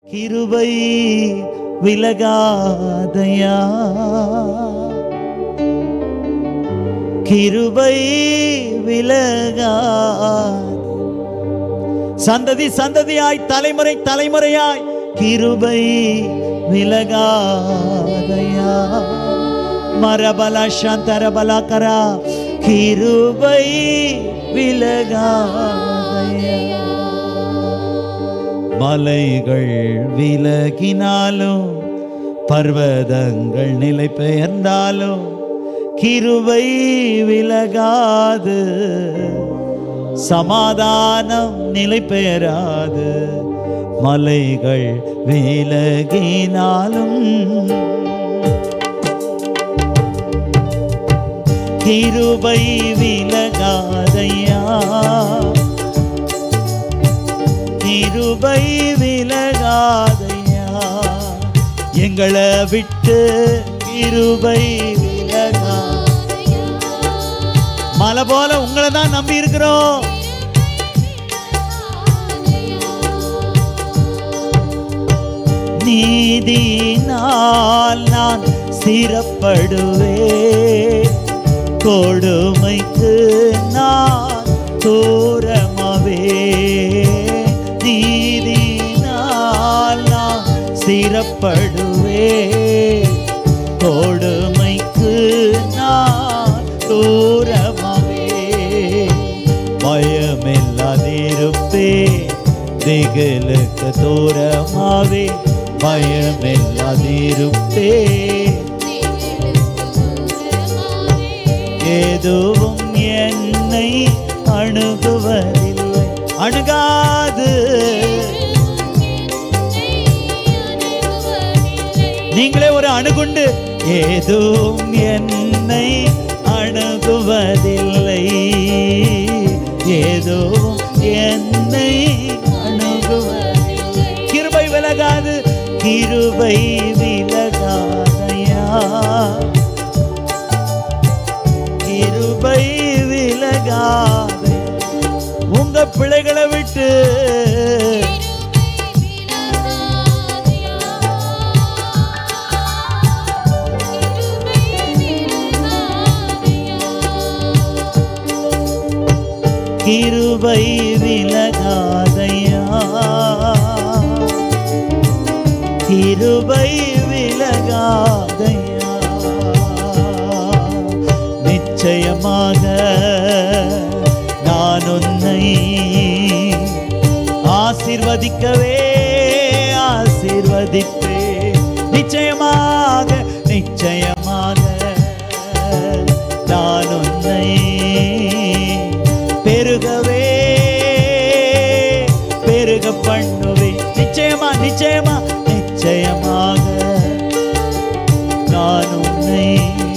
கிருபை விலகாதையா கிருபை விலகா சந்ததி சந்ததியாய் தலைமுறை தலைமுறையாய் கிருபை விலகாதையா மரபல சந்தரபலகரா கிருபை விலகாதையா மலைகள் விலகினாலும் பர்வதங்கள் நிலை பெயர்ந்தாலும் கிருபை விலகாது சமாதானம் நிலை பெயராது மலைகள் விலகினாலும் கிருபை விலகாதையா கிருபை விலகாதையா எங்களை விட்டு கிருபை விலகா மலை போல உங்களை தான் நம்பி இருக்கிறோம் நீதினால் நான் சிறப்படுவேன் கொடுமைக்கு நான் தூரமாவே நீதினால் நான் சிறப்படுவேன் கொடுமைக்கு நான் தூரமாவே பயமில்லாதிருப்பே திகிலுக்கு தூரமாவே பயமில்லாதிருப்பே எதுவும் என்னை அணுகுவதில்லை அணுகாது நீங்களே ஒரு அணுகுண்டு ஏதும் என்னை அணுகுவதில்லை ஏதும் என்னை அணுகுவதில்லை கிருபை விலகாது கிருபை விலகாதையா கிருபை விலகாது உங்க பிள்ளைகளை விட்டு கிருபை விலகாதையா கிருபை விலகாதையா நிச்சயமாக நான் உன்னை ஆசிர்வதிக்கவே ஆசிர்வதிப்பே நிச்சயமாக நிச்சயமாக நான் உன்னை பெருகவே பெருக பண்ணுவே நிச்சயமா நிச்சயமா நிச்சயமாக நான் உன்னை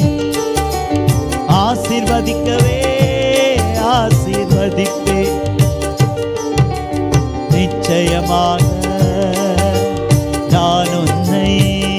ஆசீர்வதிக்கவே ஆசீர்வதிப்பே நிச்சயமாக நான் உன்னை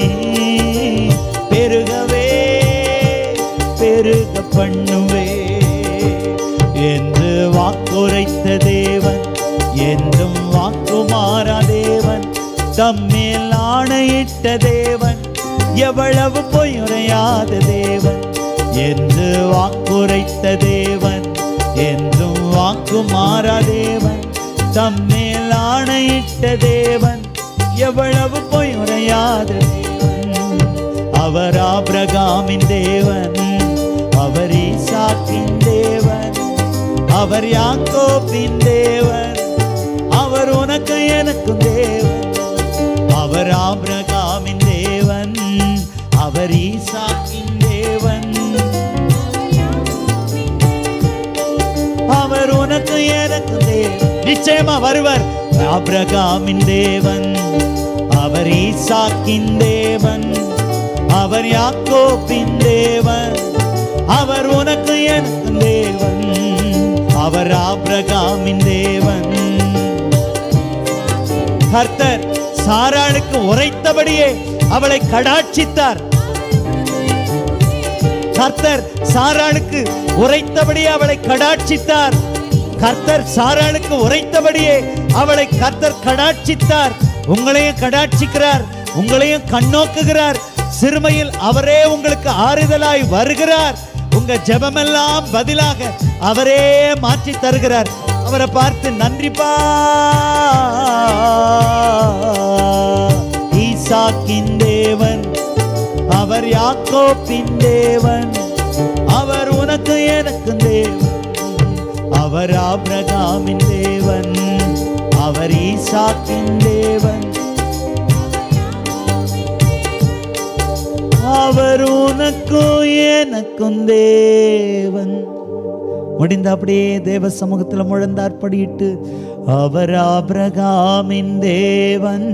பெருகவே பெருக பண்ணுவே என்று வாக்குரைத்த தேவன் என்றும் வாக்குமாறா தேவன் தம்மேல் ஆணையிட்ட தேவன் எவ்வளவு பொய்யுரையாத தேவன் என்று வாக்குரைத்த தேவன் என்றும் வாக்குமாறா தேவன் தம்மேல் ஆணையிட்ட தேவன் எவ்வளவு பொய்யுரையாத தேவன் அவர் ஆபிரகாமின் தேவன் அவர் ஈசாக்கின் தேவன் அவர் யாக்கோப்பின் தேவன் அவர் உனக்கு எனக்கும் தேவன் அவர் ஆபிரகாமின் தேவன் அவர் ஈசாக்கின் தேவன் அவர் உனக்கு எனக்கு தேவன் நிச்சயமா வருவர் ஆபிரகாமின் தேவன் அவர் ஈசாக்கின் தேவன் அவர் யாக்கோப்பின் தேவன் அவர் உனக்கு எனக்கு தேவன் அவர் ஆபிரகாமின் தேவன் கர்த்தர் சாராளுக்கு உரைத்தபடியே அவளை கடாட்சித்தார் கர்த்தர் சாராளுக்கு உரைத்தபடியே அவளை கடாட்சித்தார் கர்த்தர் சாராளுக்கு உரைத்தபடியே அவளை கர்த்தர் கடாட்சித்தார் உங்களையும் கடாட்சிக்கிறார் உங்களையும் கண்ணோக்குகிறார் சிறுமையில் அவரே உங்களுக்கு ஆறுதலாய் வருகிறார் உங்க ஜெபமெல்லாம் பதிலாக அவரே மாற்றி தருகிறார் அவரை பார்த்து நன்றிப்பா ஈசாக்கின் தேவன் அவர் யாக்கோப்பின் தேவன் அவர் உனக்கு எனக்கு தேவன் அவர் ஆபிரகாமின் தேவன் அவர் ஈசாக்கின் தேவன் அவர் உனக்கும் எனக்கும் தேவன் முடிந்த அப்படியே தேவ சமூகத்தில் முழந்தாற்படியிட்டு அவர் ஆபிரகாமின் தேவன்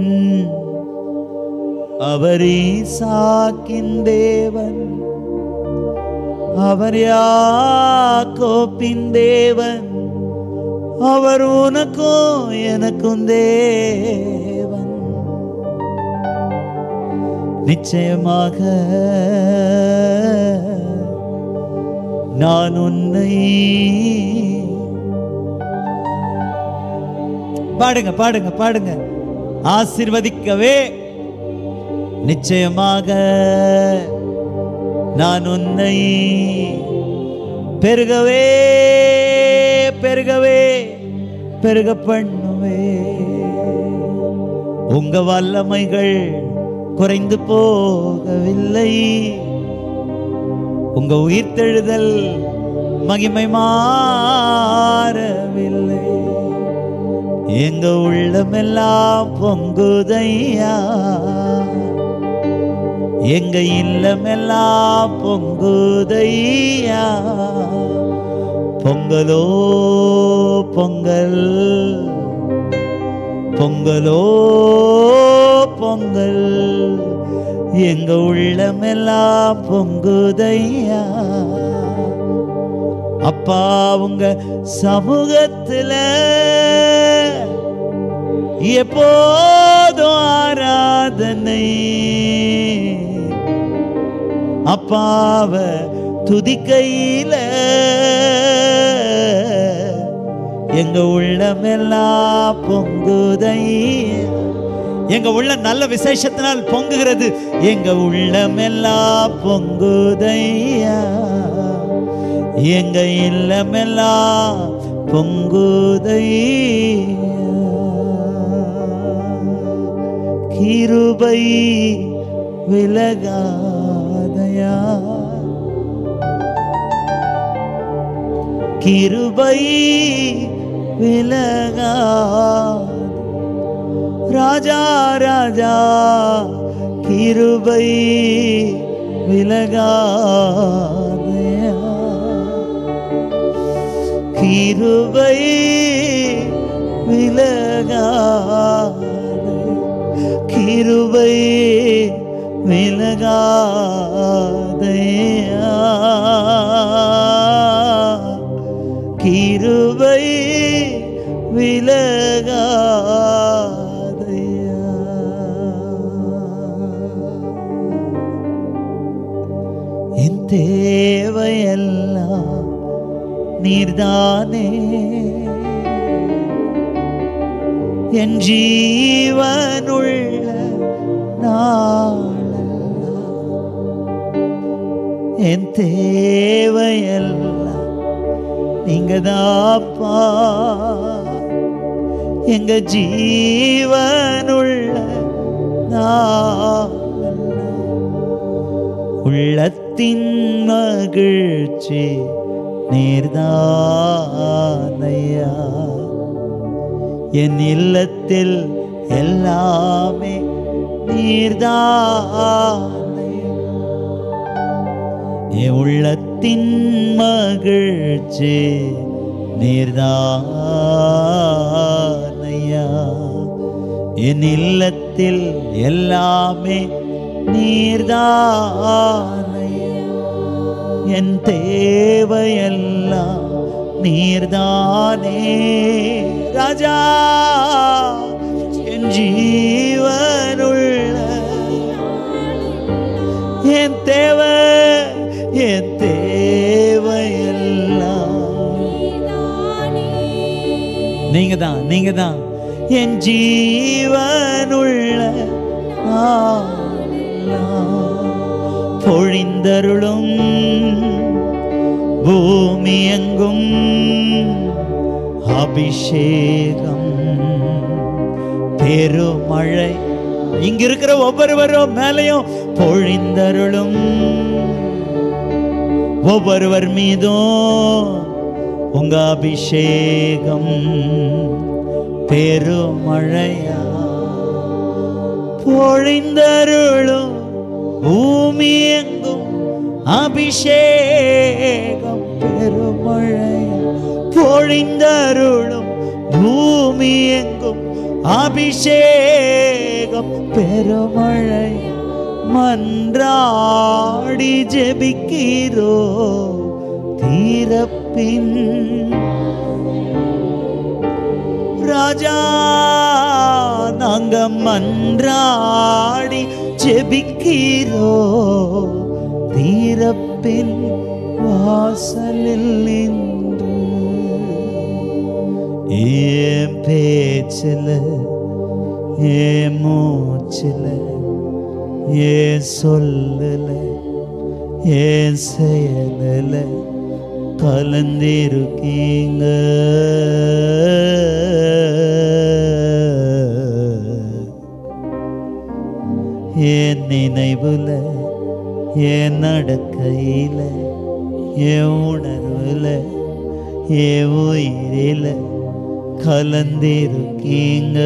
அவர் ஈசாக்கின் தேவன் அவர் யாக்கோப்பின் தேவன் அவர் உனக்கும் எனக்கும் தேவன் நிச்சயமாக நான் உன்னை பாடுங்க பாடுங்க பாடுங்க ஆசிர்வதிக்கவே நிச்சயமாக நான் உன்னை பெருகவே பெருகவே பெருக பண்ணுவே உங்க வல்லமைகள் குறைந்து போகவில்லை உங்க உயிர்த்தெழுதல் மகிமை மாறவில்லை எங்க உள்ளமெல்லாம் பொங்குதையா எங்க இல்லமெல்லாம் பொங்குதையா பொங்கலோ பொங்கல் பொங்கலோ பொங்கல் எங்க உள்ளமெல்லாம் பொங்குதையா அப்பா உங்க சமூகத்துல எப்போதும் ஆராதனை அப்பாவ துதிக்கையில எங்க உள்ளமெல்லாம் பொங்குதை எங்க உள்ள நல்ல விசேஷத்தினால் பொங்குகிறது எங்க உள்ளமெல்லாம் பொங்குதையா எங்க இல்லமெல்லாம் பொங்குதையா கிருபை விலகாதயா கிருபை விலகா ராஜா ராஜா கிருபை விலகாதயா கிருபை விலகாத கிருபை விலகாதையா கிருபை விலகாதையா என் தேவையெல்லாம் நீர்தானே என் ஜீவனுள்ள நாளெல்லாம் என் தேவையெல்லாம் நீங்க தாப்பா எங்க ஜீவனுள்ள நாளெல்லாம் உள்ளத்தின் மகிழ்ச்சி நீர்தானையா என் இல்லத்தில் எல்லாமே நீர்தானே என் உள்ளத்தின் மகிழ்ச்சி நீர்தானையா என் இல்லத்தில் எல்லாமே நீர்தானையா என் தேவையெல்லாம் நீர்தானே ராஜா என் ஜீவனுள்ள என் தேவை என் தேவையெல்லாம் நீங்க தான் நீங்க தான் என் ஜீவனுள்ள நாளெல்லாம் பொழிந்தருளும் பூமி எங்கும் அபிஷேகம் பெருமழை இங்க இருக்கிற ஒவ்வொருவரும் மேலையும் பொழிந்தருளும் ஒவ்வொருவர் மீதும் உங்க அபிஷேகம் பெருமழையா பொழிந்தருளும் பூமி எங்கும் அபிஷேகம் பெருமழையா பொழிந்தருளும் பூமி எங்கும் அபிஷேகம் பெருமழை மன்றாடி ஜெபிக்கிறோ தீரப்பின் ராஜா நாங்க மன்றாடி ஜெபிக்கிறோ தீரப்பின் வாசலில் நின்று ஏன் பேச்சில் ஏன் மூச்சில் ஏன் சொல்லல ஏன் செயலில் கலந்திருக்கீங்க என் நினைவுல என் நடக்கையில என் உணர்வுல என் உயிரில கலந்திருக்கீங்க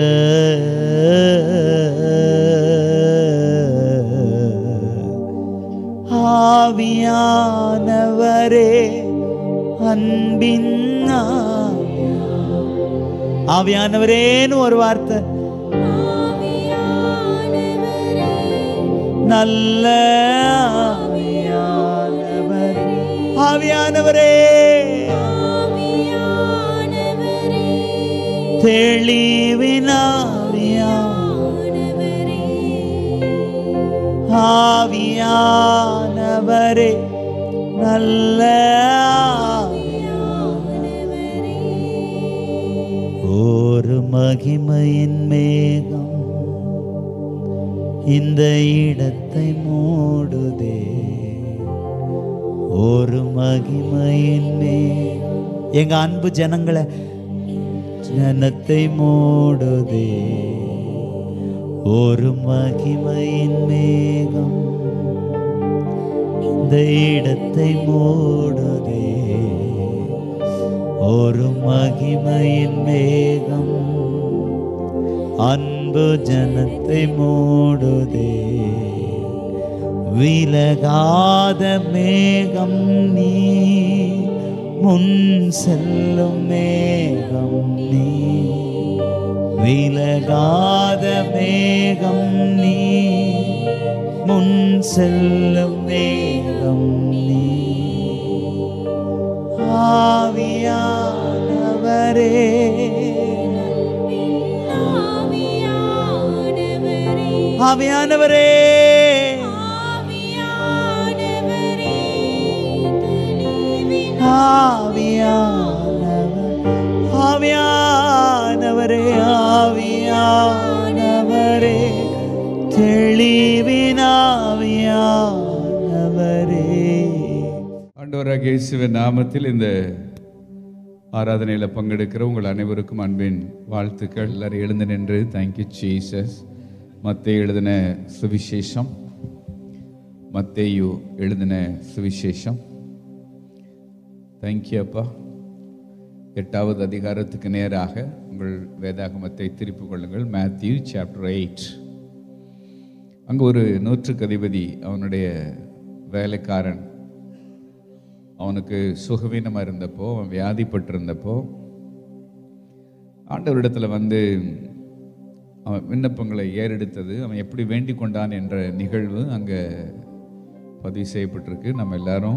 ஆவியானவரே அன்பின் ஆவியா. ஆவியானவரேன்னு ஒரு வார்த்தை நல்ல ஆவியானவர் ஆவியானவரே தெளிவின் ஆவியா ஆவியானவரே நல்ல ஆவியா. ஒரு மகிமையின் மேகம் இந்த இடத்தை மூடுதே ஒரு மகிமையின் மேகம் எங்க அன்பு ஜனங்களை ஜனத்தை மூடுதே ஒரு மகிமையின் மேகம் இந்த இடத்தை மூடுதே ஒரு மகிமையின் மேகம் அன்பு ஜனத்தை மூடுதே விலகாத மேகம் நீ முன் செல்லும் மேகம் நீ விலகாத மேகம் நீ முன் செல்லும் மேகம் நீ ஆவியானவரே ஆவியானவரே ஆவியானவர் ஆவியானவரே ஆவியானவரே தெளிவின் ஆவியானவரே ஆண்டவராக இயேசுவின் நாமத்தில் இந்த ஆராதனையில் பங்கெடுக்கிற உங்கள் அனைவருக்கும் அன்பின் வாழ்த்துக்கள் எல்லாரும் எழுந்து நின்று தேங்க்யூ ஜீசஸ் மத்தேயு எழுதின சுவிசேஷம் மத்தேயு எழுதின சுவிசேஷம் தேங்க்யூ அப்பா எட்டாவது அதிகாரத்துக்கு நேராக உங்கள் வேதாகமத்தை திருப்பிக் கொள்ளுங்கள் மேத்யூ சாப்டர் எயிட் அங்கே ஒரு நூற்றுக்கு அதிபதி அவனுடைய வேலைக்காரன் அவனுக்கு சுகவீனமாக இருந்தப்போ அவன் வியாதிப்பட்டிருந்தப்போ ஆண்டவரிடத்தில் வந்து அவன் விண்ணப்பங்களை ஏறெடுத்தது அவன் எப்படி வேண்டிக் கொண்டான் என்ற நிகழ்வு அங்கே பதிவு செய்யப்பட்டிருக்கு நம்ம எல்லாரும்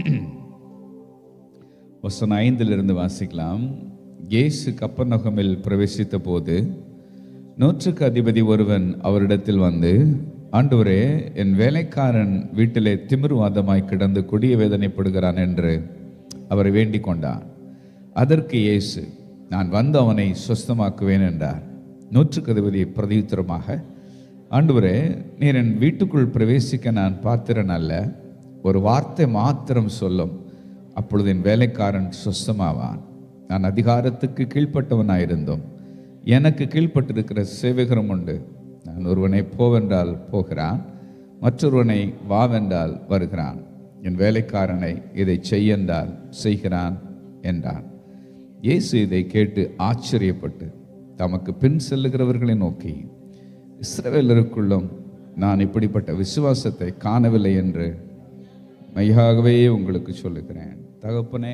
வசனம் ஐந்திலிருந்து வாசிக்கலாம் இயேசு கப்பநகமில் பிரவேசித்த போது நூற்றுக்கு அதிபதி ஒருவன் அவரிடத்தில் வந்து ஆண்டவரே என் வேலைக்காரன் வீட்டிலே திமிர்வாதமாய் கிடந்து கொடிய வேதனைப்படுகிறான் என்று அவரை வேண்டிக் கொண்டான் அதற்கு இயேசு நான் வந்து அவனை சுஸ்தமாக்குவேன் என்றார் நூற்றுக்கு அதிபதி பிரதியுத்தரமாக ஆண்டவரே நீர் என் வீட்டுக்குள் பிரவேசிக்க நான் பாத்திரன் அல்ல ஒரு வார்த்தை மாத்திரம் சொல்லும் அப்பொழுது என் வேலைக்காரன் சொஸ்தமாவான் நான் அதிகாரத்துக்கு கீழ்ப்பட்டவனாயிருந்தோம் எனக்கு கீழ்ப்பட்டிருக்கிற சேவகரும் உண்டு நான் ஒருவனை போவென்றால் போகிறான் மற்றொருவனை வாவென்றால் வருகிறான் என் வேலைக்காரனை இதை செய்யென்றால் செய்கிறான் என்றான் இயேசு இதை கேட்டு ஆச்சரியப்பட்டு தமக்கு பின் செல்லுகிறவர்களை நோக்கி இஸ்ரவேலருக்குள்ளும் நான் இப்படிப்பட்ட விசுவாசத்தை காணவில்லை என்று மையாகவே உங்களுக்கு சொல்லுகிறேன் தகப்பனே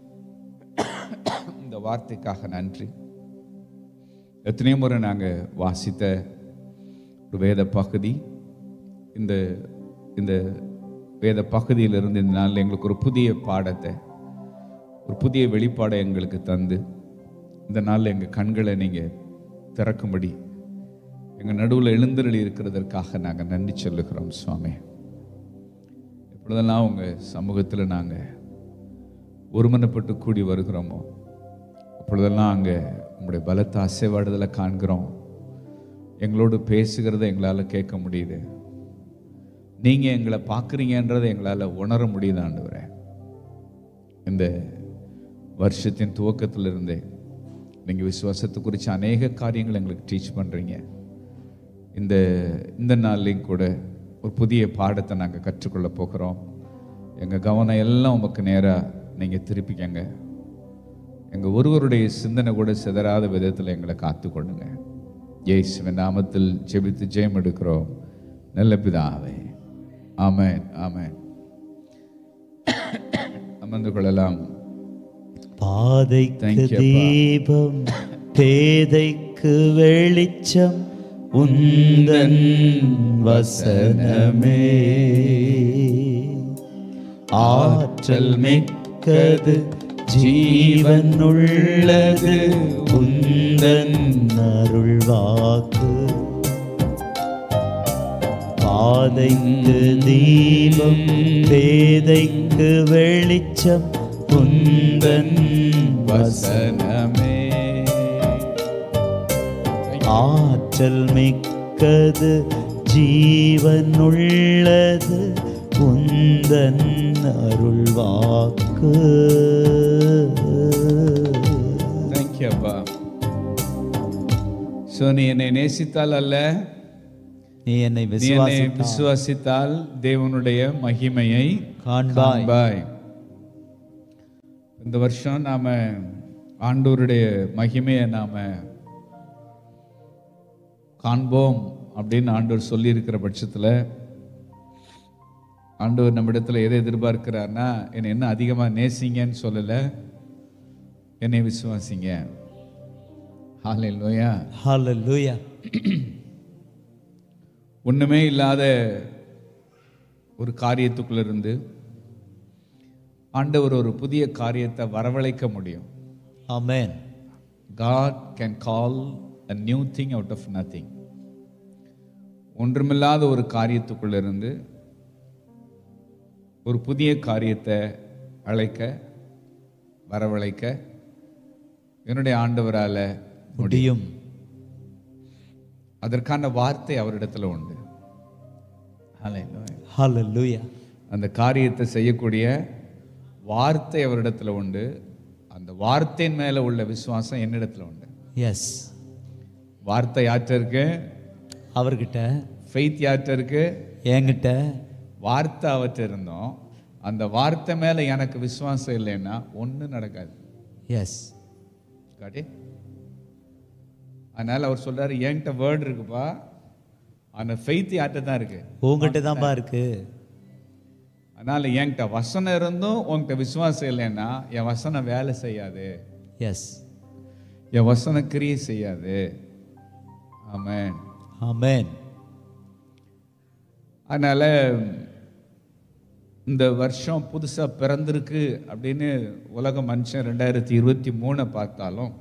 இந்த வார்த்தைக்காக நன்றி எத்தனையோ முறை நாங்கள் வாசித்த ஒரு வேத பகுதி இந்த இந்த வேத பகுதியிலிருந்து இந்த நாளில் எங்களுக்கு ஒரு புதிய பாடத்தை ஒரு புதிய வெளிப்பாடை எங்களுக்கு தந்து இந்த நாளில் எங்கள் கண்களை நீங்கள் திறக்கும்படி எங்கள் நடுவில் எழுந்தருளி இருக்கிறதற்காக நாங்கள் நன்றி சொல்லுகிறோம் சுவாமி எப்பொழுதெல்லாம் உங்கள் சமூகத்தில் நாங்கள் ஒருமனப்பட்டு கூடி வருகிறோமோ அப்பொழுதெல்லாம் அங்கே உங்களுடைய பலத்த அசைவாடுதலை காண்கிறோம் எங்களோடு பேசுகிறத எங்களால் கேட்க முடியுது நீங்கள் எங்களை பார்க்குறீங்கன்றதை எங்களால் உணர முடியுது ஆண்டவரே இந்த வருஷத்தின் துவக்கத்திலிருந்தே நீங்கள் விசுவாசத்தை குறித்து அநேக காரியங்கள் எங்களுக்கு டீச் பண்ணுறீங்க இந்த இந்த நாள்லையும் கூட ஒரு புதிய பாடத்தை நாங்கள் கற்றுக்கொள்ள போகிறோம் எங்கள் கவனம் எல்லாம் உமக்கு நேராக நீங்கள் திருப்பிக்கங்க எங்கள் ஒருவருடைய சிந்தனை கூட சிதறாத விதத்தில் எங்களை காத்துக்கொள்ளுங்க இயேசுவின் நாமத்தில் ஜெபித்து ஜெயம் எடுக்கிறோம் நல்ல பிதாவே ஆமென் ஆமென் அமர்ந்து கொள்ளலாம் பாதைக்கு Thank you, அப்பா. தீபம் பேதைக்கு வெளிச்சம் உந்தன் வசனமே ஆற்றல் மிக்கது ஜீவன் உள்ளது உந்தன் அருள்வாக்கு பாதைக்கு தீபம் பேதைக்கு வெளிச்சம் உந்தன் வசனம் வசனமே ஆற்றல் மிக்கது ஜீவன் உள்ளது உந்தன் அருள்வாக்கு தேங்க்யூ அப்பா ஸோ நீ என்னை நேசித்தால் அல்ல நீ என்னை நீ என்னை விசுவாசித்தால் விசுவாசித்தால் தேவனுடைய மகிமையை காண்பாய் காண்பாய் இந்த வருஷம் நாம ஆண்டவருடைய மகிமையை நாம காண்போம் அப்படின்னு ஆண்டவர் சொல்லியிருக்கிற பட்சத்தில் ஆண்டவர் நம்மிடத்தில் எதை எதிர்பார்க்கிறார்னா என்னை என்ன அதிகமாக நேசிங்கன்னு சொல்லலை என்னை விசுவாசிங்க ஹalleluya ஹalleluya ஒண்ணுமே இல்லாத ஒரு காரியத்துக்குள்ள இருந்து ஆண்டவர் ஒரு புதிய காரியத்தை வரவழைக்க முடியும் ஆமென் God can call a new thing out of nothing ஒன்றுமில்லாத ஒரு காரியத்துக்குள்ள இருந்து ஒரு புதிய காரியத்தை அழைக்க வரவழைக்க என்னுடைய ஆண்டவரால முடியும் அதற்கான வார்த்தை அவரிடத்துல உண்டு Hallelujah. ஹalleluya அந்த காரியத்தை செய்யக்கூடிய வார்த்தை அவரிடத்துல உண்டு அந்த வார்த்தையின் மேல உள்ள விசுவாசம் என்னிடத்துல உண்டு எஸ் வார்த்தை யார்கிட்ட இருக்கு அவர்கிட்ட ஃபெய்த் யார்கிட்ட இருக்கு என்கிட்ட வார்த்தை அவர்கிட்ட இருந்தோம் அந்த வார்த்தை மேல எனக்கு விசுவாசம் இல்லைன்னா ஒண்ணும் நடக்காது எஸ் காட்டி அதனால அவர் சொல்றாரு என்கிட்ட வேர்டு இருக்குப்பா அந்த ஃபெய்த் யார்கிட்ட தான் இருக்கு உங்ககிட்ட தான்ப்பா இருக்கு அதனால என்கிட்ட வசனம் இருந்தும் உன்கிட்ட விசுவாசம் இல்லைன்னா என் வசனம் வேலை செய்யாது எஸ் என் வசனம் கிரியை செய்யாது ஆமென் ஆமென் அதனால இந்த வருஷம் புதுசா பிறந்திருக்கு அப்படின்னு உலக மனுஷன் ரெண்டாயிரத்தி இருபத்தி மூணை பார்த்தாலும்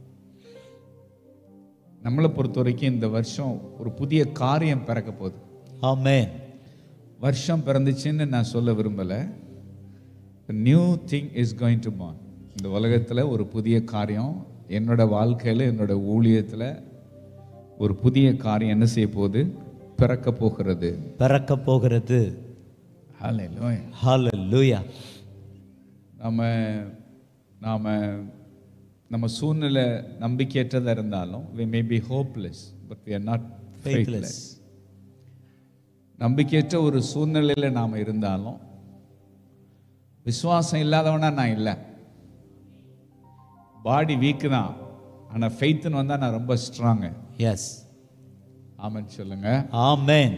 நம்மளை பொறுத்த வரைக்கும் இந்த வருஷம் ஒரு புதிய காரியம் பிறக்க போகுது ஆமென் வருஷம் பிறந்துச்சுன்னு நான் சொல்ல விரும்பலை new thing is going to born இந்த உலகத்தில் ஒரு புதிய காரியம் என்னோட வாழ்க்கையில் என்னோட ஊழியத்தில் ஒரு புதிய காரியம் என்ன செய்ய போகுது பிறக்க போகிறது பிறக்க போகிறது ஹalleluya ஹalleluya நம்ம நாம் நம்ம சூழ்நிலை நம்பிக்கையற்றதாக இருந்தாலும் we may be hopeless but we are not faithless faithless நம்பிக்கையற்ற ஒரு சூழ்நிலையில் நாம் இருந்தாலும் விசுவாசம் இல்லாதவனா நான் இல்லை பாடி வீக்கு தான் ஆனால் ஃபெய்த்துன்னு வந்தால் நான் ரொம்ப ஸ்ட்ராங்கு எஸ் ஆமான்னு சொல்லுங்க ஆமென்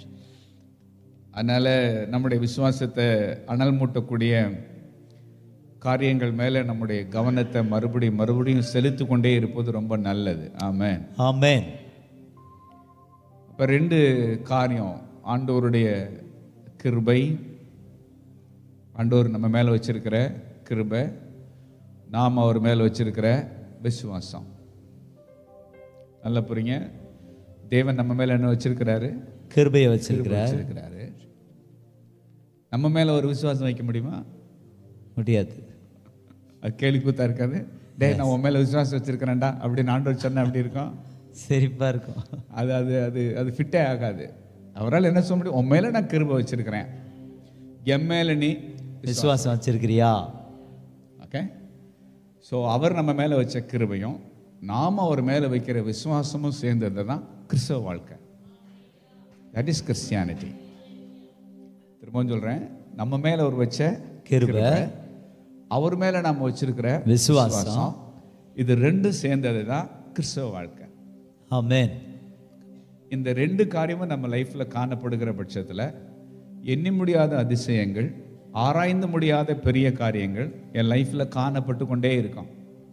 அதனால நம்முடைய விசுவாசத்தை அனல் மூட்டக்கூடிய காரியங்கள் மேலே நம்முடைய கவனத்தை மறுபடியும் மறுபடியும் செலுத்தி கொண்டே இருப்பது ரொம்ப நல்லது ஆமென் ஆமென் அப்போ ரெண்டு காரியம் ஆண்டவருடைய கிருபை ஆண்டவர் நம்ம மேலே வச்சிருக்கிற கிருபை நாம் அவர் மேலே வச்சிருக்கிற விசுவாசம் நல்லா புரியுங்க தேவன் நம்ம மேலே என்ன வச்சிருக்கிறாரு கிருபையை கிருபை வச்சிருக்கிறார் வச்சிருக்கிறாரு நம்ம மேலே ஒரு விசுவாசம் வைக்க முடியுமா முடியாது அது கேள்வி கூத்தா இருக்காது டேய் நான் உன் மேலே விசுவாசம் வச்சிருக்கிறேன்டா அப்படின்னு ஆண்டவர் சொன்னா அப்படி இருக்கும் சிரிப்பா இருக்கும் அது அது அது அது ஃபிட்டே ஆகாது அவரால் என்ன சொல்ல முடியும் உன் மேலே நான் கிருபை வச்சிருக்கிறேன் என் மேலே நீ விசுவாசம் வச்சிருக்கிறியா ஓகே ஸோ அவர் நம்ம மேலே வச்ச கிருபையும் நாம் அவர் மேலே வைக்கிற விசுவாசமும் சேர்ந்தது தான் கிறிஸ்தவ வாழ்க்கை தட் இஸ் கிறிஸ்டியானிட்டி திரும்பவும் சொல்கிறேன் நம்ம மேலே அவர் வச்ச கிருபை அவர் மேலே நாம் வச்சிருக்கிற விசுவாசம். இது ரெண்டும் சேர்ந்தது தான் கிறிஸ்தவ வாழ்க்கை ஆமென் இந்த ரெண்டு காரியமும் நம்ம லைஃப்பில் காணப்படுகிற பட்சத்தில் எண்ணி முடியாத அதிசயங்கள் ஆராய்ந்து முடியாத பெரிய காரியங்கள் என் லைஃப்பில் காணப்பட்டு கொண்டே இருக்கும்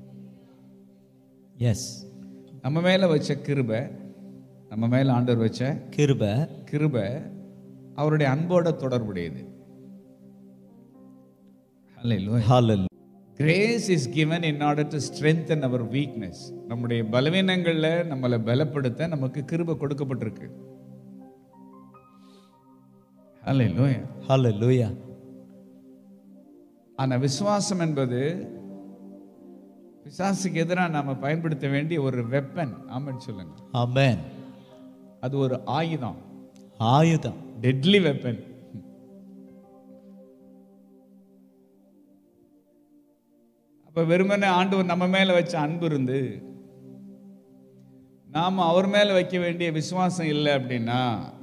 எஸ் நம்ம மேலே வச்ச கிருபை நம்ம மேலே ஆண்டவர் வச்ச கிருபை கிருபை அவருடைய அன்போட தொடர்புடையது hallelujah grace is given in order to strengthen our weakness நம்முடைய பலவீனங்களில் நம்மளை பலப்படுத்த நமக்கு கிருபை கொடுக்கப்பட்டிருக்கு ஹalleluya ஹalleluya ஆனா விசுவாசம் என்பது பிசாசுக்கு எதிராக நாம பயன்படுத்த வேண்டிய ஒரு வெப்பன் ஆமான்னு சொல்லுங்க ஆமென் அது ஒரு ஆயுதம் ஆயுதம் டெட்லி வெப்பன் அப்ப வெறுமனே ஆண்டவர் நம்ம மேல வச்ச அன்பு இருந்து நாம அவர் மேல வைக்க வேண்டிய விசுவாசம் இல்லை அப்படின்னா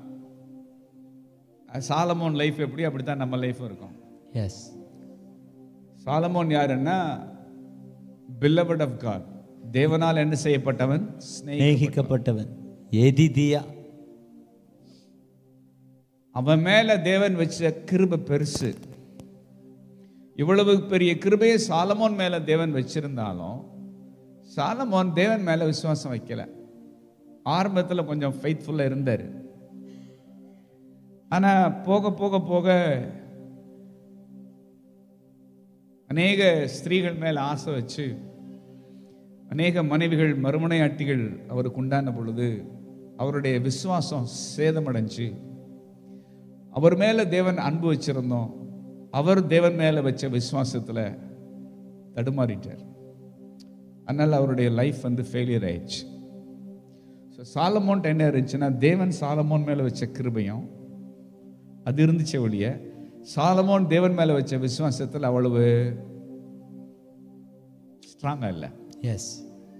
அது சாலமோன் லைஃப் எப்படி அப்படித்தான் நம்ம லைஃப் இருக்கும் எஸ் சாலமோன் யாருன்னா பில்லவட் ஆஃப் காட் தேவனால் என்ன செய்யப்பட்டவன் ஸ்நேகி சிநேகிக்கப்பட்டவன் எதிதியா அவன் மேல தேவன் வச்ச கிருபை பெருசு இவ்வளவு பெரிய கிருபையை சாலமோன் மேல தேவன் வச்சிருந்தாலும் சாலமோன் தேவன் மேல விசுவாசம் வைக்கல ஆரம்பத்துல கொஞ்சம் ஃபெய்த்ஃபுல்லா இருந்தாரு ஆனா போக போக போக அநேக ஸ்திரீகள் மேல ஆசை வச்சு அநேக மனைவிகள் மறுமனையாட்டிகள் அவருக்கு உண்டான பொழுது அவருடைய விசுவாசம் சேதமடைஞ்சு அவர் மேல தேவன் அன்பு வச்சிருந்தோம் அவர் தேவன் மேல வச்ச விசுவாசத்துல தடுமாறிட்டார் அதனால அவருடைய லைஃப் வந்து ஃபெயிலியர் ஆயிடுச்சு ஸோ சாலமோன்ட்ட என்ன இருந்துச்சுன்னா தேவன் சாலமோன் மேல வச்ச கிருபையும் அது இருந்துச்சு ஒழிய சாலமோன் தேவன் மேல வச்ச விசுவாசத்துல அவ்வளவு ஸ்ட்ராங்கா இல்லை எஸ்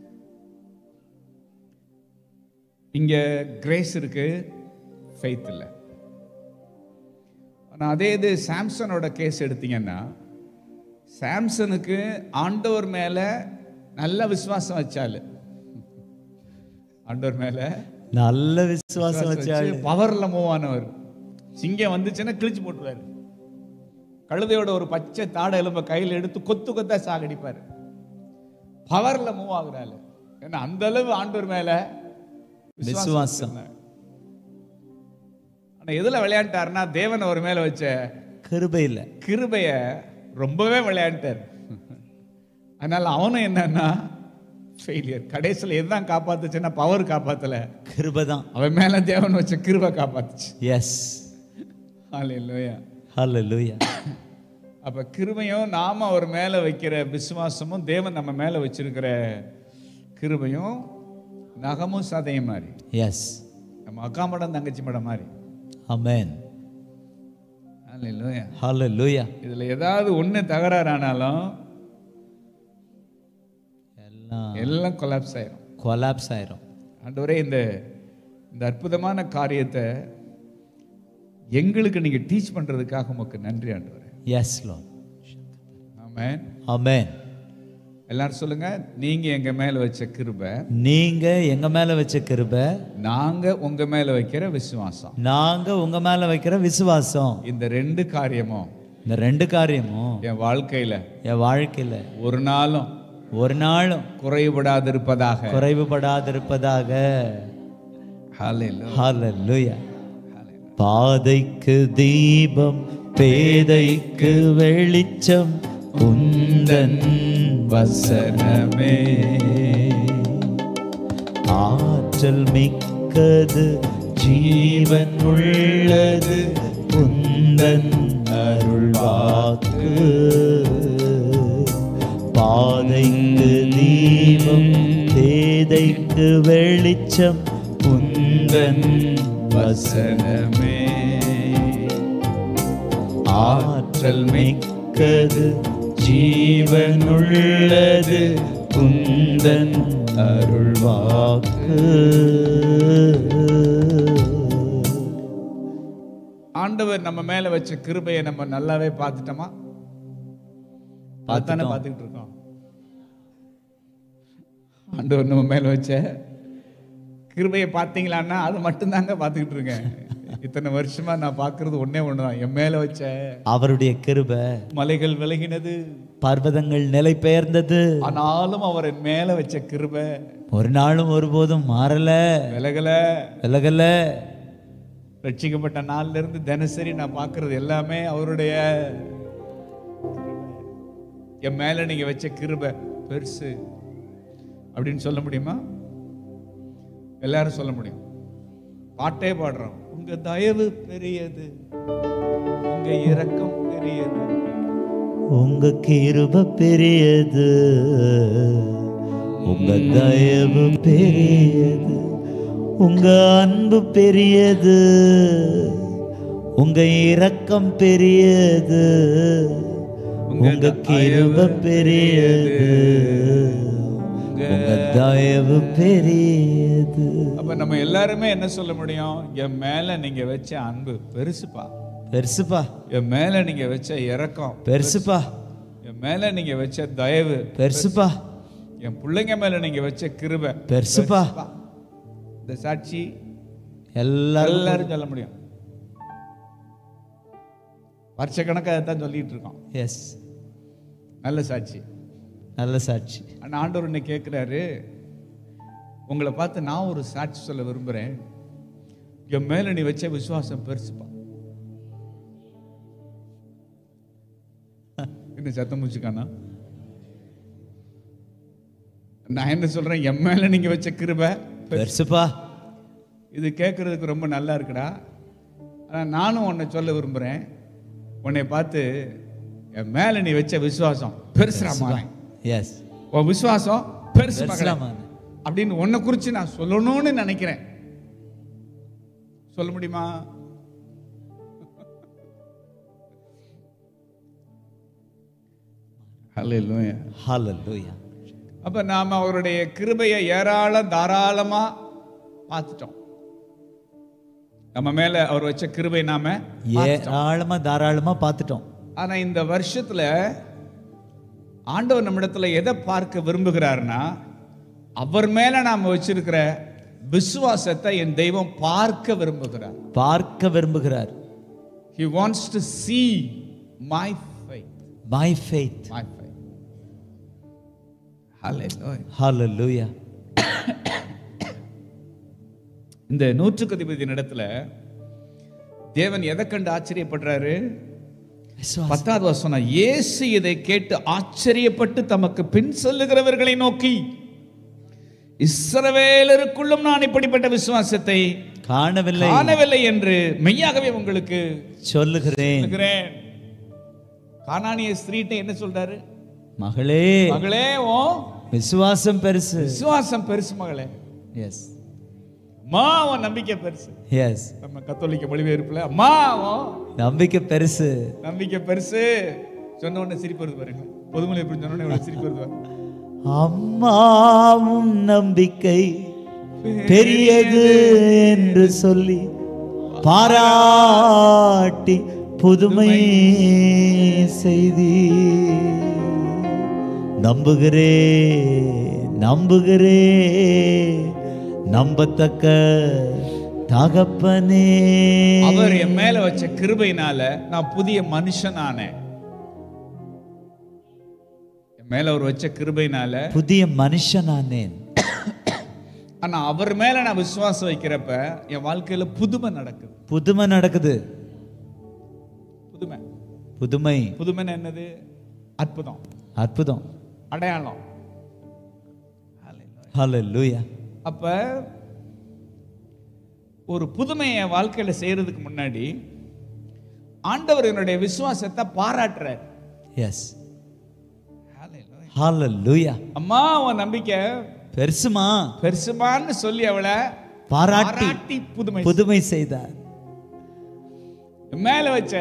இங்க கிரேஸ் இருக்கு ஃபெய்த் இல்லை ஆனால் அதே இது சாம்சனோட கேஸ் எடுத்தீங்கன்னா சாம்சனுக்கு ஆண்டவர் மேல நல்ல விசுவாசம் வச்சாலு ஆண்டவர் மேல நல்ல விசுவாசம் வச்சாள் பவர்ல மூவ் ஆனவர் சிங்கம் வந்துச்சுன்னா கிழிச்சு போட்டுருவாரு கழுதையோட ஒரு பச்சை தாடை எலும்ப கையில் எடுத்து கொத்து கொத்தா சாகடிப்பாரு பவர்ல மூவ் ஆகுறாரு ஏன்னா அந்த அளவு ஆண்டவர் மேல விசுவாசம். வச்சிருந்தாரு. ஆனா எதுல விளையாண்டாருன்னா தேவன் அவர் மேல வச்ச கிருபை இல்லை கிருபைய ரொம்பவே விளையாண்டார் அதனால அவனும் என்னன்னா ஃபெயிலியர் கடைசியில் எதுதான் காப்பாத்துச்சுன்னா பவர் காப்பாத்தல கிருபை தான் அவன் மேல தேவன் வச்ச கிருபை காப்பாத்துச்சு எஸ் ஹalleluya ஹalleluya அப்ப கிருபையும் நாம அவர் மேல வைக்கிற விசுவாசமும் தேவன் நம்ம மேல வச்சிருக்கிற கிருபையும் நகமும் சதையும் மாதிரி எஸ் நம்ம அக்கா படம் தங்கச்சி படம் மாதிரி அமேன் அல்லேலூயா ஹalleluya இதுல ஏதாவது ஒண்ணு தகராறானாலும் எல்லாம் எல்லாம் கொலாப்ஸ் ஆயிரும் கொலாப்ஸ் ஆயிரும் ஆண்டவரே இந்த இந்த அற்புதமான காரியத்தை எங்களுக்கு நீங்க டீச் பண்றதுக்காக உமக்கு நன்றி ஆண்டவரே எஸ் லார்ட் ஆமென் அமேன் எல்லாரும் சொல்லுங்க நீங்க எங்க மேல வச்ச கிருபை நீங்க எங்க மேல வச்ச கிருபை நாங்க உங்க மேல வைக்கிற விசுவாசம் நாங்க உங்க மேல வைக்கிற விசுவாசம் இந்த ரெண்டு காரியமும் இந்த ரெண்டு காரியமும் என் வாழ்க்கையில என் வாழ்க்கையில ஒரு நாளும் ஒரு நாளும் குறைபடாதிருப்பதாக குறைவுபடாதிருப்பதாக ஹalleluya. ஹalleluya பாதைக்கு தீபம் பேதைக்கு வெளிச்சம் உந்தன் வசனமே ஆற்றல் மிக்கது ஜீவன் உள்ளது உந்தன் அருள்வாக்கு பாதைக்கு தீபம் பேதைக்கு வெளிச்சம் உந்தன் வசனமே ஆற்றல் மிக்கது ஜீவனுள்ளது குந்தன் அருள்வாக்கு ஆண்டவர் நம்ம மேல வச்ச கிருபையை நம்ம நல்லாவே பார்த்துட்டோமா பார்த்தானே பார்த்துக்கிட்டு இருக்கோம் ஆண்டவர் நம்ம மேல வச்ச கிருபையை பார்த்தீங்களான்னா அது மட்டும்தாங்க பார்த்துக்கிட்டு இருக்கேன் இத்தனை வருஷமா நான் பார்க்கிறது ஒண்ணே ஒண்ணுதான் என் மேல வச்ச அவருடைய கிருபை மலைகள் விலகினது பர்வதங்கள் நிலை பெயர்ந்தது ஆனாலும் அவர் என் மேல வச்ச கிருபை ஒரு நாளும் ஒருபோதும் மாறல விலகல விலகல ரட்சிக்கப்பட்ட நாள்ல இருந்து தினசரி நான் பார்க்கிறது எல்லாமே அவருடைய கிருபை. என் மேல நீங்க வச்ச கிருபை பெருசு அப்படின்னு சொல்ல முடியுமா எல்லாரும் சொல்ல முடியும் பாட்டே பாடுறோம் உங்க தயவு பெரியது உங்க இரக்கம் பெரியது உங்க கிருப பெரியது உங்க தயவு பெரியது உங்க அன்பு பெரியது உங்க இரக்கம் பெரியது உங்க கிருப பெரியது உங்க தயவு பெரியது அப்ப நம்ம எல்லாருமே என்ன சொல்ல முடியும் என் மேல நீங்க வச்ச அன்பு பெருசுப்பா பெருசுப்பா என் மேல நீங்க வச்ச இரக்கம் பெருசுப்பா என் மேல நீங்க வச்ச தயவு பெருசுப்பா என் பிள்ளைங்க மேல நீங்க வச்ச கிருபை பெருசுப்பா பெருசுப்பா. இந்த சாட்சி எல்லாரும் எல்லாரும் சொல்ல முடியும் வருஷக்கணக்காக தான் சொல்லிட்டு இருக்கோம் எஸ் நல்ல சாட்சி நல்ல சாட்சி ஆனா ஆண்டவர் என்ன கேட்குறாரு உங்களை பார்த்து நான் ஒரு சாட்சி சொல்ல விரும்புறேன் என் மேல நீ வச்ச விசுவாசம் பெருசுப்பா என்ன சத்தம் முடிச்சுக்கானா நான் என்ன சொல்றேன் என் மேல நீங்க வச்ச கிருபை பெருசுப்பா இது கேட்கறதுக்கு ரொம்ப நல்லா இருக்குடா ஆனா நானும் உன்னை சொல்ல விரும்புறேன் உன்னை பார்த்து என் மேல நீ வச்ச விசுவாசம் பெருசுடா மகன் எஸ் உன் விசுவாசம் பெருசு மகனே. பெருசுடாமா அப்படின்னு உன்னை குறித்து நான் சொல்லணும்னு நினைக்கிறேன் சொல்ல முடியுமா ஹalleluya ஹalleluya அப்ப நாம அவருடைய கிருபையை ஏராளம் தாராளமா பார்த்துட்டோம் நம்ம மேல அவர் வச்ச கிருபை நாம ஏராளமா தாராளமா பார்த்துட்டோம் ஆனா இந்த வருஷத்துல ஆண்டவர் நம்மிடத்துல எதை பார்க்க விரும்புகிறாருன்னா அவர் மேல நாம வச்சிருக்கிற விசுவாசத்தை என் தெய்வம் பார்க்க விரும்புகிறார் பார்க்க விரும்புகிறார் he wants to see my faith my faith my faith hallelujah ஹalleluya இந்த நூற்றுக்கு அதிபதி இடத்துல தேவன் எதை கண்டு ஆச்சரியப்படுறாரு விசுவாசம் பத்தாவது வசனம் இயேசு இதை கேட்டு ஆச்சரியப்பட்டு தமக்கு பின் செல்லுகிறவர்களை நோக்கி இஸ்ரவேலருக்குள்ளும் நான் இப்படிப்பட்ட விசுவாசத்தை காணவில்லை காணவில்லை என்று மெய்யாகவே உங்களுக்கு சொல்லுகிறேன் சொல்லுகிறேன் கானானிய ஸ்திரீட்ட என்ன சொல்றாரு மகளே மகளே ஓ விசுவாசம் பெருசு விசுவாசம் பெருசு மகளே எஸ் அம்மா அவன் நம்பிக்கை பெருசு எஸ் நம்ம கத்தோலிக்க மொழிபெயர்ப்புல அம்மா அவன் நம்பிக்கை பெருசு நம்பிக்கை பெருசு சொன்ன உடனே சிரிப்பு வருது பாருங்க பொதுமொழி எப்படி சொன்ன உடனே இவ்வளவு சிரிப்பு வருது பாருங்க. அம்மாவும் நம்பிக்கை பெரியது என்று சொல்லி பாராட்டி புதுமை செய்தி நம்புகிறே நம்புகிறே நம்பத்தக்க தகப்பனே அவர் என் மேல வச்ச கிருபையினால நான் புதிய மனுஷனானேன் என் மேல அவர் வச்ச கிருபையினால புதிய மனுஷனானேன் ஆனா அவர் மேல நான் விசுவாசம் வைக்கிறப்ப என் வாழ்க்கையில புதுமை நடக்குது புதுமை நடக்குது புதுமை புதுமை புதுமைன்னு என்னது அற்புதம் அற்புதம் அடையாளம் ஹalleluya அப்ப ஒரு புதுமையை என் வாழ்க்கையில செய்யறதுக்கு முன்னாடி ஆண்டவர் என்னுடைய விசுவாசத்தை பாராட்டுறார் எஸ் ஹalleluya அம்மா உன் நம்பிக்கை பெருசுமா பெருசுமான்னு சொல்லி அவளை பாராட்டி பாராட்டி புதுமை புதுமை செய்தார் மேல வச்ச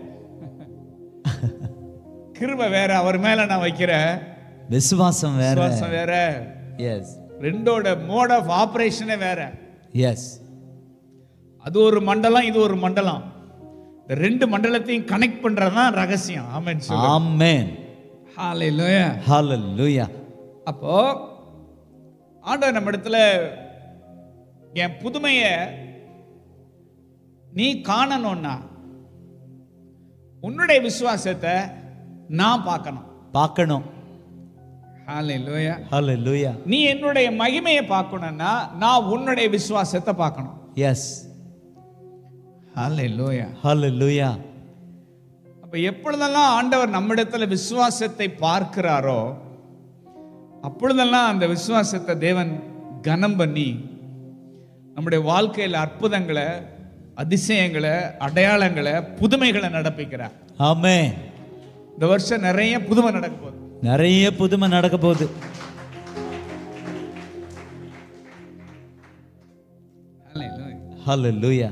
கிருபை வேற அவர் மேல நான் வைக்கிற விசுவாசம் வேற விசுவாசம் வேற எஸ் ரெண்டோட மோட் ஆஃப் ஆபரேஷனே வேற எஸ் அது ஒரு மண்டலம் இது ஒரு மண்டலம் இந்த ரெண்டு மண்டலத்தையும் கனெக்ட் பண்றதுதான் ரகசியம் ஆமென் சொல்லு ஆமென் ஹalleluya ஹalleluya அப்போ ஆண்டவர் நம்ம இடத்துல என் புதுமைய நீ காணணும்னா உன்னுடைய விசுவாசத்தை நான் பார்க்கணும் பார்க்கணும் ஹalleluya ஹalleluya நீ என்னுடைய மகிமையை பார்க்கணும்னா நான் உன்னுடைய விசுவாசத்தை பார்க்கணும் எஸ் ஹalleluya ஹalleluya அப்ப எப்பொழுதெல்லாம் ஆண்டவர் நம்மிடத்துல விசுவாசத்தை பார்க்கிறாரோ அப்பொழுதெல்லாம் அந்த விசுவாசத்தை தேவன் கனம் பண்ணி நம்முடைய வாழ்க்கையில் அற்புதங்களை அதிசயங்களை அடையாளங்களை புதுமைகளை நடப்பிக்கிறார் ஆமென் இந்த வருஷம் நிறைய புதுமை நடக்க போகுது நிறைய புதுமை நடக்க போகுது ஹalleluya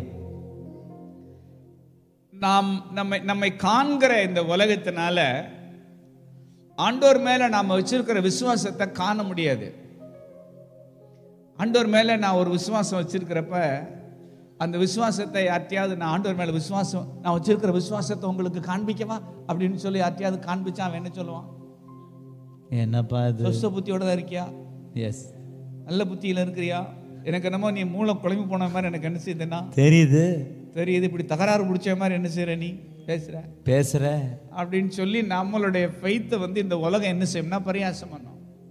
நாம் நம்மை நம்மை காண்கிற இந்த உலகத்தினால ஆண்டோர் மேல நாம வச்சிருக்கிற விசுவாசத்தை காண முடியாது ஆண்டோர் மேல நான் ஒரு விசுவாசம் வச்சிருக்கிறப்ப அந்த விசுவாசத்தை யார்ட்டையாவது நான் ஆண்டவர் மேல விசுவாசம் நான் வச்சிருக்கிற விசுவாசத்தை உங்களுக்கு காண்பிக்கவா அப்படின்னு சொல்லி யார்ட்டையாவது காண்பிச்சா அவன் என்ன சொல்லுவான் என்னப்பா இது சொஸ்த புத்தியோட தான் இருக்கியா எஸ் நல்ல புத்தியில இருக்கிறியா எனக்கு என்னமோ நீ மூளை குழம்பி போன மாதிரி எனக்கு என்ன செய்யுதுன்னா தெரியுது தெரியுது இப்படி தகராறு பிடிச்ச மாதிரி என்ன செய்யற நீ பேசுற பேசுற அப்படின்னு சொல்லி நம்மளுடைய ஃபெய்த்தை வந்து இந்த உலகம் என்ன செய்யும்னா பரியாசம் பண்ணும்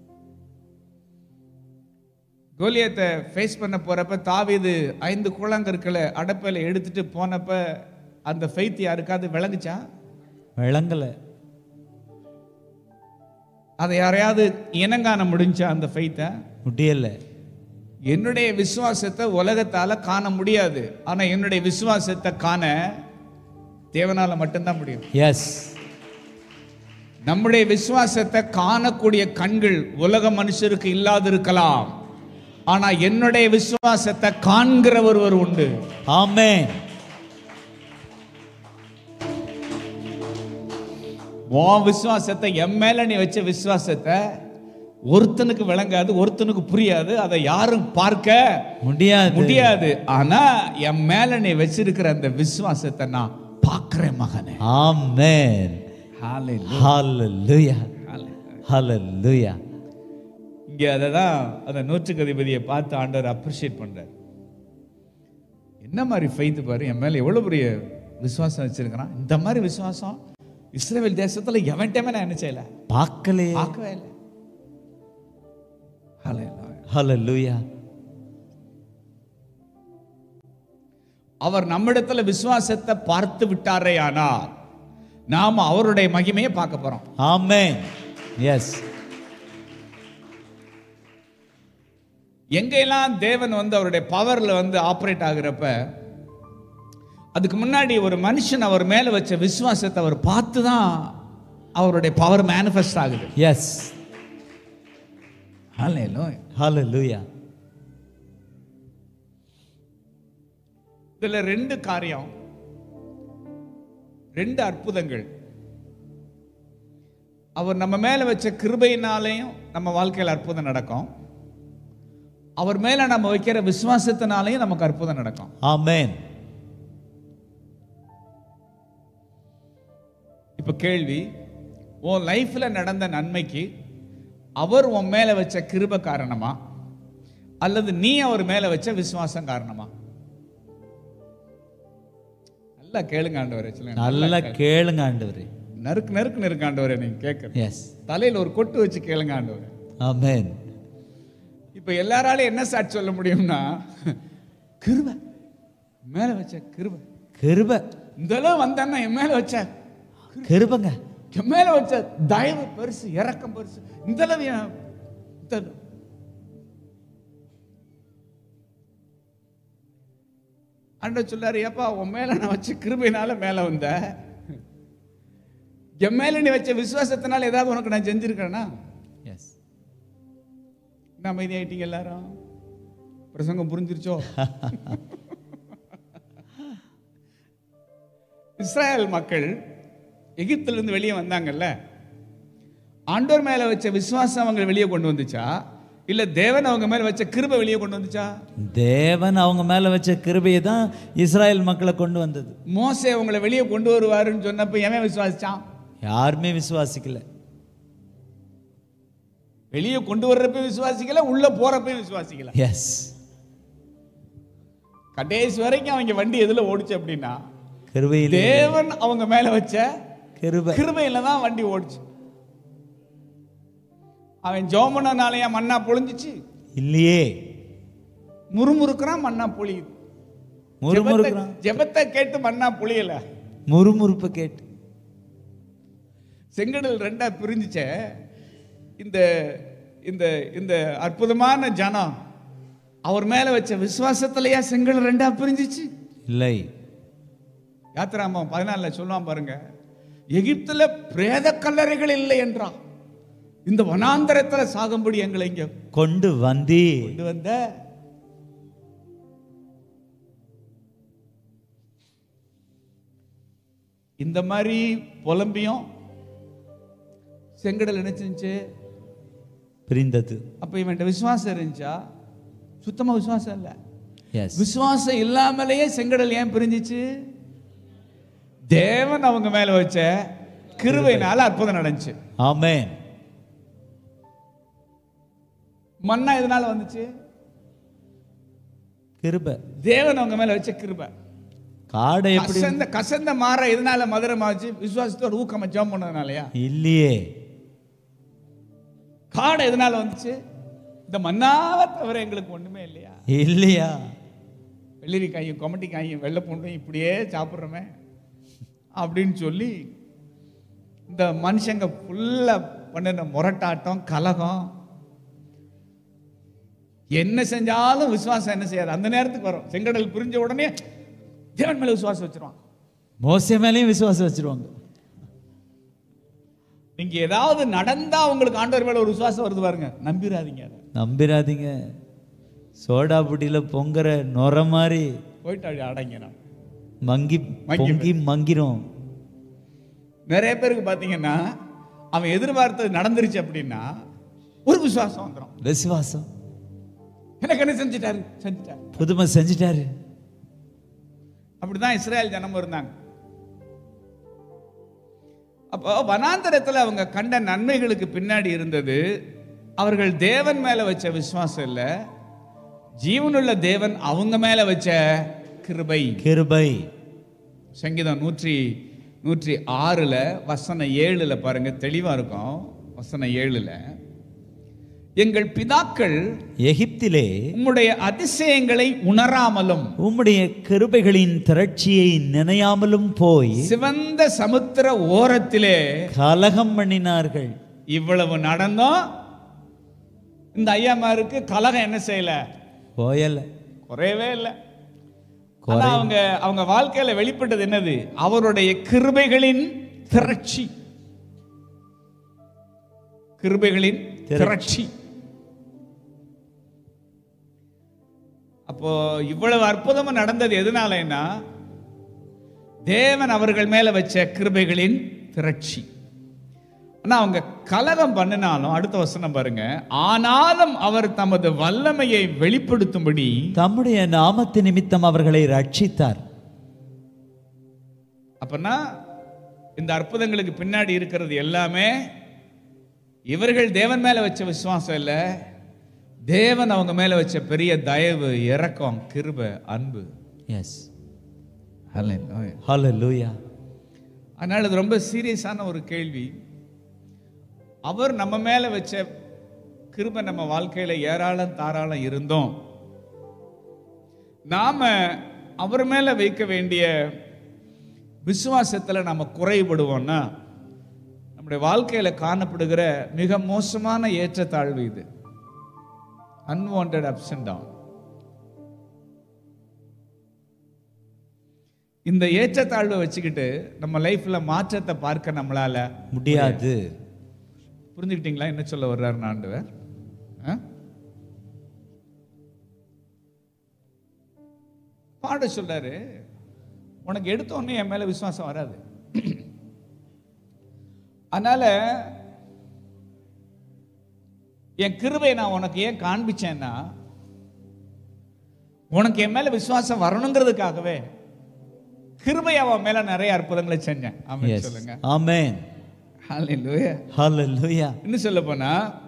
கோலியத்தை ஃபேஸ் பண்ண போறப்ப தாவீது ஐந்து கூழாங்கற்களை அடப்பையில எடுத்துட்டு போனப்ப அந்த ஃபெய்த் யாருக்காவது விளங்குச்சா விளங்கல அதை யாரையாவது இனங்காண முடிஞ்சா அந்த ஃபெய்த்தை முடியல என்னுடைய விசுவாசத்தை உலகத்தால காண முடியாது ஆனா என்னுடைய விசுவாசத்தை காண தேவனால மட்டும்தான் முடியும் எஸ் நம்முடைய விசுவாசத்தை காணக்கூடிய கண்கள் உலக மனுஷருக்கு இல்லாதிருக்கலாம் ஆனா என்னுடைய விசுவாசத்தை காண்கிற ஒருவர் உண்டு ஆமென் உன் விசுவாசத்தை என் மேல நீ வச்ச விசுவாசத்தை ஒருத்தனுக்கு விளங்காது ஒருத்தனுக்கு புரியாது அதை யாரும் பார்க்க முடியாது முடியாது ஆனா என் மேல நீ வச்சிருக்கிற அந்த விசுவாசத்தை நான் பார்க்கிறேன் மகனே ஆமென் Hallelujah. ஹalleluya Hallelujah. ஹalleluya இங்க அதை தான் அந்த நூற்றுக்கு அதிபதியை பார்த்து ஆண்டவர் அப்ரிஷியேட் பண்றார் என்ன மாதிரி ஃபைத்து பாரு என் மேல எவ்வளவு பெரிய விசுவாசம் வச்சிருக்கிறான் இந்த மாதிரி விசுவாசம் இஸ்ரேல் தேசத்துல எவன்ட்டமே நான் என்ன செய்யல பார்க்கலையே பார்க்கவே இல்லை Hallelujah. ஹalleluya அவர் நம்மிடத்துல விசுவாசத்தை பார்த்து விட்டாரே ஆனால் நாம அவருடைய மகிமையை பார்க்க போறோம் ஆமென் எஸ் எங்கெல்லாம் தேவன் வந்து அவருடைய பவர்ல வந்து ஆப்ரேட் ஆகுறப்ப அதுக்கு முன்னாடி ஒரு மனுஷன் அவர் மேல வச்ச விசுவாசத்தை அவர் பார்த்து தான் அவருடைய பவர் மேனிஃபெஸ்ட் ஆகுது எஸ் Hallelujah. ஹalleluya இதுல ரெண்டு காரியம் ரெண்டு அற்புதங்கள் அவர் நம்ம மேல வச்ச கிருபையினாலேயும் நம்ம வாழ்க்கையில் அற்புதம் நடக்கும் அவர் மேல நம்ம வைக்கிற விசுவாசத்தினாலேயும் நமக்கு அற்புதம் நடக்கும் ஆமென் இப்ப கேள்வி உன் லைஃப்ல நடந்த நன்மைக்கு அவர் உன் மேல வச்ச கிருப காரணமா அல்லது நீ அவர் மேல வச்ச விசுவாசம் காரணமா நல்லா கேளுங்க ஆண்டவரே சொல்லுங்க. நல்லா கேளுங்க ஆண்டவரே நறுக்கு நறுக்கு நறுக்கு ஆண்டவரே நீங்க கேட்கறது எஸ் தலையில ஒரு கொட்டு வச்சு கேளுங்க ஆண்டவரே ஆமென் இப்ப எல்லாராலையும் என்ன சாட்சி சொல்ல முடியும்னா கிருப மேல வச்ச கிருப கிருப இந்த அளவு வந்தேன்னா என் மேல வச்ச கிருபங்க என் மேல வச்ச தயவு பெருசு இறக்கம் பெருசு இந்த அளவு என் இந்த அளவு. ஆண்டவர் சொல்லாரு ஏப்பா உன் மேல நான் வச்ச கிருபையினால மேல வந்த என் மேல நீ வச்ச விசுவாசத்தினால ஏதாவது உனக்கு நான் செஞ்சிருக்கேனா எஸ் என்ன அமைதியாயிட்டீங்க எல்லாரும் பிரசங்கம் புரிஞ்சிருச்சோ இஸ்ராயல் மக்கள் எகிப்திலிருந்து வெளியே வந்தாங்கல்ல ஆண்டவர் மேல வச்ச விசுவாசம் அவங்க வெளியே கொண்டு வந்துச்சா இல்ல தேவன் அவங்க மேல வச்ச கிருபை வெளியே கொண்டு வந்துச்சா தேவன் அவங்க மேல வச்ச கிருபையை தான் இஸ்ராயேல் மக்களை கொண்டு வந்தது மோசே அவங்கள வெளியே கொண்டு வருவாருன்னு சொன்னப்ப எவன் விசுவாசிச்சான் யாருமே விசுவாசிக்கல வெளியே கொண்டு வர்றப்ப விசுவாசிக்கல உள்ள போறப்ப விசுவாசிக்கல எஸ் கடைசி வரைக்கும் அவங்க வண்டி எதுல ஓடுச்சு அப்படின்னா கிருபையிலே தேவன் அவங்க மேல வச்ச கிருபை கிருபையில தான் வண்டி ஓடுச்சு அவன் ஜோமனாலயா மண்ணா பொழிஞ்சிச்சு இல்லையே முறுமுறுக்கிறான் மண்ணா பொழியுது முறுமுறுக்கிறான் ஜெபத்தை- ஜெபத்தை கேட்டு மண்ணா பொழியல முறுமுறுப்பு கேட்டு செங்கடல் ரெண்டா பிரிஞ்சுச்சே இந்த இந்த இந்த அற்புதமான ஜனம் அவர் மேல வச்ச விசுவாசத்திலயா செங்கடல் ரெண்டா பிரிஞ்சிச்சு இல்லை யாத்திராமம் பதினாலுல சொல்லுவான் பாருங்க எகிப்துல பிரேத கல்லறைகள் இல்லை என்றான் இந்த வனாந்தரத்துல சாகும்படி எங்களை இங்க கொண்டு வந்தி கொண்டு வந்த இந்த மாதிரி புலம்பியும் செங்கடல் என்ன செஞ்சுச்சு பிரிந்தது அப்ப இவன்ட்ட விசுவாசம் இருந்துச்சா சுத்தமா விசுவாசம் இல்ல எஸ் விசுவாசம் இல்லாமலேயே செங்கடல் ஏன் பிரிஞ்சிச்சு தேவன் அவங்க மேல வச்ச கிருபையினால அற்புதம் நடந்துச்சு ஆமென் மண்ணா எதனால வந்துச்சு கிருபை தேவன் அவங்க மேல வச்ச கிருபை காடை எப்படி கசந்த கசந்த மாற எதனால மதுரமாச்சு விசுவாசத்தோட ஊக்கமா ஜெபம் பண்ணதுனாலயா இல்லையே காடை எதனால வந்துச்சு இந்த மண்ணாவை தவிர எங்களுக்கு ஒண்ணுமே இல்லையா இல்லையா வெள்ளரிக்காயும் கொமட்டிக்காயும் வெள்ளை பூண்டும் இப்படியே சாப்பிட்றோமே அப்படின்னு சொல்லி இந்த மனுஷங்க ஃபுல்லா பண்ணின முரட்டாட்டம் கலகம் என்ன செஞ்சாலும் விசுவாசம் என்ன செய்யாது அந்த நேரத்துக்கு வரும் செங்கடல் பிரிஞ்ச உடனே தேவன் மேல விசுவாசம் வச்சிருவான் மோச மேலேயும் விசுவாசம் வச்சிருவாங்க நீங்க ஏதாவது நடந்தா உங்களுக்கு ஆண்டவர் மேல ஒரு விசுவாசம் வருது பாருங்க நம்பிராதீங்க அதை நம்பிராதீங்க சோடா புட்டியில பொங்குற நொர மாதிரி போயிட்டு அப்படி அடங்க நான் மங்கி மங்கி பொங்கி மங்கிரும் நிறைய பேருக்கு பாத்தீங்கன்னா அவன் எதிர்பார்த்தது நடந்துருச்சு அப்படின்னா ஒரு விசுவாசம் வந்துடும் விசுவாசம் எனக்கு என்ன செஞ்சிட்டாரு செஞ்சிட்டாரு புதுமை செஞ்சிட்டாரு அப்படிதான் இஸ்ரேல் ஜனமும் இருந்தாங்க அப்போ வனாந்தரத்துல அவங்க கண்ட நன்மைகளுக்கு பின்னாடி இருந்தது அவர்கள் தேவன் மேல வச்ச விசுவாசம் இல்ல ஜீவனுள்ள தேவன் அவங்க மேல வச்ச கிருபை கிருபை சங்கீதம் நூற்றி நூற்றி ஆறுல வசனம் ஏழுல பாருங்க தெளிவா இருக்கும் வசனம் ஏழுல எங்கள் பிதாக்கள் எகிப்திலே உம்முடைய அதிசயங்களை உணராமலும் உம்முடைய கிருபைகளின் திரட்சியை நினையாமலும் போய் சிவந்த சமுத்திர ஓரத்திலே கலகம் பண்ணினார்கள் இவ்வளவு நடந்தோம் இந்த ஐயாமாருக்கு கலகம் என்ன செய்யல போயல குறையவே இல்லை ஆனா அவங்க அவங்க வாழ்க்கையில வெளிப்பட்டது என்னது அவருடைய கிருபைகளின் திரட்சி கிருபைகளின் திரட்சி அப்போ அப்போ இவ்வளவு அற்புதமும் நடந்தது எதனாலன்னா தேவன் அவர்கள் மேல வச்ச கிருபைகளின் திரட்சி ஆனா அவங்க கலகம் பண்ணினாலும் அடுத்த வசனம் பாருங்க ஆனாலும் அவர் தமது வல்லமையை வெளிப்படுத்தும்படி தம்முடைய நாமத்து நிமித்தம் அவர்களை ரட்சித்தார் அப்பனா இந்த அற்புதங்களுக்கு பின்னாடி இருக்கிறது எல்லாமே இவர்கள் தேவன் மேல வச்ச விசுவாசம் இல்ல தேவன் அவங்க மேல வச்ச பெரிய தயவு இரக்கம் கிருபை அன்பு எஸ் Hallelujah. ஹalleluya அதனால இது ரொம்ப சீரியஸான ஒரு கேள்வி அவர் நம்ம மேல வச்ச கிருபை நம்ம வாழ்க்கையில ஏராளம் தாராளம் இருந்தோம் நாம அவர் மேல வைக்க வேண்டிய விசுவாசத்துல நம்ம குறைபடுவோம்னா நம்முடைய வாழ்க்கையில காணப்படுகிற மிக மோசமான ஏற்றத்தாழ்வு இது அன்வான்ட் அப்ஸ் அண்ட் டவுன் இந்த ஏற்றத்தாழ்வை வச்சுக்கிட்டு நம்ம லைஃப்ல மாற்றத்தை பார்க்க நம்மளால முடியாது புரிஞ்சுக்கிட்டீங்களா என்ன சொல்ல வர்றாரு ஆண்டவர் ஆ? பாட சொல்றாரு உனக்கு எடுத்த உடனே என் மேல விசுவாசம் வராது அதனால என் கிருபை நான் உனக்கு ஏன் காண்பிச்சேன்னா உனக்கு என் மேல விசுவாசம் வரணுங்கிறதுக்காகவே கிருபை அவன் மேல நிறைய அற்புதங்களை செஞ்சேன் ஆமென் எஸ் சொல்லுங்க ஆமென் ஹalleluya ஹalleluya இன்னும் சொல்ல போனா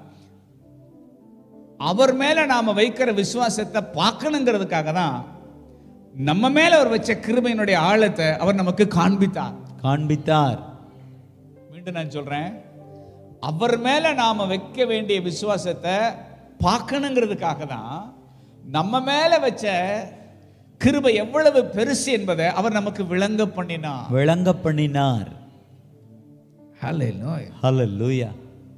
அவர் மேல நாம வைக்கிற விசுவாசத்தை பார்க்கணுங்கிறதுக்காக தான் நம்ம மேல அவர் வச்ச கிருபையினுடைய ஆழத்தை அவர் நமக்கு காண்பித்தார் காண்பித்தார் மீண்டும் நான் சொல்றேன் அவர் மேல நாம வைக்க வேண்டிய விசுவாசத்தை பார்க்கணுங்கிறதுக்காக தான் நம்ம மேல வச்ச கிருபை எவ்வளவு பெருசு என்பதை அவர் நமக்கு விளங்க பண்ணினார் விளங்க பண்ணினார் ஹalleluya ஹalleluya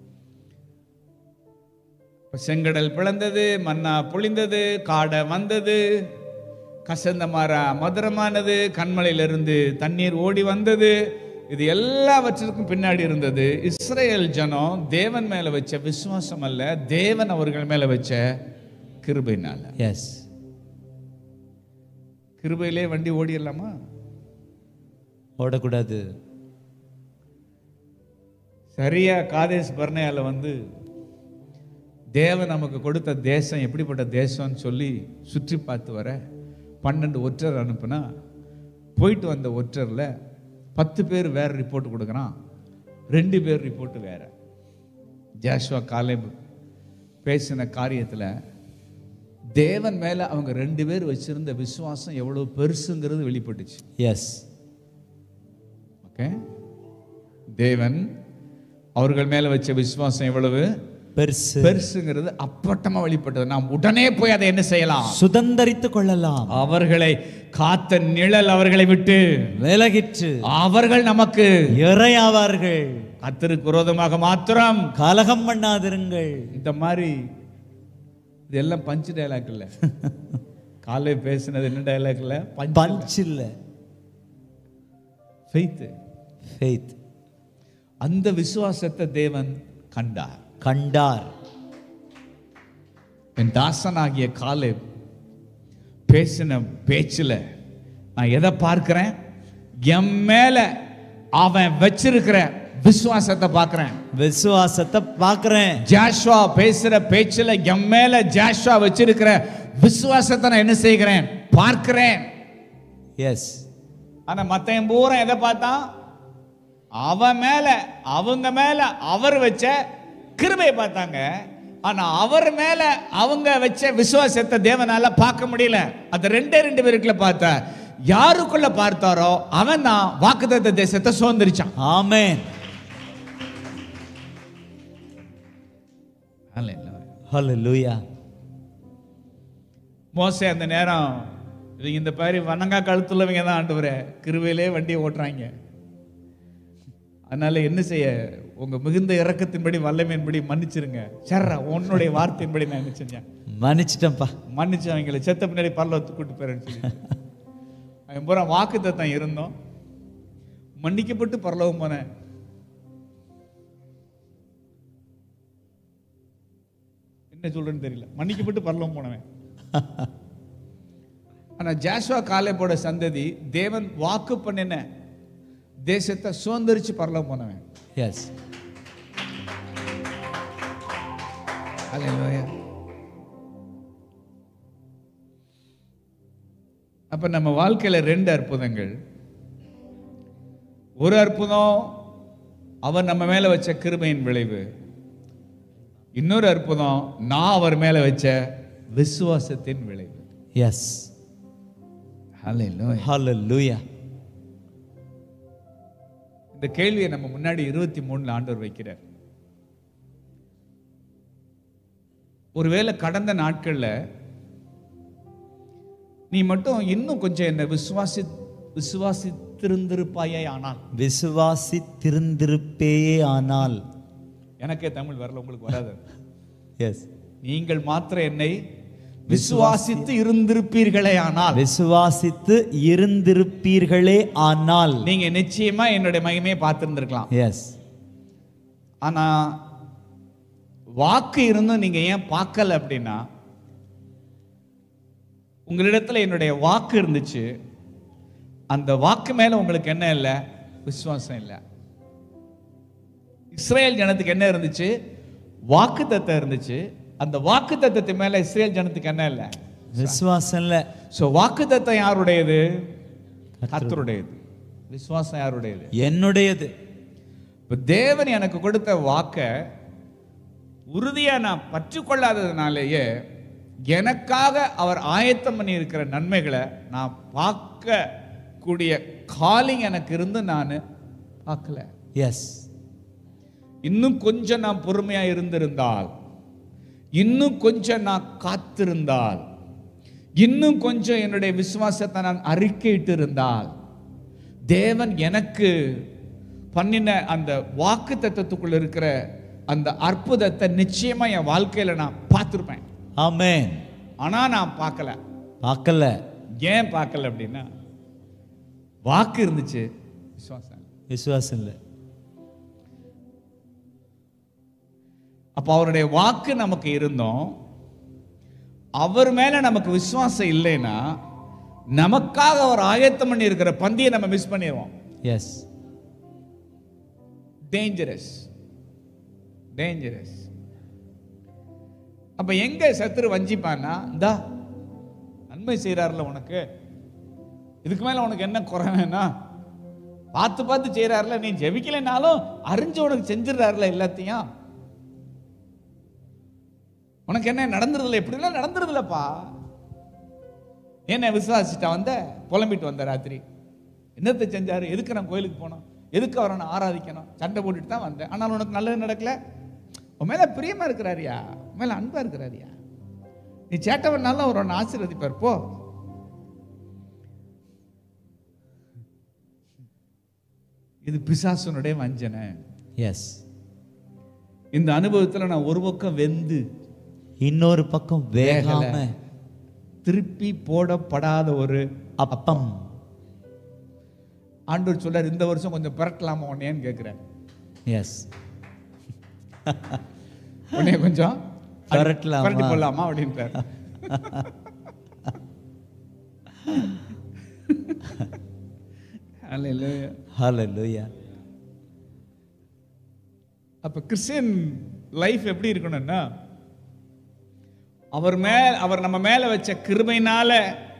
இப்ப செங்கடல் பிளந்தது மன்னா பொழிந்தது காடை வந்தது கசந்த மாறா மதுரமானது கண்மலையிலிருந்து தண்ணீர் ஓடி வந்தது இது எல்லாவற்றிற்கும் பின்னாடி இருந்தது இஸ்ரேல் ஜனம் தேவன் மேல வச்ச விசுவாசம் அல்ல தேவன் அவர்கள் மேல வச்ச கிருபைனால எஸ் கிருபையிலே வண்டி ஓடிடலாமா ஓடக்கூடாது சரியா காதேஷ் பர்னையால வந்து தேவன் நமக்கு கொடுத்த தேசம் எப்படிப்பட்ட தேசம்னு சொல்லி சுற்றி பார்த்து வர பன்னெண்டு ஒற்றர் அனுப்புனா போயிட்டு வந்த ஒற்றர்ல பத்து பேர் வேற ரிப்போர்ட் கொடுக்குறான் ரெண்டு பேர் ரிப்போர்ட் வேற ஜாஷ்வா காலேப் பேசின காரியத்துல தேவன் மேல அவங்க ரெண்டு பேர் வச்சிருந்த விசுவாசம் எவ்வளவு பெருசுங்கிறது வெளிப்பட்டுச்சு எஸ் ஓகே தேவன் அவர்கள் மேல வச்ச விசுவாசம் எவ்வளவு பெருசு பெருசுங்கிறது அப்பட்டமா வெளிப்பட்டது நாம் உடனே போய் அதை என்ன செய்யலாம் சுதந்தரித்துக் கொள்ளலாம் அவர்களை காத்த நிழல் அவர்களை விட்டு விலகிற்று அவர்கள் நமக்கு இறையாவார்கள் கத்தருக்கு விரோதமாக மாத்திரம் கலகம் பண்ணாதிருங்கள் இந்த மாதிரி இதெல்லாம் பஞ்சு டைலாக் இல்ல காலை பேசினது என்ன டைலாக் இல்ல பஞ்ச் இல்ல ஃபெய்த் ஃபெய்த் அந்த விசுவாசத்தை தேவன் கண்டார் கண்டார் என் தாசனாகிய காலேப் பேசின பேச்சுல நான் எதை பார்க்கிறேன் என் மேல அவன் வச்சிருக்கிற விசுவாசத்தை பார்க்கிறேன் விசுவாசத்தை பார்க்கிறேன் ஜாஷ்வா பேசுற பேச்சுல என் மேல ஜாஷ்வா வச்சிருக்கிற விசுவாசத்தை நான் என்ன செய்கிறேன் பார்க்கிறேன் எஸ் ஆனா மத்தவன் பூரா எதை பார்த்தான் அவன் மேல அவங்க மேல அவர் வச்ச கிருபையை பார்த்தாங்க ஆனா அவர் மேல அவங்க வச்ச விசுவாசத்தை தேவனால பார்க்க முடியல அந்த ரெண்டே ரெண்டு பேருக்குள்ள பார்த்த யாருக்குள்ள பார்த்தாரோ அவன் தான் வாக்குத்தத்த தேசத்தை சுதந்திரிச்சான் ஆமென் ஹalleluya மோசே அந்த நேரம் இவங்க இந்த மாதிரி வணங்கா கழுத்துள்ளவங்க தான் ஆண்டவரே கிருபையிலே வண்டியை ஓட்டுறாங்க அதனால என்ன செய்ய உங்க மிகுந்த இறக்கத்தின்படி வல்லமையின்படி மன்னிச்சிருங்க சர்ரா உன்னுடைய வார்த்தையின்படி நான் என்ன செஞ்சேன் மன்னிச்சிட்டேன்ப்பா மன்னிச்சு அவங்களை செத்த பின்னாடி பரலோகத்துக்கு கூட்டு போறேன்னு சொல்லி அவன் பூரா வாக்கு தத்தம் இருந்தோம் மன்னிக்கப்பட்டு பரலோகம் போனேன் என்ன சொல்றேன்னு தெரியல மன்னிக்கப்பட்டு பரலோகம் போனவன் ஆனா ஜாஸ்வா காலேபோட சந்ததி தேவன் வாக்கு பண்ணின தேசத்தை சுதந்திரிச்சு பரலம் போனவன் எஸ் Hallelujah. அப்ப நம்ம வாழ்க்கையில ரெண்டு அற்புதங்கள் ஒரு அற்புதம் அவர் நம்ம மேல வச்ச கிருபையின் விளைவு இன்னொரு அற்புதம் நான் அவர் மேல வச்ச விசுவாசத்தின் விளைவு எஸ் Hallelujah. ஹalleluya இந்த கேள்வியை நம்ம முன்னாடி இருபத்தி மூணுல ஆண்டவர் வைக்கிறார் ஒருவேளை கடந்த நாட்கள்ல நீ மட்டும் இன்னும் கொஞ்சம் என்ன விசுவாசி விசுவாசித்திருந்திருப்பாயே ஆனால் விசுவாசித்திருந்திருப்பேயே ஆனால் எனக்கே தமிழ் வரல உங்களுக்கு வராது எஸ் நீங்கள் மாத்திரம் என்னை விசுவாசித்து இருந்திருப்பீர்களே ஆனால் விசுவாசித்து இருந்திருப்பீர்களே ஆனால் நீங்க நிச்சயமா என்னுடைய மகிமையை பார்த்திருந்திருக்கலாம் எஸ் ஆனா வாக்கு இருந்தும் நீங்க ஏன் பார்க்கல அப்படின்னா உங்களிடத்துல என்னுடைய வாக்கு இருந்துச்சு அந்த வாக்கு மேல உங்களுக்கு என்ன இல்லை விசுவாசம் இல்லை இஸ்ரேல் ஜனத்துக்கு என்ன இருந்துச்சு வாக்கு தத்தம் இருந்துச்சு அந்த வாக்கு தத்தத்து மேல இஸ்ரேல் ஜனத்துக்கு என்ன இல்லை விசுவாசம் இல்ல சோ வாக்கு தத்தம் யாருடையது கர்த்தருடையது விசுவாசம் யாருடையது என்னுடையது இப்ப தேவன் எனக்கு கொடுத்த வாக்க உறுதியா நான் பற்று கொள்ளாததுனாலேயே எனக்காக அவர் ஆயத்தம் பண்ணி இருக்கிற நன்மைகளை நான் பார்க்க கூடிய காலிங் எனக்கு இருந்து நான் பார்க்கல எஸ் இன்னும் கொஞ்சம் நான் பொறுமையா இருந்திருந்தால் இன்னும் கொஞ்சம் நான் காத்திருந்தால் இன்னும் கொஞ்சம் என்னுடைய விசுவாசத்தை நான் அறிக்கையிட்டு இருந்தால் தேவன் எனக்கு பண்ணின அந்த வாக்கு தத்துவத்துக்குள்ள இருக்கிற அந்த அற்புதத்தை நிச்சயமா என் வாழ்க்கையில நான் பார்த்துருப்பேன் ஆமென் ஆனா நான் பார்க்கல பார்க்கல ஏன் பார்க்கல அப்படின்னா வாக்கு இருந்துச்சு விசுவாசம் இல்லை. விசுவாசம் இல்ல அப்போ அவருடைய வாக்கு நமக்கு இருந்தோம் அவர் மேல நமக்கு விசுவாசம் இல்லைன்னா நமக்காக அவர் ஆயத்தம் பண்ணி இருக்கிற பந்தியை நம்ம மிஸ் பண்ணிடுவோம் எஸ் டேஞ்சரஸ் டேஞ்சரஸ் அப்ப எங்க சத்துரு வஞ்சிப்பான்னா இந்தா நன்மை செய்றாருல உனக்கு இதுக்கு மேல உனக்கு என்ன குறை வேணா பார்த்து பார்த்து செய்றாருல நீ ஜெபிக்கலைனாலும் அறிஞ்சு உனக்கு செஞ்சிடறாருல எல்லாத்தையும் உனக்கு என்ன நடந்துருதுல எப்படிலாம் நடந்துருதுலப்பா என்ன விசுவாசிட்டா வந்த புலம்பிட்டு வந்த ராத்திரி என்னத்தை செஞ்சாரு எதுக்கு நான் கோயிலுக்கு போனோம் எதுக்கு அவரை நான் ஆராதிக்கணும் சண்டை போட்டுட்டு தான் வந்தேன் ஆனால் உனக்கு நல்லது நடக்கல உன் மேல பிரியமா இருக்கிறாரியா உன் மேல அன்பா இருக்கிறாரியா நீ சேட்டை பண்ணாலும் அவர் உன்னை ஆசீர்வதிப்பார் போ இது பிசாசனுடைய வஞ்சனை எஸ் இந்த அனுபவத்துல நான் ஒரு பக்கம் வெந்து இன்னொரு பக்கம் வேகாம வேகல. திருப்பி போடப்படாத ஒரு அப்பம் ஆண்டவர் சொல்றார் இந்த வருஷம் கொஞ்சம் பிறக்கலாமா உன்னையன்னு கேட்கிறேன் எஸ் உன்னைய கொஞ்சம் பிரட்டலாமா? பரட்டி போடலாமா அப்படின்ட்டார் Hallelujah. ஹalleluya அப்ப கிறிஸ்டியன் லைஃப் எப்படி இருக்கணும்னா அவர் மேல் அவர் நம்ம மேல வச்ச கிருபையினால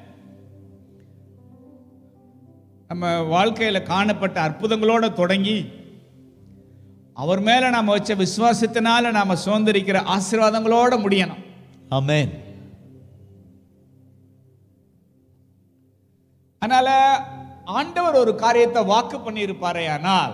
நம்ம வாழ்க்கையில காணப்பட்ட அற்புதங்களோட தொடங்கி அவர் மேல நாம வச்ச விசுவாசத்தினால நாம சுதந்திரிக்கிற ஆசீர்வாதங்களோட முடியணும் ஆமென் அதனால ஆண்டவர் ஒரு காரியத்தை வாக்கு பண்ணியிருப்பாரே ஆனால்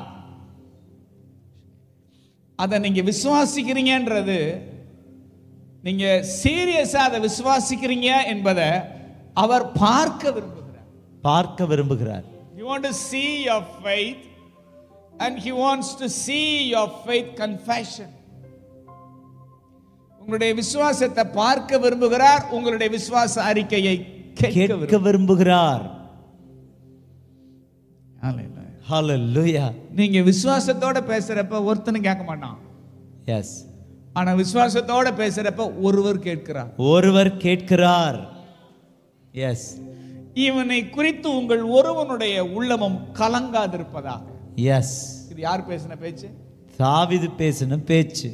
அதை நீங்க விசுவாசிக்கிறீங்கன்றது நீங்க சீரியஸா அதை விசுவாசிக்கிறீங்க என்பதை அவர் பார்க்க விரும்புகிறார் பார்க்க விரும்புகிறார் You want to see your faith and he wants to see your faith confession. உங்களுடைய விசுவாசத்தை பார்க்க விரும்புகிறார் உங்களுடைய விசுவாச அறிக்கையை கேட்க கேட்க விரும்புகிறார் விரும்புகிறார் Hallelujah. ஹalleluya நீங்க விசுவாசத்தோட பேசுறப்ப ஒருத்தனும் கேட்க மாட்டான் எஸ் ஆனா விசுவாசத்தோட பேசுறப்ப ஒருவர் கேட்கிறார் ஒருவர் கேட்கிறார் எஸ் இவனை குறித்து உங்கள் ஒருவனுடைய உள்ளமும் கலங்காதிருப்பதாக எஸ் இது யார் பேசின பேச்சு தாவிது பேசின பேச்சு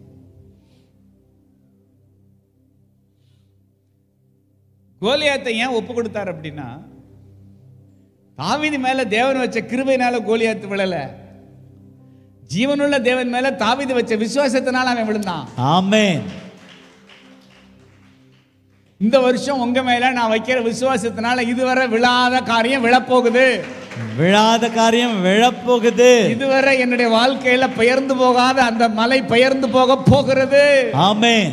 கோலியாத்தை ஏன் ஒப்பு கொடுத்தார் அப்படின்னா தாவீது மேல தேவன் வச்ச கிருபையினால கோலியாத்து விழல ஜீவனுள்ள தேவன் மேல தாவீது வச்ச விசுவாசத்தினால அவன் விழுந்தான் ஆமென் இந்த வருஷம் உங்க மேல நான் வைக்கிற விசுவாசத்தினால இதுவரை விழாத காரியம் விழப்போகுது விழாத காரியம் விழப்போகுது இதுவரை என்னுடைய வாழ்க்கையில பெயர்ந்து போகாத அந்த மலை பெயர்ந்து போக போகிறது ஆமென்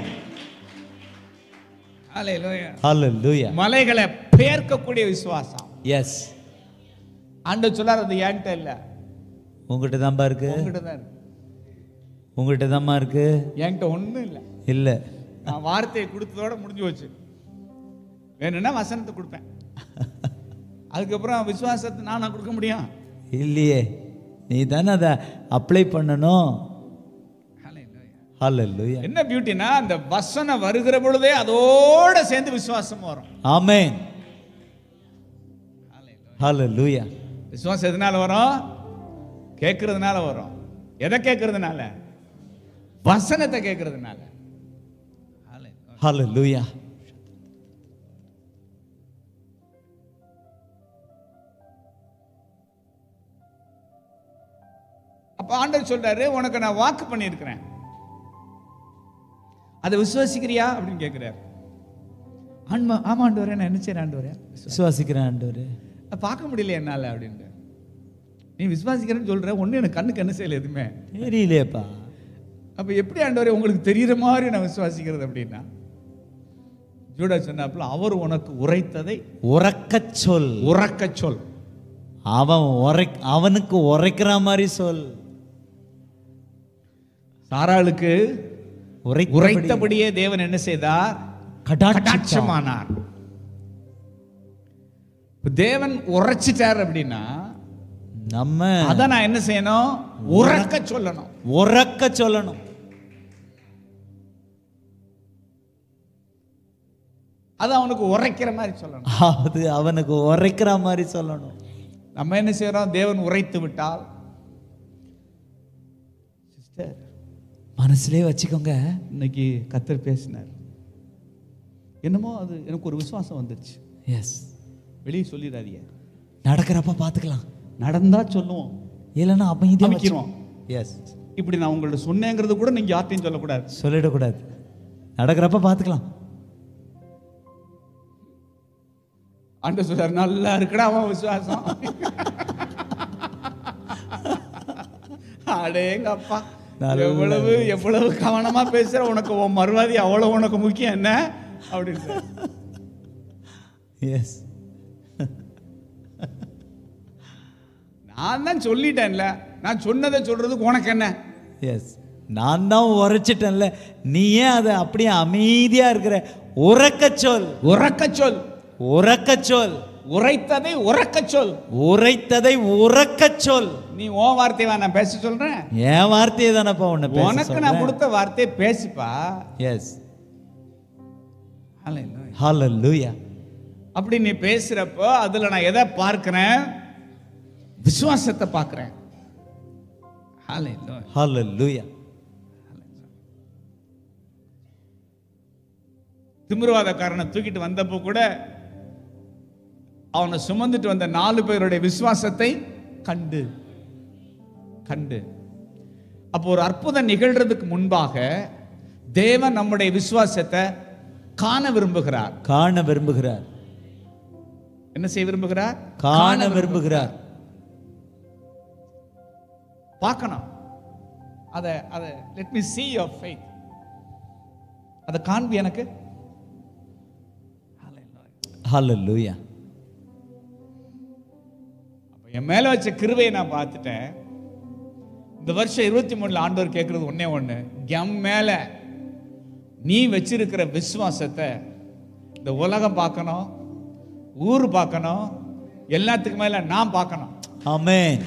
ஹalleluya. ஹalleluya மலைகளை பெயர்க்கக்கூடிய விசுவாசம் எஸ் ஆண்டவர் சொல்லார் அது என்கிட்ட இல்ல உங்ககிட்ட தான்பா இருக்கு உங்ககிட்ட தான் இருக்கு. உங்ககிட்ட தாம்மா இருக்கு என்கிட்ட ஒண்ணும் இல்லை இல்ல நான் வார்த்தையை கொடுத்ததோட முடிஞ்சு போச்சு வேணும்னா வசனத்தை கொடுப்பேன் அதுக்கப்புறம் விசுவாசத்தை நான் நான் கொடுக்க முடியும் இல்லையே நீ தானே அதை அப்ளை பண்ணணும் ஹalleluya என்ன பியூட்டினா அந்த வசனம் வருகிற பொழுதே அதோட சேர்ந்து விசுவாசம் வரும் ஆமென் ஹalleluya விசுவாசம் எதனால வரும் கேட்கறதுனால வரும் எதை கேட்கறதுனால வசனத்தை கேட்கறதுனால ஹalleluya அப்ப ஆண்டவர் சொல்றாரு உனக்கு நான் வாக்கு பண்ணியிருக்கிறேன் அதை விசுவாசிக்கிறியா அப்படின்னு கேட்கிறாரு ஆன்மா ஆமா ஆண்டவரே நான் என்ன செய்யறேன் ஆண்டவரே விசுவாசிக்கிறேன் ஆண்டவரே நான் பார்க்க முடியல என்னால அப்படின்ட்டு நீ விசுவாசிக்கிறேன்னு சொல்ற ஒண்ணு எனக்கு கண்ணு கண்ணு செய்யல எதுவுமே தெரியலையேப்பா அப்ப எப்படி ஆண்டவரே உங்களுக்கு தெரியுற மாதிரி நான் விசுவாசிக்கிறது அப்படின்னா ஜூடா சொன்னாப்புல அவர் உனக்கு உரைத்ததை உறக்கச் சொல் உறக்க சொல் அவன் உரை அவனுக்கு உரைக்கிற மாதிரி சொல் சாராளுக்கு உரை உரைத்தபடியே தேவன் என்ன செய்தார் கடாட்சம் கடாட்சமானார் இப்ப தேவன் உரைச்சிட்டார் அப்படின்னா நம்ம அத நான் என்ன செய்யணும் உறக்க சொல்லணும் உறக்க சொல்லணும் அது அவனுக்கு உரைக்கிற மாதிரி சொல்லணும் அது அவனுக்கு உரைக்கிற மாதிரி சொல்லணும் நம்ம என்ன செய்யறோம் தேவன் உரைத்து விட்டால் சிஸ்டர் மனசுலயே வச்சுக்கோங்க இன்னைக்கு கத்தர் பேசினார் என்னமோ அது எனக்கு ஒரு விசுவாசம் வந்துருச்சு எஸ் வெளியே சொல்லிடாதீங்க நடக்கிறப்ப பார்த்துக்கலாம் நடந்தா சொல்லுவோம் இல்லைன்னா அமைதியா அமைக்கிறோம் எஸ் இப்படி நான் உங்கள்ட்ட சொன்னேங்கிறது கூட நீங்க யார்ட்டையும் சொல்லக்கூடாது சொல்லிடக்கூடாது நடக்கிறப்ப பார்த்துக்கலாம் ஆண்டு சொல்றாரு நல்லா இருக்குடா அவன் விசுவாசம் அடேங்க அப்பா நல்ல எவ்வளவு எவ்வளவு கவனமா பேசுற உனக்கு உன் மறுவாதி அவ்வளவு உனக்கு முக்கியம் என்ன அப்படின்னு எஸ் நான் தான் சொல்லிட்டேன்ல நான் சொன்னதை சொல்றதுக்கு உனக்கு என்ன எஸ் நான் தான் உரைச்சிட்டேன்ல நீ ஏன் அதை அப்படியே அமைதியா இருக்கிற உறக்க சொல் உறக்க சொல் உறக்க சொல் உரைத்ததை உறக்க சொல் உரைத்ததை உறக்க சொல் நீ உன் வார்த்தையை நான் பேச சொல்றேன் என் வார்த்தையை தானப்பா உன்னை பேச உனக்கு நான் கொடுத்த வார்த்தையை பேசிப்பா எஸ் ஹalleluya அப்படி நீ பேசுறப்போ அதுல நான் எதை பார்க்கிறேன் விசுவாசத்தை பார்க்கிறேன் Hallelujah. ஹalleluya திமிருவாதக்காரனை தூக்கிட்டு வந்தப்போ கூட அவனை சுமந்துட்டு வந்த நாலு பேருடைய விசுவாசத்தை கண்டு கண்டு அப்போ ஒரு அற்புதம் நிகழ்றதுக்கு முன்பாக தேவன் நம்முடைய விசுவாசத்தை காண விரும்புகிறார் காண விரும்புகிறார் என்ன செய்ய விரும்புகிறார் காண விரும்புகிறார் பார்க்கணும் அதை அதை let me see your faith அதை காண்பி எனக்கு ஹalleluya அப்ப என் மேல வச்ச கிருபையை நான் பார்த்துட்டேன் இந்த வருஷம் இருபத்தி மூணுல ஆண்டவர் கேட்கறது ஒண்ணே ஒண்ணு என் மேல நீ வச்சிருக்கிற விசுவாசத்தை இந்த உலகம் பார்க்கணும் ஊர் பார்க்கணும் எல்லாத்துக்கு மேல நான் பார்க்கணும் ஆமென்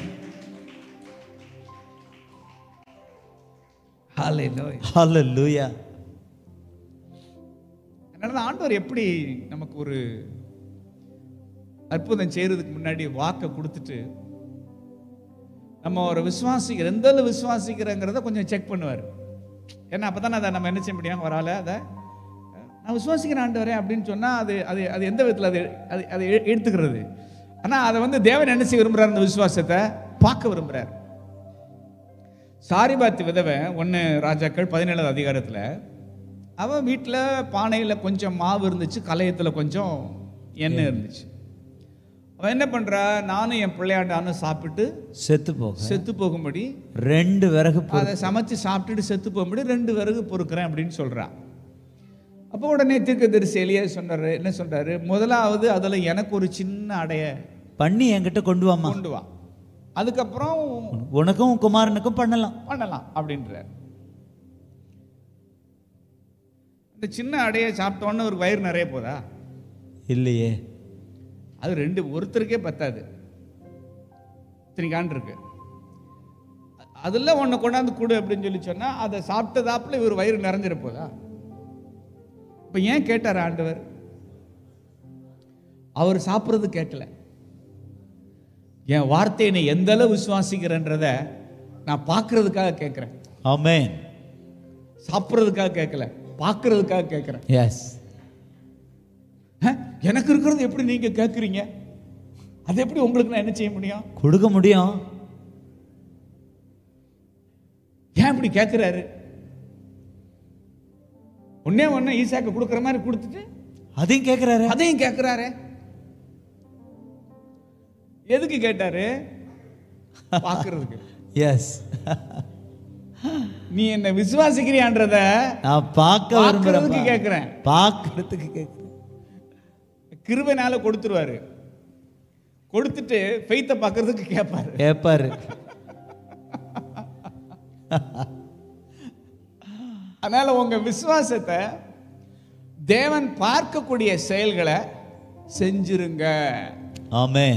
ஹalleluya அதனால தான் ஆண்டவர் எப்படி நமக்கு ஒரு அற்புதம் செய்யறதுக்கு முன்னாடி வாக்கை கொடுத்துட்டு நம்ம ஒரு விசுவாசிக்கிற எந்த அளவு விசுவாசிக்கிறங்கிறத கொஞ்சம் செக் பண்ணுவார் ஏன்னா அப்போ தானே அதை நம்ம என்ன செய்ய முடியும் ஒரு ஆளை அதை நான் விசுவாசிக்கிறேன் ஆண்டவரே அப்படின்னு சொன்னால் அது அது அது எந்த விதத்தில் அது அது அதை எ- எடுத்துக்கிறது ஆனால் அதை வந்து தேவன் என்ன செய்ய விரும்புகிறார் அந்த விசுவாசத்தை பார்க்க விரும்புகிறார் சாரிபாத்தி விதவை ஒன்று ராஜாக்கள் பதினேழாவது அதிகாரத்தில் அவன் வீட்டில் பானையில் கொஞ்சம் மாவு இருந்துச்சு கலையத்தில் கொஞ்சம் எண்ணெய் இருந்துச்சு அவன் என்ன பண்ணுறா நானும் என் பிள்ளையாண்டானும் சாப்பிட்டு செத்து போக செத்து போகும்படி ரெண்டு விறகு பொ- அதை சமைச்சு சாப்பிட்டுட்டு செத்து போகும்படி ரெண்டு விறகு பொறுக்கிறேன் அப்படின்னு சொல்றான் அப்போ உடனே தீர்க்கதரிசி எலியா சொன்னாரு என்ன சொல்றாரு முதலாவது அதுல எனக்கு ஒரு சின்ன அடைய பண்ணி என்கிட்ட கொண்டு வாமா கொண்டு வா அதுக்கப்புறம் உனக்கும் உன் குமாரனுக்கும் பண்ணலாம் பண்ணலாம் அப்படின்றார் இந்த சின்ன அடையை சாப்பிட்ட உடனே ஒரு வயிறு நிறைய போதா இல்லையே அது ரெண்டு ஒருத்தருக்கே பத்தாது இத்தனைக்கான் இருக்கு அதில் ஒன்று கொண்டாந்து கொடு அப்படின்னு சொல்லி சொன்னா அதை சாப்பிட்டதாப்புல இவர் வயிறு நிறைஞ்சிட போதா இப்போ ஏன் கேட்டார் ஆண்டவர் அவர் சாப்பிட்றது கேட்கல என் வார்த்தையை நீ எந்த அளவு விசுவாசிக்கிறன்றத நான் பார்க்கறதுக்காக கேட்குறேன் ஆமென் சாப்பிட்றதுக்காக கேட்கல பார்க்கறதுக்காக கேட்குறேன் எஸ் எனக்கு இருக்கிறது எப்படி நீங்க கேட்குறீங்க அது எப்படி உங்களுக்கு நான் என்ன செய்ய முடியும் கொடுக்க முடியும் ஏன் இப்படி கேட்குறாரு ஒன்னே ஒன்று ஈசாக்கு கொடுக்குற மாதிரி கொடுத்துட்டு அதையும் கேட்கிறாரு அதையும் கேட்குறாரு எதுக்கு கேட்டாரு பார்க்கறதுக்கு எஸ் நீ என்ன விசுவாசிக்கிறியான்றத நான் பார்க்க பார்க்கறதுக்கு விரும்புறேன் கேட்குறேன் பார்க்கறதுக்கு கேட்கிறேன் கிருபைனால கொடுத்துருவாரு கொடுத்துட்டு ஃபெய்த்தை பார்க்கறதுக்கு கேட்பாரு கேட்பாரு அதனால உங்க விசுவாசத்தை தேவன் பார்க்கக்கூடிய செயல்களை செஞ்சிருங்க ஆமென்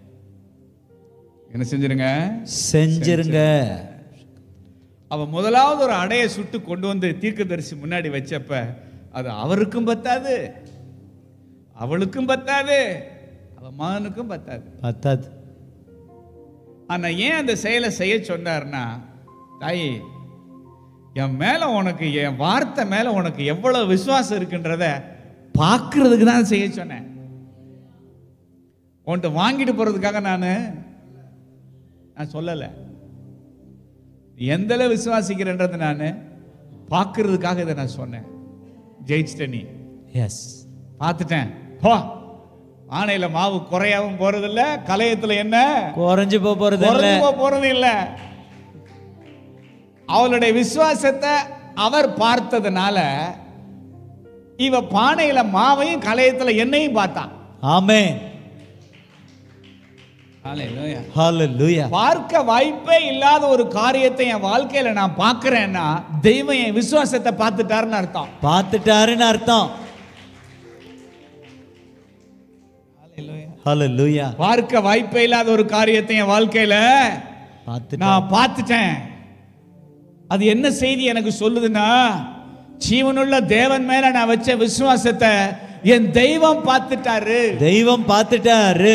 என்ன செஞ்சிருங்க செஞ்சிருங்க அவ முதலாவது ஒரு அடையை சுட்டு கொண்டு வந்து தீர்க்கதரிசி முன்னாடி வச்சப்ப அது அவருக்கும் பத்தாது அவளுக்கும் பத்தாது அவ மகனுக்கும் பத்தாது பத்தாது ஆனா ஏன் அந்த செயலை செய்ய சொன்னார்னா தாயி என் மேல உனக்கு என் வார்த்தை மேல உனக்கு எவ்வளவு விசுவாசம் இருக்குன்றத பார்க்கறதுக்கு தான் செய்ய சொன்னேன் உன்கிட்ட வாங்கிட்டு போறதுக்காக நான் நான் சொல்லலை எந்த அளவு விசுவாசிக்கிறேன்றதை நான் பார்க்கறதுக்காக இதை நான் சொன்னேன் ஜெயிச்சிட்ட நீ எஸ் பார்த்துட்டேன் போ ஆணையில மாவு குறையாவும் போறதில்ல கலையத்துல என்ன குறைஞ்சு போக போறது இல்ல குறைஞ்சு போக போறது இல்ல அவளுடைய விசுவாசத்தை அவர் பார்த்ததுனால இவ பானையில மாவையும் கலையத்துல எண்ணெயும் பார்த்தான் ஆமென் ஹalleluya பார்க்க வாய்ப்பே இல்லாத ஒரு காரியத்தை என் வாழ்க்கையில நான் பார்க்கிறேன்னா தெய்வம் என் விசுவாசத்தை பார்த்துட்டாருன்னு அர்த்தம் பார்த்துட்டாருன்னு அர்த்தம் ஹalleluya பார்க்க வாய்ப்பே இல்லாத ஒரு காரியத்தை என் வாழ்க்கையில பார்த்துட்டா நான் பார்த்துட்டேன் அது என்ன செய்தி எனக்கு சொல்லுதுன்னா ஜீவனுள்ள தேவன் மேல நான் வச்ச விசுவாசத்தை என் தெய்வம் பார்த்துட்டாரு தெய்வம் பார்த்துட்டாரு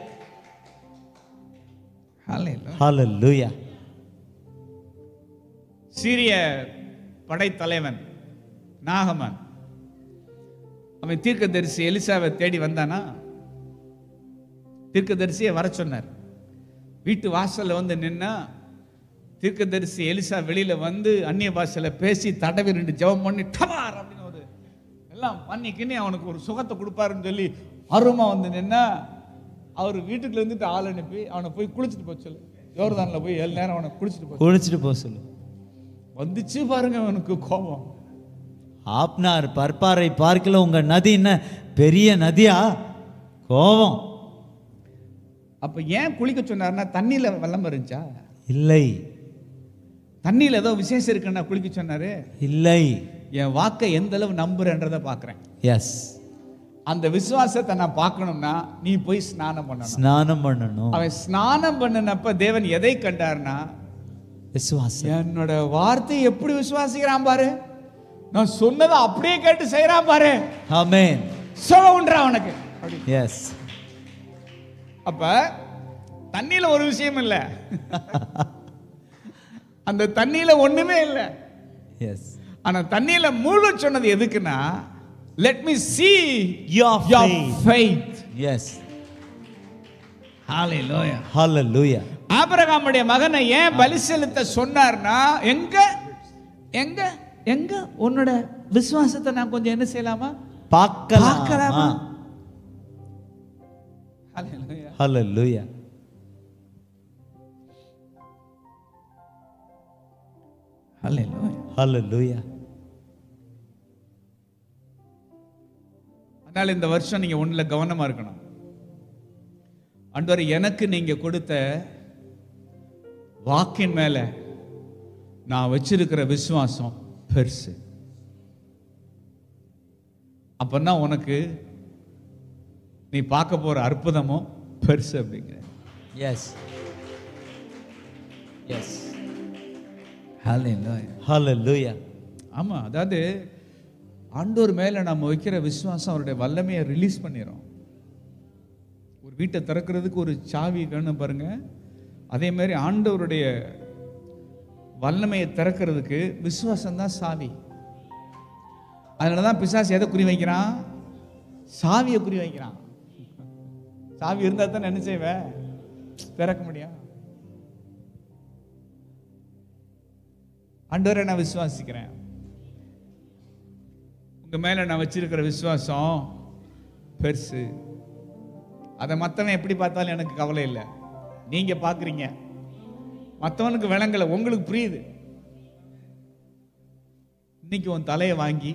ஹalleluya சீரிய படைத்தலைவன் நாகமன் அவன் தீர்க்கதரிசி எலிசாவை தேடி வந்தானா தீர்க்கதரிசியை வர சொன்னார் வீட்டு வாசல்ல வந்து நின்னா தீர்க்கதரிசி எலிசா வெளியில வந்து அந்நிய பாஷையில பேசி தடவி ரெண்டு ஜெபம் பண்ணி டமார் அப்படின்னு ஒரு எல்லாம் பண்ணிக்கின்னு அவனுக்கு ஒரு சுகத்தை கொடுப்பாருன்னு சொல்லி ஆர்வமா வந்து நின்னா அவர் வீட்டுக்குள்ள இருந்துட்டு ஆள் அனுப்பி அவனை போய் குளிச்சுட்டு போக சொல்லு யோர்தான்ல போய் ஏழு நேரம் அவனை குளிச்சுட்டு போ குளிச்சுட்டு போக சொல்லு வந்துச்சு பாருங்க அவனுக்கு கோபம் ஆப்னார் பற்பாறை பார்க்கல உங்க நதி என்ன பெரிய நதியா கோபம் அப்ப ஏன் குளிக்க சொன்னார்னா தண்ணியில வெள்ளம் இருந்துச்சா இல்லை தண்ணியில ஏதோ விசேஷம் இருக்குன்னா குளிக்க சொன்னாரு இல்லை என் வாக்கை எந்த அளவு நம்புறேன்றதை பார்க்கறேன் எஸ் அந்த விசுவாசத்தை நான் பார்க்கணும்னா நீ போய் ஸ்நானம் பண்ணணும் ஸ்நானம் பண்ணணும் அவன் ஸ்நானம் பண்ணினப்ப தேவன் எதை கண்டார்னா விசுவாசம் என்னோட வார்த்தை எப்படி விசுவாசிக்கிறான் பாரு நான் சொன்னதை அப்படியே கேட்டு செய்யறான் பாரு ஆமென் சுகம் உண்டா அவனுக்கு அப்படி எஸ் அப்ப தண்ணியில ஒரு விஷயம் இல்ல அந்த தண்ணியில ஒண்ணுமே இல்ல எஸ் ஆனா தண்ணியில மூழ்க சொன்னது எதுக்குன்னா let me see Your your faith. faith yes hallelujah hallelujah ஆபிரகாமுடைய மகனை ஏன் பலி செலுத்த சொன்னார்னா எங்க எங்க எங்க உன்னோட விசுவாசத்தை நான் கொஞ்சம் என்ன செய்யலாமா பார்க்கலாமா பார்க்கலாமா? ஹalleluya ஹalleluya ஹalleluya ஹalleluya அதனால இந்த வருஷம் நீங்க ஒண்ணுல கவனமா இருக்கணும் ஆண்டவர் எனக்கு நீங்க கொடுத்த வாக்கின் மேல நான் வச்சிருக்கிற விசுவாசம் பெருசு அப்பதான் உனக்கு நீ பார்க்க போற அற்புதமும் பெருசு அப்படிங்கிற எஸ் எஸ் ஹalleluya ஹalleluya ஆமா அதாவது ஆண்டோர் மேல நம்ம வைக்கிற விசுவாசம் அவருடைய வல்லமையை ரிலீஸ் பண்ணிடும் ஒரு வீட்டை திறக்கிறதுக்கு ஒரு சாவி வேணும் பாருங்க அதே மாதிரி ஆண்டவருடைய வல்லமையை திறக்கிறதுக்கு விசுவாசம் தான் சாவி அதனால தான் பிசாசு எதை குறி வைக்கிறான் சாவியை குறி வைக்கிறான் சாவி இருந்தால் தான் என்ன செய்வேன் திறக்க முடியும் ஆண்டவரை நான் விசுவாசிக்கிறேன் உங்க மேல நான் வச்சிருக்கிற விசுவாசம் பெருசு அதை மத்தவன் எப்படி பார்த்தாலும் எனக்கு கவலை இல்லை நீங்க பாக்குறீங்க மத்தவனுக்கு விளங்கல உங்களுக்கு புரியுது இன்னைக்கு உன் தலையை வாங்கி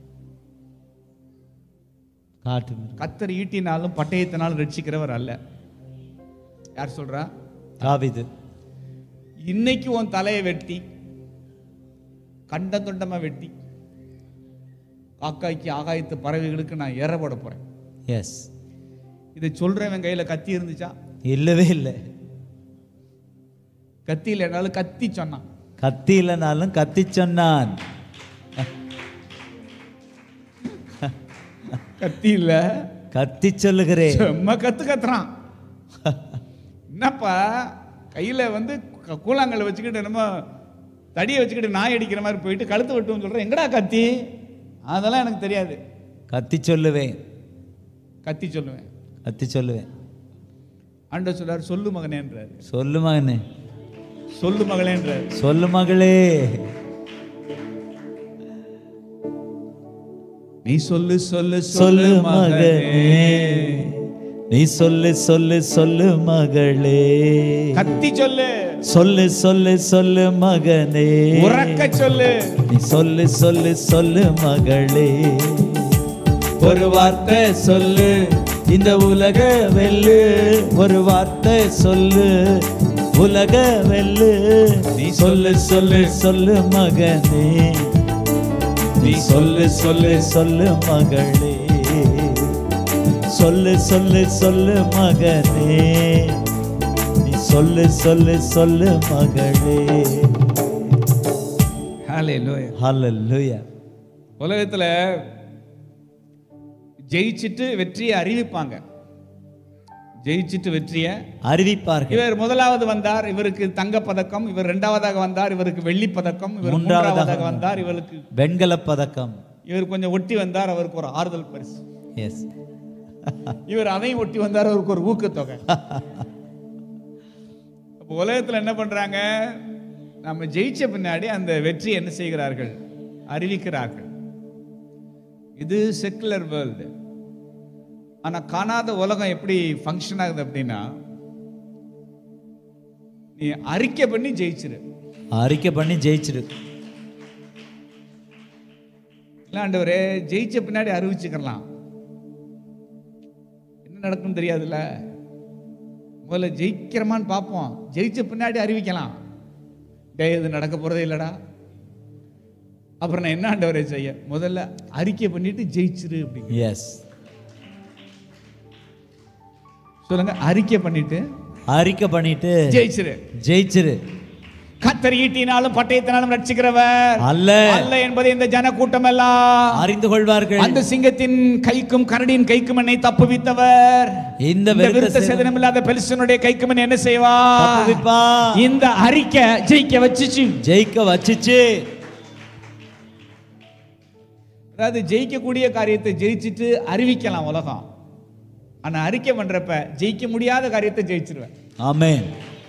காட்டு கத்தர் ஈட்டினாலும் பட்டயத்தினாலும் ரட்சிக்கிறவர் அல்ல யார் சொல்றா தாவீது இன்னைக்கு உன் தலையை வெட்டி கண்ட துண்டமா வெட்டி காக்காய்க்கு ஆகாயத்து பறவைகளுக்கு நான் ஏற போட போறேன் எஸ் இதை சொல்றவன் கையில கத்தி இருந்துச்சா இல்லவே இல்லை கத்தி இல்லைனாலும் கத்தி சொன்னான் கத்தி இல்லைனாலும் கத்தி சொன்னான் கத்தி இல்ல கத்தி சொல்லுகிறேன் செம்ம கத்து கத்துறான் என்னப்பா கையில வந்து க- கூழாங்கல்ல வச்சுக்கிட்டு என்னமோ தடியை வச்சுக்கிட்டு நாய் அடிக்கிற மாதிரி போயிட்டு கழுத்து வெட்டுன்னு சொல்றேன் எங்கடா கத்தி அதெல்லாம் எனக்கு தெரியாது கத்தி சொல்லுவேன் கத்தி சொல்லுவேன் கத்தி சொல்லுவேன் ஆண்டவர் சொல்றாரு சொல்லு மகனேன்றாரு சொல்லு மகனே சொல்லு மகளேன்றாரு சொல்லு மகளே நீ சொல்லு சொல்லு சொல்லு மகனே நீ சொல்லு சொல்லு சொல்லு மகளே கத்தி சொல்லு சொல்லு சொல்லு சொல்லு மகனே உறக்க சொல்லு நீ சொல்லு சொல்லு சொல்லு மகளே ஒரு வார்த்தை சொல்லு இந்த உலக வெல்லு ஒரு வார்த்தை சொல்லு உலக வெல்லு நீ சொல்லு சொல்லு சொல்லு மகனே நீ சொல்லு சொல்லு சொல்லு மகளே சொல்லு சொல்லு சொல்லு மகனே நீ சொல்லு சொல்லு சொல்லு மகளே ஹalleluya ஹalleluya உலகத்துல ஜெயிச்சிட்டு வெற்றியை அறிவிப்பாங்க ஜெயிச்சிட்டு வெற்றியை அறிவிப்பார்கள் இவர் முதலாவது வந்தார் இவருக்கு தங்க பதக்கம் இவர் இரண்டாவதாக வந்தார் இவருக்கு வெள்ளி பதக்கம் இவர் மூன்றாவதாக மூன்றாவதாக வந்தார் இவருக்கு வெண்கல பதக்கம் இவர் கொஞ்சம் ஒட்டி வந்தார் அவருக்கு ஒரு ஆறுதல் பரிசு எஸ் இவர் அதையும் ஒட்டி வந்தார் அவருக்கு ஒரு ஊக்கத்தொகை அப்போ உலகத்துல என்ன பண்றாங்க நம்ம ஜெயிச்ச பின்னாடி அந்த வெற்றி என்ன செய்கிறார்கள் அறிவிக்கிறார்கள் இது செக்குலர் வேர்ல்டு ஆனா காணாத உலகம் எப்படி ஃபங்க்ஷன் ஆகுது அப்படின்னா நீ அறிக்கை பண்ணி ஜெயிச்சிரு அறிக்கை பண்ணி ஜெயிச்சிரு இல்லாண்டவரே ஜெயிச்ச பின்னாடி அறிவிச்சுக்கலாம் என்ன நடக்கும்னு தெரியாதுல்ல முதல்ல ஜெயிக்கிறோமான்னு பார்ப்போம் ஜெயிச்ச பின்னாடி அறிவிக்கலாம் டேய் இது நடக்க போறதே இல்லடா அப்புறம் நான் என்ன ஆண்டவரே செய்ய முதல்ல அறிக்கை பண்ணிட்டு ஜெயிச்சிரு அப்படிங்க எஸ் சொல்லுங்க அறிக்கை பண்ணிட்டு அறிக்கை பண்ணிட்டு ஜெயிச்சிரு ஜெயிச்சிரு கத்தர் ஈட்டினாலும் பட்டயத்தினாலும் ரட்சிக்கிறவர் அல்ல அல்ல என்பதை இந்த ஜனக்கூட்டம் எல்லாம் அறிந்து கொள்வார்கள் அந்த சிங்கத்தின் கைக்கும் கரடியின் கைக்கும் என்னை தப்புவித்தவர் இந்த இந்த விருத்த விருத்த சேதனம் இல்லாத பெலிஸ்தனுடைய கைக்கும் என்னை என்ன செய்வார் தப்புவிப்பா. இந்த அறிக்கை ஜெயிக்க வச்சுச்சு ஜெயிக்க வச்சுச்சு அதாவது ஜெயிக்கக்கூடிய காரியத்தை ஜெயிச்சிட்டு அறிவிக்கலாம் உலகம் ஆனா அறிக்கை பண்றப்ப ஜெயிக்க முடியாத காரியத்தை ஜெயிச்சிருவேன் ஆமென்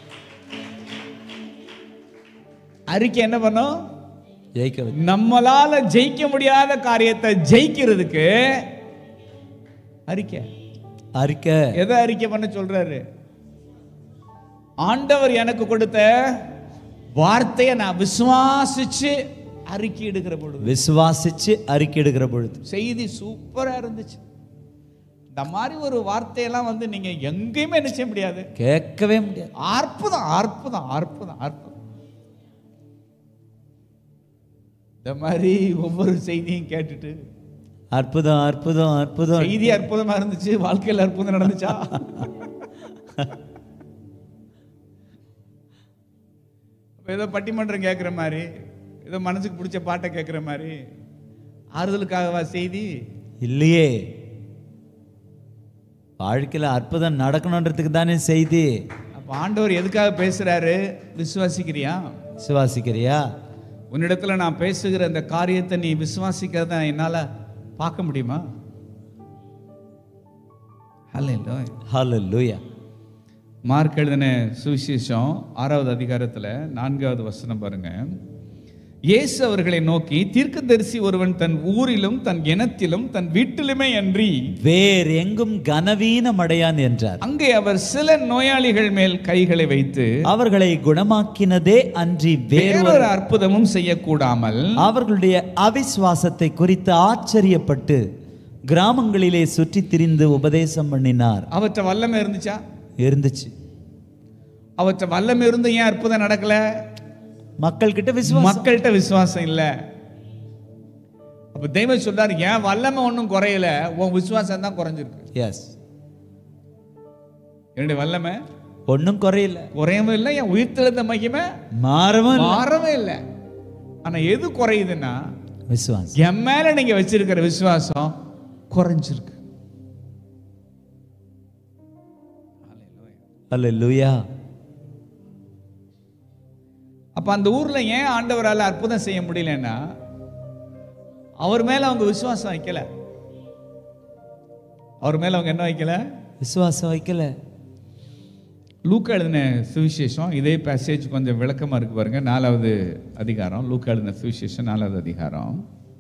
அறிக்கை என்ன பண்ணும் ஜெயிக்க வச்சு நம்மளால ஜெயிக்க முடியாத காரியத்தை ஜெயிக்கிறதுக்கு அறிக்கை அறிக்கை எதை அறிக்கை பண்ண சொல்றாரு ஆண்டவர் எனக்கு கொடுத்த வார்த்தையை நான் விசுவாசிச்சு அறிக்கை எடுக்கிற பொழுது விசுவாசிச்சு அறிக்கையிடுகிற பொழுது செய்தி சூப்பரா இருந்துச்சு இந்த மாதிரி ஒரு வார்த்தையெல்லாம் வந்து நீங்க எங்கேயுமே என்ன செய்ய முடியாது கேட்கவே முடியாது அற்புதம் அற்புதம் அற்புதம் அற்புதம் இந்த மாதிரி ஒவ்வொரு செய்தியும் கேட்டுட்டு அற்புதம் அற்புதம் அற்புதம் செய்தி அற்புதமா இருந்துச்சு வாழ்க்கையில் அற்புதம் நடந்துச்சா அப்ப ஏதோ பட்டிமன்றம் கேட்குற மாதிரி ஏதோ மனசுக்கு பிடிச்ச பாட்டை கேட்குற மாதிரி ஆறுதலுக்காகவா செய்தி இல்லையே வாழ்க்கையில அற்புதம் நடக்கணுன்றதுக்கு தானே செய்தி அப்ப ஆண்டவர் எதுக்காக பேசுறாரு விசுவாசிக்கிறியா விசுவாசிக்கிறியா உன்னிடத்துல நான் பேசுகிற அந்த காரியத்தை நீ விசுவாசிக்கிறத என்னால பார்க்க முடியுமா ஹalleluya ஹalleluya மார்க் எழுதின சுவிசேஷம் ஆறாவது அதிகாரத்துல நான்காவது வசனம் பாருங்க இயேசு அவர்களை நோக்கி தீர்க்கதரிசி ஒருவன் தன் ஊரிலும் தன் இனத்திலும் தன் வீட்டிலுமே அன்றி வேர் எங்கும் கனவீனம் அடையான் என்றார் அங்கே அவர் சில நோயாளிகள் மேல் கைகளை வைத்து அவர்களை குணமாக்கினதே அன்றி வேறு வேறொரு அற்புதமும் செய்யக்கூடாமல் அவர்களுடைய அவிசுவாசத்தை குறித்து ஆச்சரியப்பட்டு கிராமங்களிலே சுற்றித் திரிந்து உபதேசம் பண்ணினார் அவற்றை வல்லமை இருந்துச்சா இருந்துச்சு அவற்றை வல்லமை இருந்து ஏன் அற்புதம் நடக்கல மக்கள் கிட்ட விசுவாசம் மக்கள்கிட்ட விசுவாசம் இல்ல அப்ப தெய்வம் சொல்றாரு ஏன் வல்லமை ஒன்றும் குறையல உன் விசுவாசம் தான் குறைஞ்சிருக்கு எஸ் என்னுடைய வல்லமை ஒன்றும் குறையில குறையவும் இல்லை என் உயிர்த்தெழுந்த மகிமை மாறவும் இல்ல. மாறவே இல்லை ஆனா எது குறையுதுன்னா விசுவாசம் என் மேல நீங்க வச்சிருக்கிற விசுவாசம் குறைஞ்சிருக்கு அல்லேலூயா அப்ப அந்த ஊர்ல ஏன் ஆண்டவரால அற்புதம் செய்ய முடியலன்னா அவர் மேல அவங்க விசுவாசம் வைக்கல அவர் மேல அவங்க என்ன வைக்கல விசுவாசம் வைக்கல லூக்கா எழுதின சுவிசேஷம் இதே பேசேஜ் கொஞ்சம் விளக்கமா இருக்கு பாருங்க நாலாவது அதிகாரம் லூக்கா எழுதின சுவிசேஷம் நாலாவது அதிகாரம்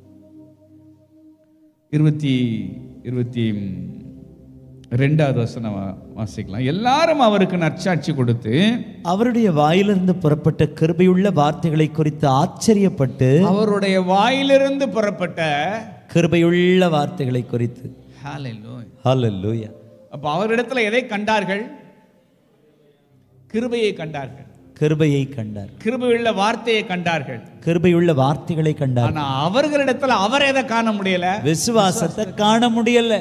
இருபத்தி இருபத்தி ரெண்டாவது வசனம் வா- வாசிக்கலாம் எல்லாரும் அவருக்கு நற்சாட்சி கொடுத்து அவருடைய வாயிலிருந்து புறப்பட்ட கிருபையுள்ள வார்த்தைகளை குறித்து ஆச்சரியப்பட்டு அவருடைய வாயிலிருந்து புறப்பட்ட கிருபையுள்ள வார்த்தைகளை குறித்து ஹalleluya. ஹalleluya அப்ப அவரிடத்துல எதை கண்டார்கள் கிருபையை கண்டார்கள் கிருபையை கண்டார் கிருபையுள்ள வார்த்தையை கண்டார்கள் கிருபையுள்ள வார்த்தைகளை கண்டார் ஆனா அவர்களிடத்துல அவர் எதை காண முடியல விசுவாசத்தை காண முடியல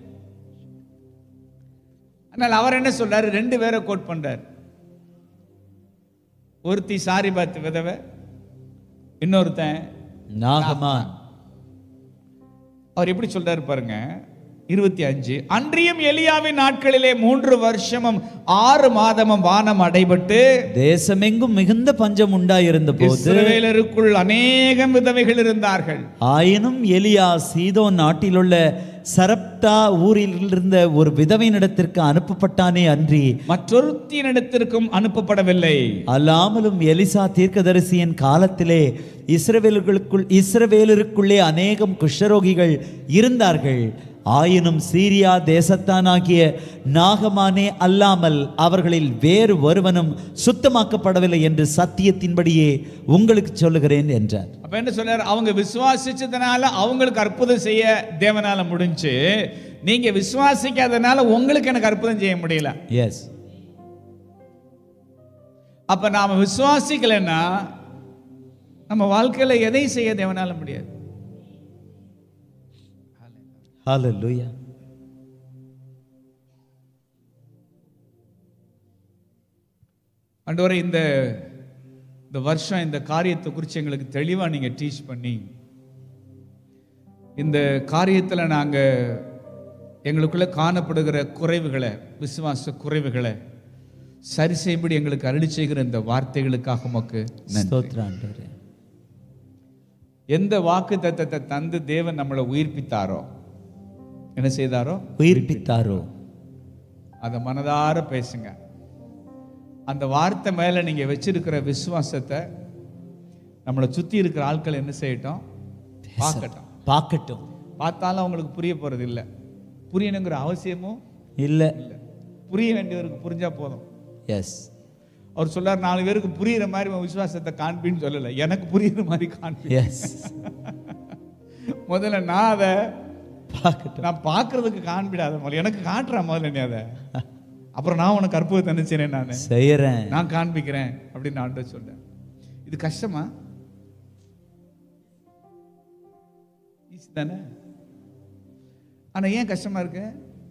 ஆனால் அவர் என்ன சொல்றாரு ரெண்டு பேரை கோட் பண்றார் ஒருத்தி சாரி பார்த்து விதவை இன்னொருத்தன் நாகமான் அவர் எப்படி சொல்றாரு பாருங்க இருபத்தி அஞ்சு அன்றியும் எலியாவின் நாட்களிலே மூன்று வருஷமும் ஆறு மாதமும் வானம் அடைபட்டு தேசமெங்கும் மிகுந்த பஞ்சம் உண்டாயிருந்த போது இஸ்ரவேலருக்குள் அநேகம் விதவைகள் இருந்தார்கள் ஆயினும் எலியா சீதோன் நாட்டிலுள்ள சரப்தா ஊரில் இருந்த ஒரு விதவையினிடத்திற்கு அனுப்பப்பட்டானே அன்றி மற்றொருத்தினிடத்திற்கும் அனுப்பப்படவில்லை அல்லாமலும் எலிசா தீர்க்கதரிசியின் காலத்திலே இஸ்ரவேலர்களுக்குள் இஸ்ரவேலருக்குள்ளே அநேகம் குஷ்டரோகிகள் இருந்தார்கள் ஆயினும் சீரியா தேசத்தானாகிய நாகமானே அல்லாமல் அவர்களில் வேறு ஒருவனும் சுத்தமாக்கப்படவில்லை என்று சத்தியத்தின்படியே உங்களுக்கு சொல்லுகிறேன் என்றார் அப்ப என்ன சொல்றாரு அவங்க விசுவாசிச்சதுனால அவங்களுக்கு அற்புதம் செய்ய தேவனால முடிஞ்சு நீங்க விசுவாசிக்காதனால உங்களுக்கு எனக்கு அற்புதம் செய்ய முடியல எஸ் அப்ப நாம விசுவாசிக்கலைன்னா நம்ம வாழ்க்கையில எதையும் செய்ய தேவனால முடியாது ஹalleluya ஆண்டவரே இந்த இந்த வருஷம் இந்த காரியத்தை குறித்து எங்களுக்கு தெளிவாக நீங்கள் டீச் பண்ணி இந்த காரியத்தில் நாங்கள் எங்களுக்குள்ள காணப்படுகிற குறைவுகளை விசுவாச குறைவுகளை சரி செய்யும்படி எங்களுக்கு அருளி செய்கிற இந்த வார்த்தைகளுக்காக உமக்கு நன்றி ஸ்தோத்திரம் ஆண்டவரே எந்த வாக்கு தத்தத்தை தந்து தேவன் நம்மளை உயிர்ப்பித்தாரோ என்ன செய்தாரோ உயிர்ப்பித்தாரோ அதை மனதார பேசுங்க அந்த வார்த்தை மேல நீங்க வச்சிருக்கிற விசுவாசத்தை நம்மளை சுத்தி இருக்கிற ஆட்கள் என்ன செய்யட்டும் பார்க்கட்டும் பார்க்கட்டும் பார்த்தாலும் அவங்களுக்கு புரிய போறது இல்லை புரியணுங்கிற அவசியமும் இல்லை இல்லை புரிய வேண்டியவருக்கு புரிஞ்சா போதும் எஸ் அவர் சொல்லார் நாலு பேருக்கு புரியுற மாதிரி உன் விசுவாசத்தை காண்பின்னு சொல்லலை எனக்கு புரியுற மாதிரி காண்பி எஸ் முதல்ல நான் அதை பார்க்கட்டும் நான் பார்க்கறதுக்கு காண்பிடாத முதல்ல எனக்கு காட்டுறேன் முதல்ல நீ அதை அப்புறம் நான் உனக்கு அற்புதத்தை நினைச்சேன் நான் செய்யறேன் நான் காண்பிக்கிறேன் அப்படின்னு ஆண்டு சொல்றேன் இது கஷ்டமா ஈஸி தானே ஆனா ஏன் கஷ்டமா இருக்கு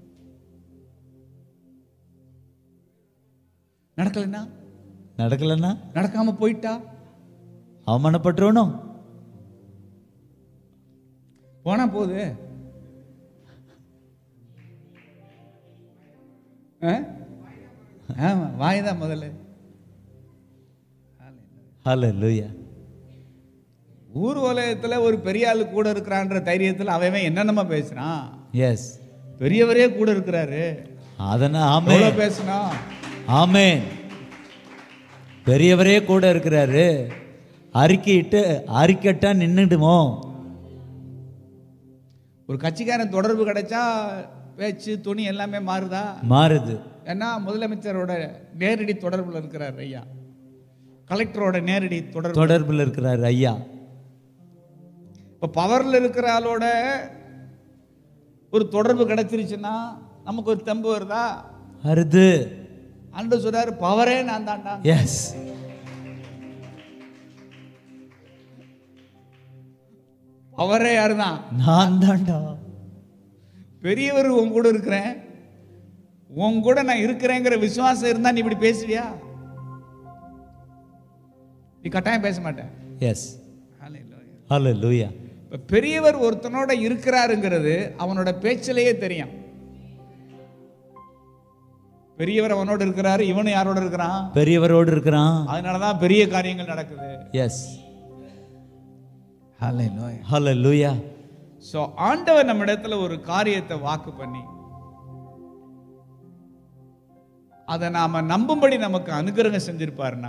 நடக்கலைன்னா நடக்கலன்னா நடக்காம போயிட்டா அவமானப்பட்டுருவனும் போனா போகுது ஆ? ஆமா வாய்தான் முதல்ல ஹalleluya ஊர் உலகத்துல ஒரு பெரிய ஆளு கூட இருக்கிறான்ற தைரியத்துல அவன் என்னென்னமா பேசுறான் எஸ் பெரியவரே கூட இருக்கிறாரு அதனால் ஆமே எவ்வளவு பேசணும் ஆமென் பெரியவரே கூட இருக்கிறாரு அறிக்கையிட்டு அறிக்கட்டா நின்னுடுமோ ஒரு கட்சிக்காரன் தொடர்பு கிடைச்சா பேச்சு துணி எல்லாமே மாறுதா மாறுது ஏன்னா முதலமைச்சரோட நேரடி தொடர்புல இருக்கிறார் ஐயா கலெக்டரோட நேரடி தொடர்பு தொடர்பில் இருக்கிறார் ஐயா இப்போ பவர்ல இருக்கிற ஆளோட ஒரு தொடர்பு கிடைச்சிருச்சுன்னா நமக்கு ஒரு தெம்பு வருதா அருது ஆண்டு சொல்றாரு பவரே நான் தான்டா எஸ் பவரே யாரு தான் நான் தான்டா பெரியவர் உன் கூட இருக்கிறேன் உன் கூட நான் இருக்கிறேங்கிற விசுவாசம் இருந்தா நீ இப்படி பேசுவியா நீ கட்டாயம் பேச மாட்டேன் எஸ் ஹalleluya இப்ப பெரியவர் ஒருத்தனோட இருக்கிறாருங்கிறது அவனோட பேச்சிலேயே தெரியும் பெரியவர் அவனோட இருக்கிறாரு இவனு யாரோட இருக்கிறான் பெரியவரோடு இருக்கிறான் அதனாலதான் பெரிய காரியங்கள் நடக்குது எஸ் ஹalleluya ஸோ ஆண்டவர் நம்ம இடத்துல ஒரு காரியத்தை வாக்கு பண்ணி அதை நாம நம்பும்படி நமக்கு அனுகிரகம் செஞ்சிருப்பாருன்னா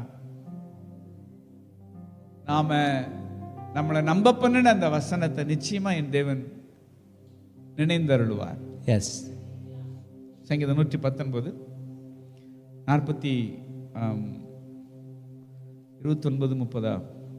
நாம நம்மளை நம்ப பண்ணின அந்த வசனத்தை நிச்சயமா என் தேவன் நினைந்தருளுவார் எஸ் சங்கீதம் நூற்றி பத்தொன்பது நாற்பத்தி இருபத்தொன்பது முப்பதா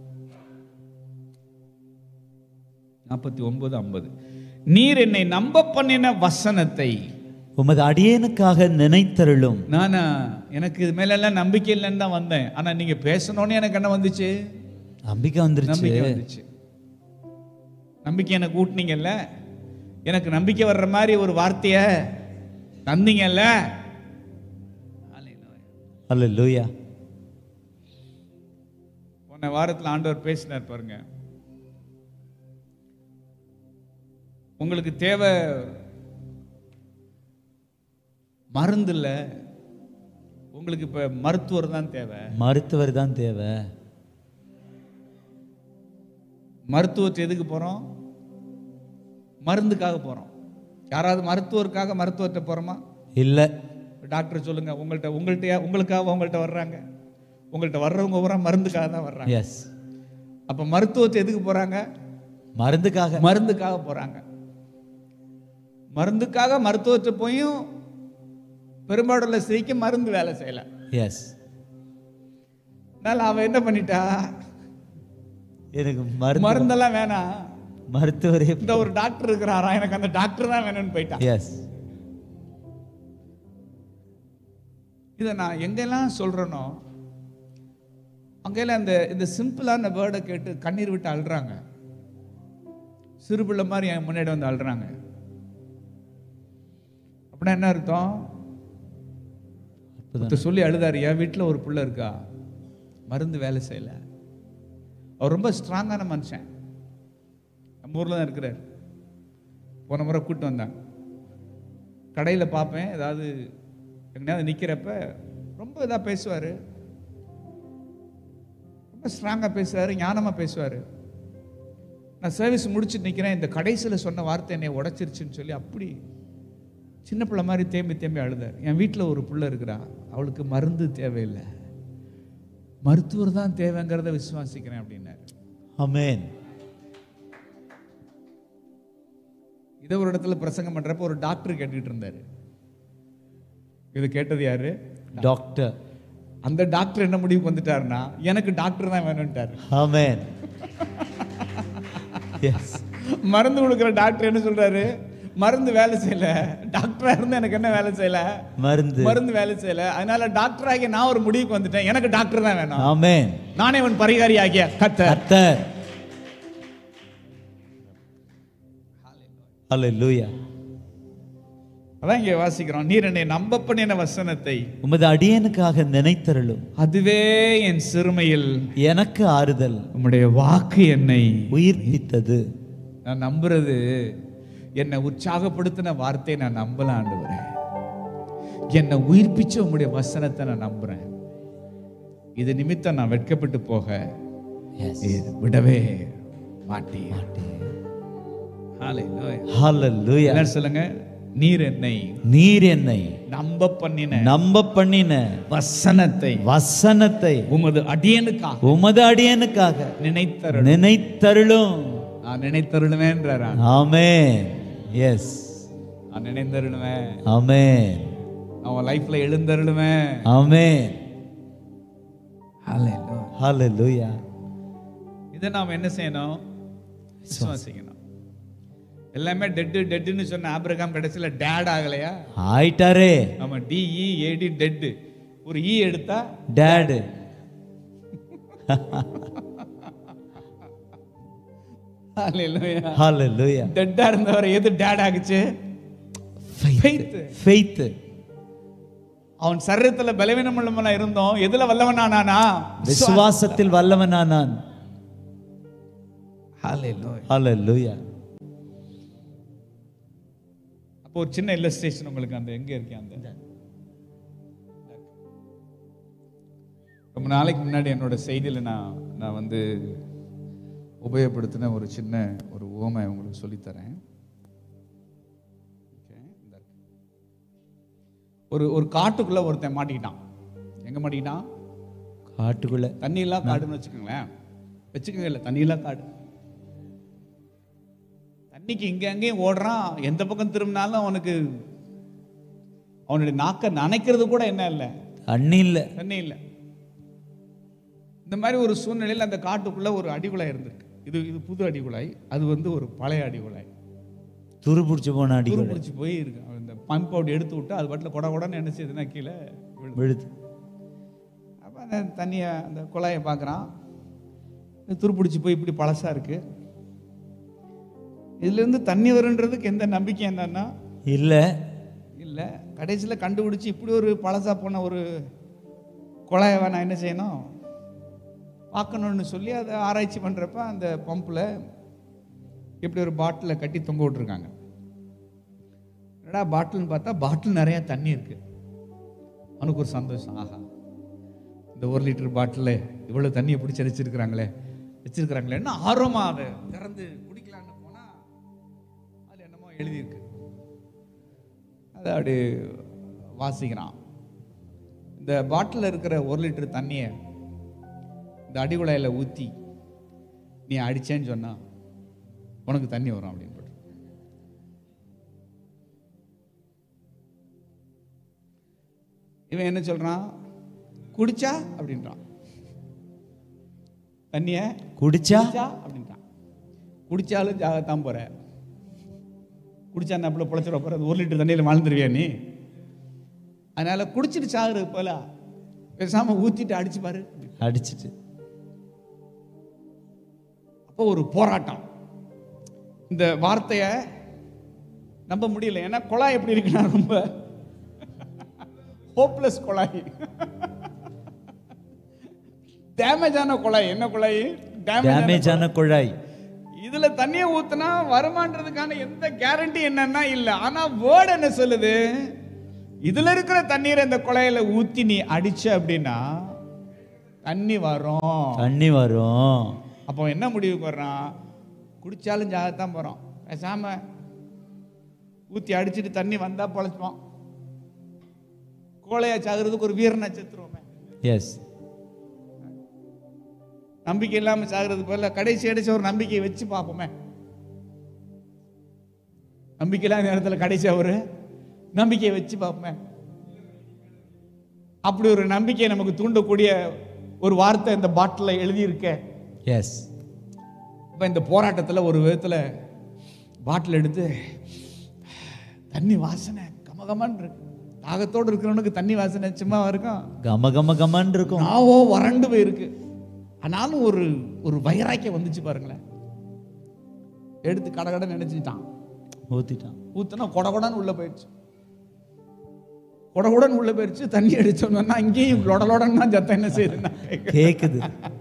நாற்பத்தி ஒன்பது ஐம்பது நீர் என்னை நம்ப பண்ணின வசனத்தை உமது அடியேனுக்காக நினைத்தருளும் நானா எனக்கு இது மேல எல்லாம் நம்பிக்கை இல்லைன்னு தான் வந்தேன் ஆனா நீங்க பேசணும்னு எனக்கு என்ன வந்துச்சு நம்பிக்கை வந்துருச்சு நம்பிக்கை வந்துச்சு நம்பிக்கை எனக்கு ஊட்டினீங்கல்ல எனக்கு நம்பிக்கை வர்ற மாதிரி ஒரு வார்த்தைய தந்தீங்கல்ல ஹalleluya போன வாரத்தில் ஆண்டவர் பேசினார் பாருங்க உங்களுக்கு தேவை மருந்து இல்ல உங்களுக்கு இப்ப மருத்துவர் தான் தேவை மருத்துவர் தான் தேவை மருத்துவத்தை எதுக்கு போறோம் மருந்துக்காக போறோம் யாராவது மருத்துவருக்காக மருத்துவர்கிட்ட போறோமா இல்ல டாக்டர் சொல்லுங்க உங்கள்கிட்ட உங்கள்கிட்ட உங்களுக்காக உங்கள்கிட்ட வர்றாங்க உங்கள்கிட்ட வர்றவங்க பூரா மருந்துக்காக தான் வர்றாங்க எஸ் அப்ப மருத்துவத்தை எதுக்கு போறாங்க மருந்துக்காக மருந்துக்காக போறாங்க மருந்துக்காக மருத்துவத்தை போயும் பெரும்பாடுள்ள ஸ்திரீக்கு மருந்து வேலை செய்யல எஸ் அதனால அவ என்ன பண்ணிட்டா எனக்கு மருந்து மருந்தெல்லாம் வேணாம் மருத்துவரே இந்த ஒரு டாக்டர் இருக்கிறாரா எனக்கு அந்த டாக்டர் தான் வேணும்னு போயிட்டா எஸ் இதை நான் எங்கெல்லாம் சொல்றேனோ அங்கெல்லாம் இந்த இந்த சிம்பிளான வேர்டை கேட்டு கண்ணீர் விட்டு அழுறாங்க சிறு பிள்ளை மாதிரி என் முன்னாடி வந்து அழுறாங்க அப்படின்னா என்ன அர்த்தம் அப்பதான் ஒருத்தர் சொல்லி அழுதாரு என் வீட்டில் ஒரு புள்ள இருக்கா மருந்து வேலை செய்யல அவர் ரொம்ப ஸ்ட்ராங்கான மனுஷன் நம்ம ஊரில் தான் இருக்கிறார் போன முறை கூப்பிட்டு வந்தாங்க கடையில் பார்ப்பேன் ஏதாவது எங்கேயாவது நிற்கிறப்ப ரொம்ப இதாக பேசுவார் ரொம்ப ஸ்ட்ராங்காக பேசுவார் ஞானமாக பேசுவார் நான் சர்வீஸ் முடிச்சுட்டு நிற்கிறேன் இந்த கடைசியில் சொன்ன வார்த்தை என்னை உடைச்சிருச்சுன்னு சொல்லி அப்படி சின்ன பிள்ளை மாதிரி தேம்பி தேம்பி அழுதார் என் வீட்டில் ஒரு பிள்ளை இருக்கிறா அவளுக்கு மருந்து தேவையில்லை மருத்துவர் தான் தேவைங்கிறத விசுவாசிக்கிறேன் அப்படின்னாரு ஆமென் இதை ஒரு இடத்துல பிரசங்கம் பண்றப்ப ஒரு டாக்டர் கேட்டுக்கிட்டு இருந்தாரு இது கேட்டது யாரு டாக்டர் அந்த டாக்டர் என்ன முடிவுக்கு வந்துட்டாருன்னா எனக்கு டாக்டர் தான் வேணும்ட்டாரு ஆமென் எஸ் மருந்து கொடுக்குற டாக்டர் என்ன சொல்றாரு மருந்து வேலை செய்யல டாக்டரா இருந்து எனக்கு என்ன வேலை செய்யல மருந்து மருந்து வேலை செய்யல அதனால டாக்டர் ஆகிய நான் ஒரு முடிவுக்கு வந்துட்டேன் எனக்கு டாக்டர் தான் வேணும் ஆமென் நானே உன் பரிகாரி ஆகிய கத்த கர்த்தர் ஹalleluya அதான் இங்க வாசிக்கிறோம் நீர் என்னை நம்ப பண்ணின வசனத்தை உமது அடியனுக்காக நினைத்தருளும் அதுவே என் சிறுமையில் எனக்கு ஆறுதல் உம்முடைய வாக்கு என்னை உயிர்ப்பித்தது நான் நம்புறது என்னை உற்சாகப்படுத்தின வார்த்தையை நான் நம்பல ஆண்டவரே என்னை உயிர்ப்பிச்ச உம்முடைய வசனத்தை நான் நம்புறேன் இது நிமித்தம் நான் வெட்கப்பட்டு போக எஸ் நீர் விடவே மாட்டேன் Hallelujah. ஹalleluya எல்லாரும் சொல்லுங்க நீர் என்னை நீர் என்னை நம்ப பண்ணின நம்ப பண்ணின வசனத்தை வசனத்தை உமது அடியனுக்காக உமது அடியனுக்காக நினைத்தருள் நினைத்தருளும் நான் நினைத்தருளுவேன்றாரா ஆமென் எஸ் நான் நினைந்தருளுவேன் ஆமென் அவன் லைஃப்ல எழுந்தருளுவேன் ஆமென் Hallelujah. ஹalleluya இதை நாம் என்ன செய்யணும் விசுவாசிக்கணும் எல்லாமே டெட்டு டெட்டுன்னு சொன்ன ஆபிரகாம் கடைசியில டேட் ஆகலையா ஆயிட்டாரே நம்ம டிஇ ஏடி டெட்டு ஒரு இ எடுத்தா டேட் ஹalleluya டெட்டா இருந்தவர் எது டேட் ஆகுச்சு Faith. faith அவன் சரீரத்துல பலவீனம் உள்ளவனா இருந்தோம் எதுல வல்லவனானானா விசுவாசத்தில் வல்லவனானான் Hallelujah. ஹalleluya அப்போ ஒரு சின்ன இல்லஸ்ட்ரேஷன் உங்களுக்கு அந்த எங்க இருக்கேன் அந்த ரொம்ப நாளைக்கு முன்னாடி என்னோட செய்தியில நான் நான் வந்து உபயோகப்படுத்தின ஒரு சின்ன ஒரு உவமை உங்களுக்கு சொல்லித்தரேன் Okay, இந்தா இருக்கு. ஒரு ஒரு காட்டுக்குள்ள ஒருத்தன் மாட்டிக்கிட்டான் எங்க மாட்டிக்கிட்டான் காட்டுக்குள்ள தண்ணி இல்லா காடுன்னு வச்சுக்கோங்களேன் வச்சுக்கோங்க இல்லை தண்ணி இல்லா காடு தண்ணிக்கு இங்க அங்கேயும் ஓடுறான் எந்த பக்கம் திரும்பினாலும் அவனுக்கு அவனுடைய நாக்க நனைக்கிறது கூட என்ன இல்லை தண்ணி இல்ல தண்ணி இல்லை இந்த மாதிரி ஒரு சூழ்நிலையில் அந்த காட்டுக்குள்ள ஒரு அடிகுழாய் இருந்திருக்கு இது இது புது அடிகுழாய் அது வந்து ஒரு பழைய அடிகுழாய் துரு பிடிச்சு போன அடி துரு பிடிச்சி போய் இருக்கு அந்த பம்ப் அப்படி எடுத்து விட்டு அது பாட்டில் கொட கொடன்னு என்ன செய்யுதுன்னா கீழே விழுது விழுது அப்போ அந்த தண்ணியை அந்த குழாயை பார்க்குறான் துருப்பிடிச்சு போய் இப்படி பழசா இருக்கு இதுலேருந்து தண்ணி வருன்றதுக்கு எந்த நம்பிக்கை என்னன்னா இல்ல இல்லை கடைசியில் கண்டுபிடிச்சி இப்படி ஒரு பழசா போன ஒரு குழாயை நான் என்ன செய்யணும் பார்க்கணும்னு சொல்லி அதை ஆராய்ச்சி பண்ணுறப்ப அந்த பம்பில் இப்படி ஒரு பாட்டிலை கட்டி தொங்க விட்டுருக்காங்க என்னடா பாட்டில்னு பார்த்தா பாட்டில் நிறையா தண்ணி இருக்கு அவனுக்கு ஒரு சந்தோஷம் ஆஹா இந்த ஒரு லிட்டர் பாட்டிலில் இவ்வளோ தண்ணியை பிடிச்சி வச்சிருக்கிறாங்களே வச்சிருக்கிறாங்களே என்ன ஆர்வமா அதை திறந்து குடிக்கலான்னு போனால் அதில் என்னமோ எழுதியிருக்கு அதை அப்படி வாசிக்கிறான் இந்த பாட்டிலில் இருக்கிற ஒரு லிட்டர் தண்ணியை இந்த அடிகுழாயில் ஊற்றி நீ அடிச்சேன்னு சொன்னா உனக்கு தண்ணி வரும் அப்படின்னு போட்டு இவன் என்ன சொல்றான் குடிச்சா அப்படின்றான் தண்ணிய குடிச்சா குடிச்சா அப்படின்றான் குடிச்சாலும் ஜாகத்தான் போற குடிச்சா நம்மள பொழைச்சிட போற அது ஒரு லிட்டர் தண்ணியில் வாழ்ந்துருவியா நீ அதனால குடிச்சிட்டு சாகுறது போல பேசாம ஊத்திட்டு அடிச்சு பாரு அடிச்சிட்டு அப்போ ஒரு போராட்டம் இந்த வார்த்தையை நம்ப முடியல ஏன்னா குழாய் எப்படி இருக்குன்னா ரொம்ப ஹோப்லெஸ் குழாய் டேமேஜ் ஆன குழாய் என்ன குழாய் டேமேஜ் ஆன குழாய் இதுல தண்ணியை ஊத்துனா வருமான்றதுக்கான எந்த கேரண்டி என்னன்னா இல்ல ஆனா வேர்டு என்ன சொல்லுது இதுல இருக்கிற தண்ணீரை இந்த குழாயில ஊத்தி நீ அடிச்ச அப்படின்னா தண்ணி வரும் தண்ணி வரும் அப்போ என்ன முடிவுக்கு வர்றான் குடிச்சாலும் ஜாகத்தான் போறோம் பேசாம ஊத்தி அடிச்சிட்டு தண்ணி வந்தா பொழைச்சுப்பான் கோழையா சாகுறதுக்கு ஒரு வீரனை செத்துருவோமே எஸ் நம்பிக்கை இல்லாம சாகுறதுக்கு பதிலா கடைசி அடிச்ச ஒரு நம்பிக்கையை வச்சு பார்ப்போமே நம்பிக்கை இல்லாத நேரத்தில் கடைசி ஒரு நம்பிக்கையை வச்சு பார்ப்போமே அப்படி ஒரு நம்பிக்கையை நமக்கு தூண்டக்கூடிய ஒரு வார்த்தை இந்த பாட்டில் எழுதியிருக்க எஸ் இப்போ இந்த போராட்டத்தில் ஒரு விதத்தில் பாட்டில் எடுத்து தண்ணி வாசனை கமகமன்னு இருக்கு தாகத்தோடு இருக்கிறவனுக்கு தண்ணி வாசனை சும்மா இருக்கும் கம கம கமன்னு இருக்கும் நாவோ வறண்டு போயிருக்கு ஆனாலும் ஒரு ஒரு வைராக்கியம் வந்துச்சு பாருங்களேன் எடுத்து கடகட நினைச்சிட்டான் ஊத்திட்டான் ஊத்துனா கொடகொடன்னு உள்ள போயிடுச்சு கொடகொடன்னு உள்ள போயிடுச்சு தண்ணி அடிச்சோம்னா அங்கேயும் லொடலொடன்னு தான் சத்தம் என்ன செய்யுதுன்னா கேக்குது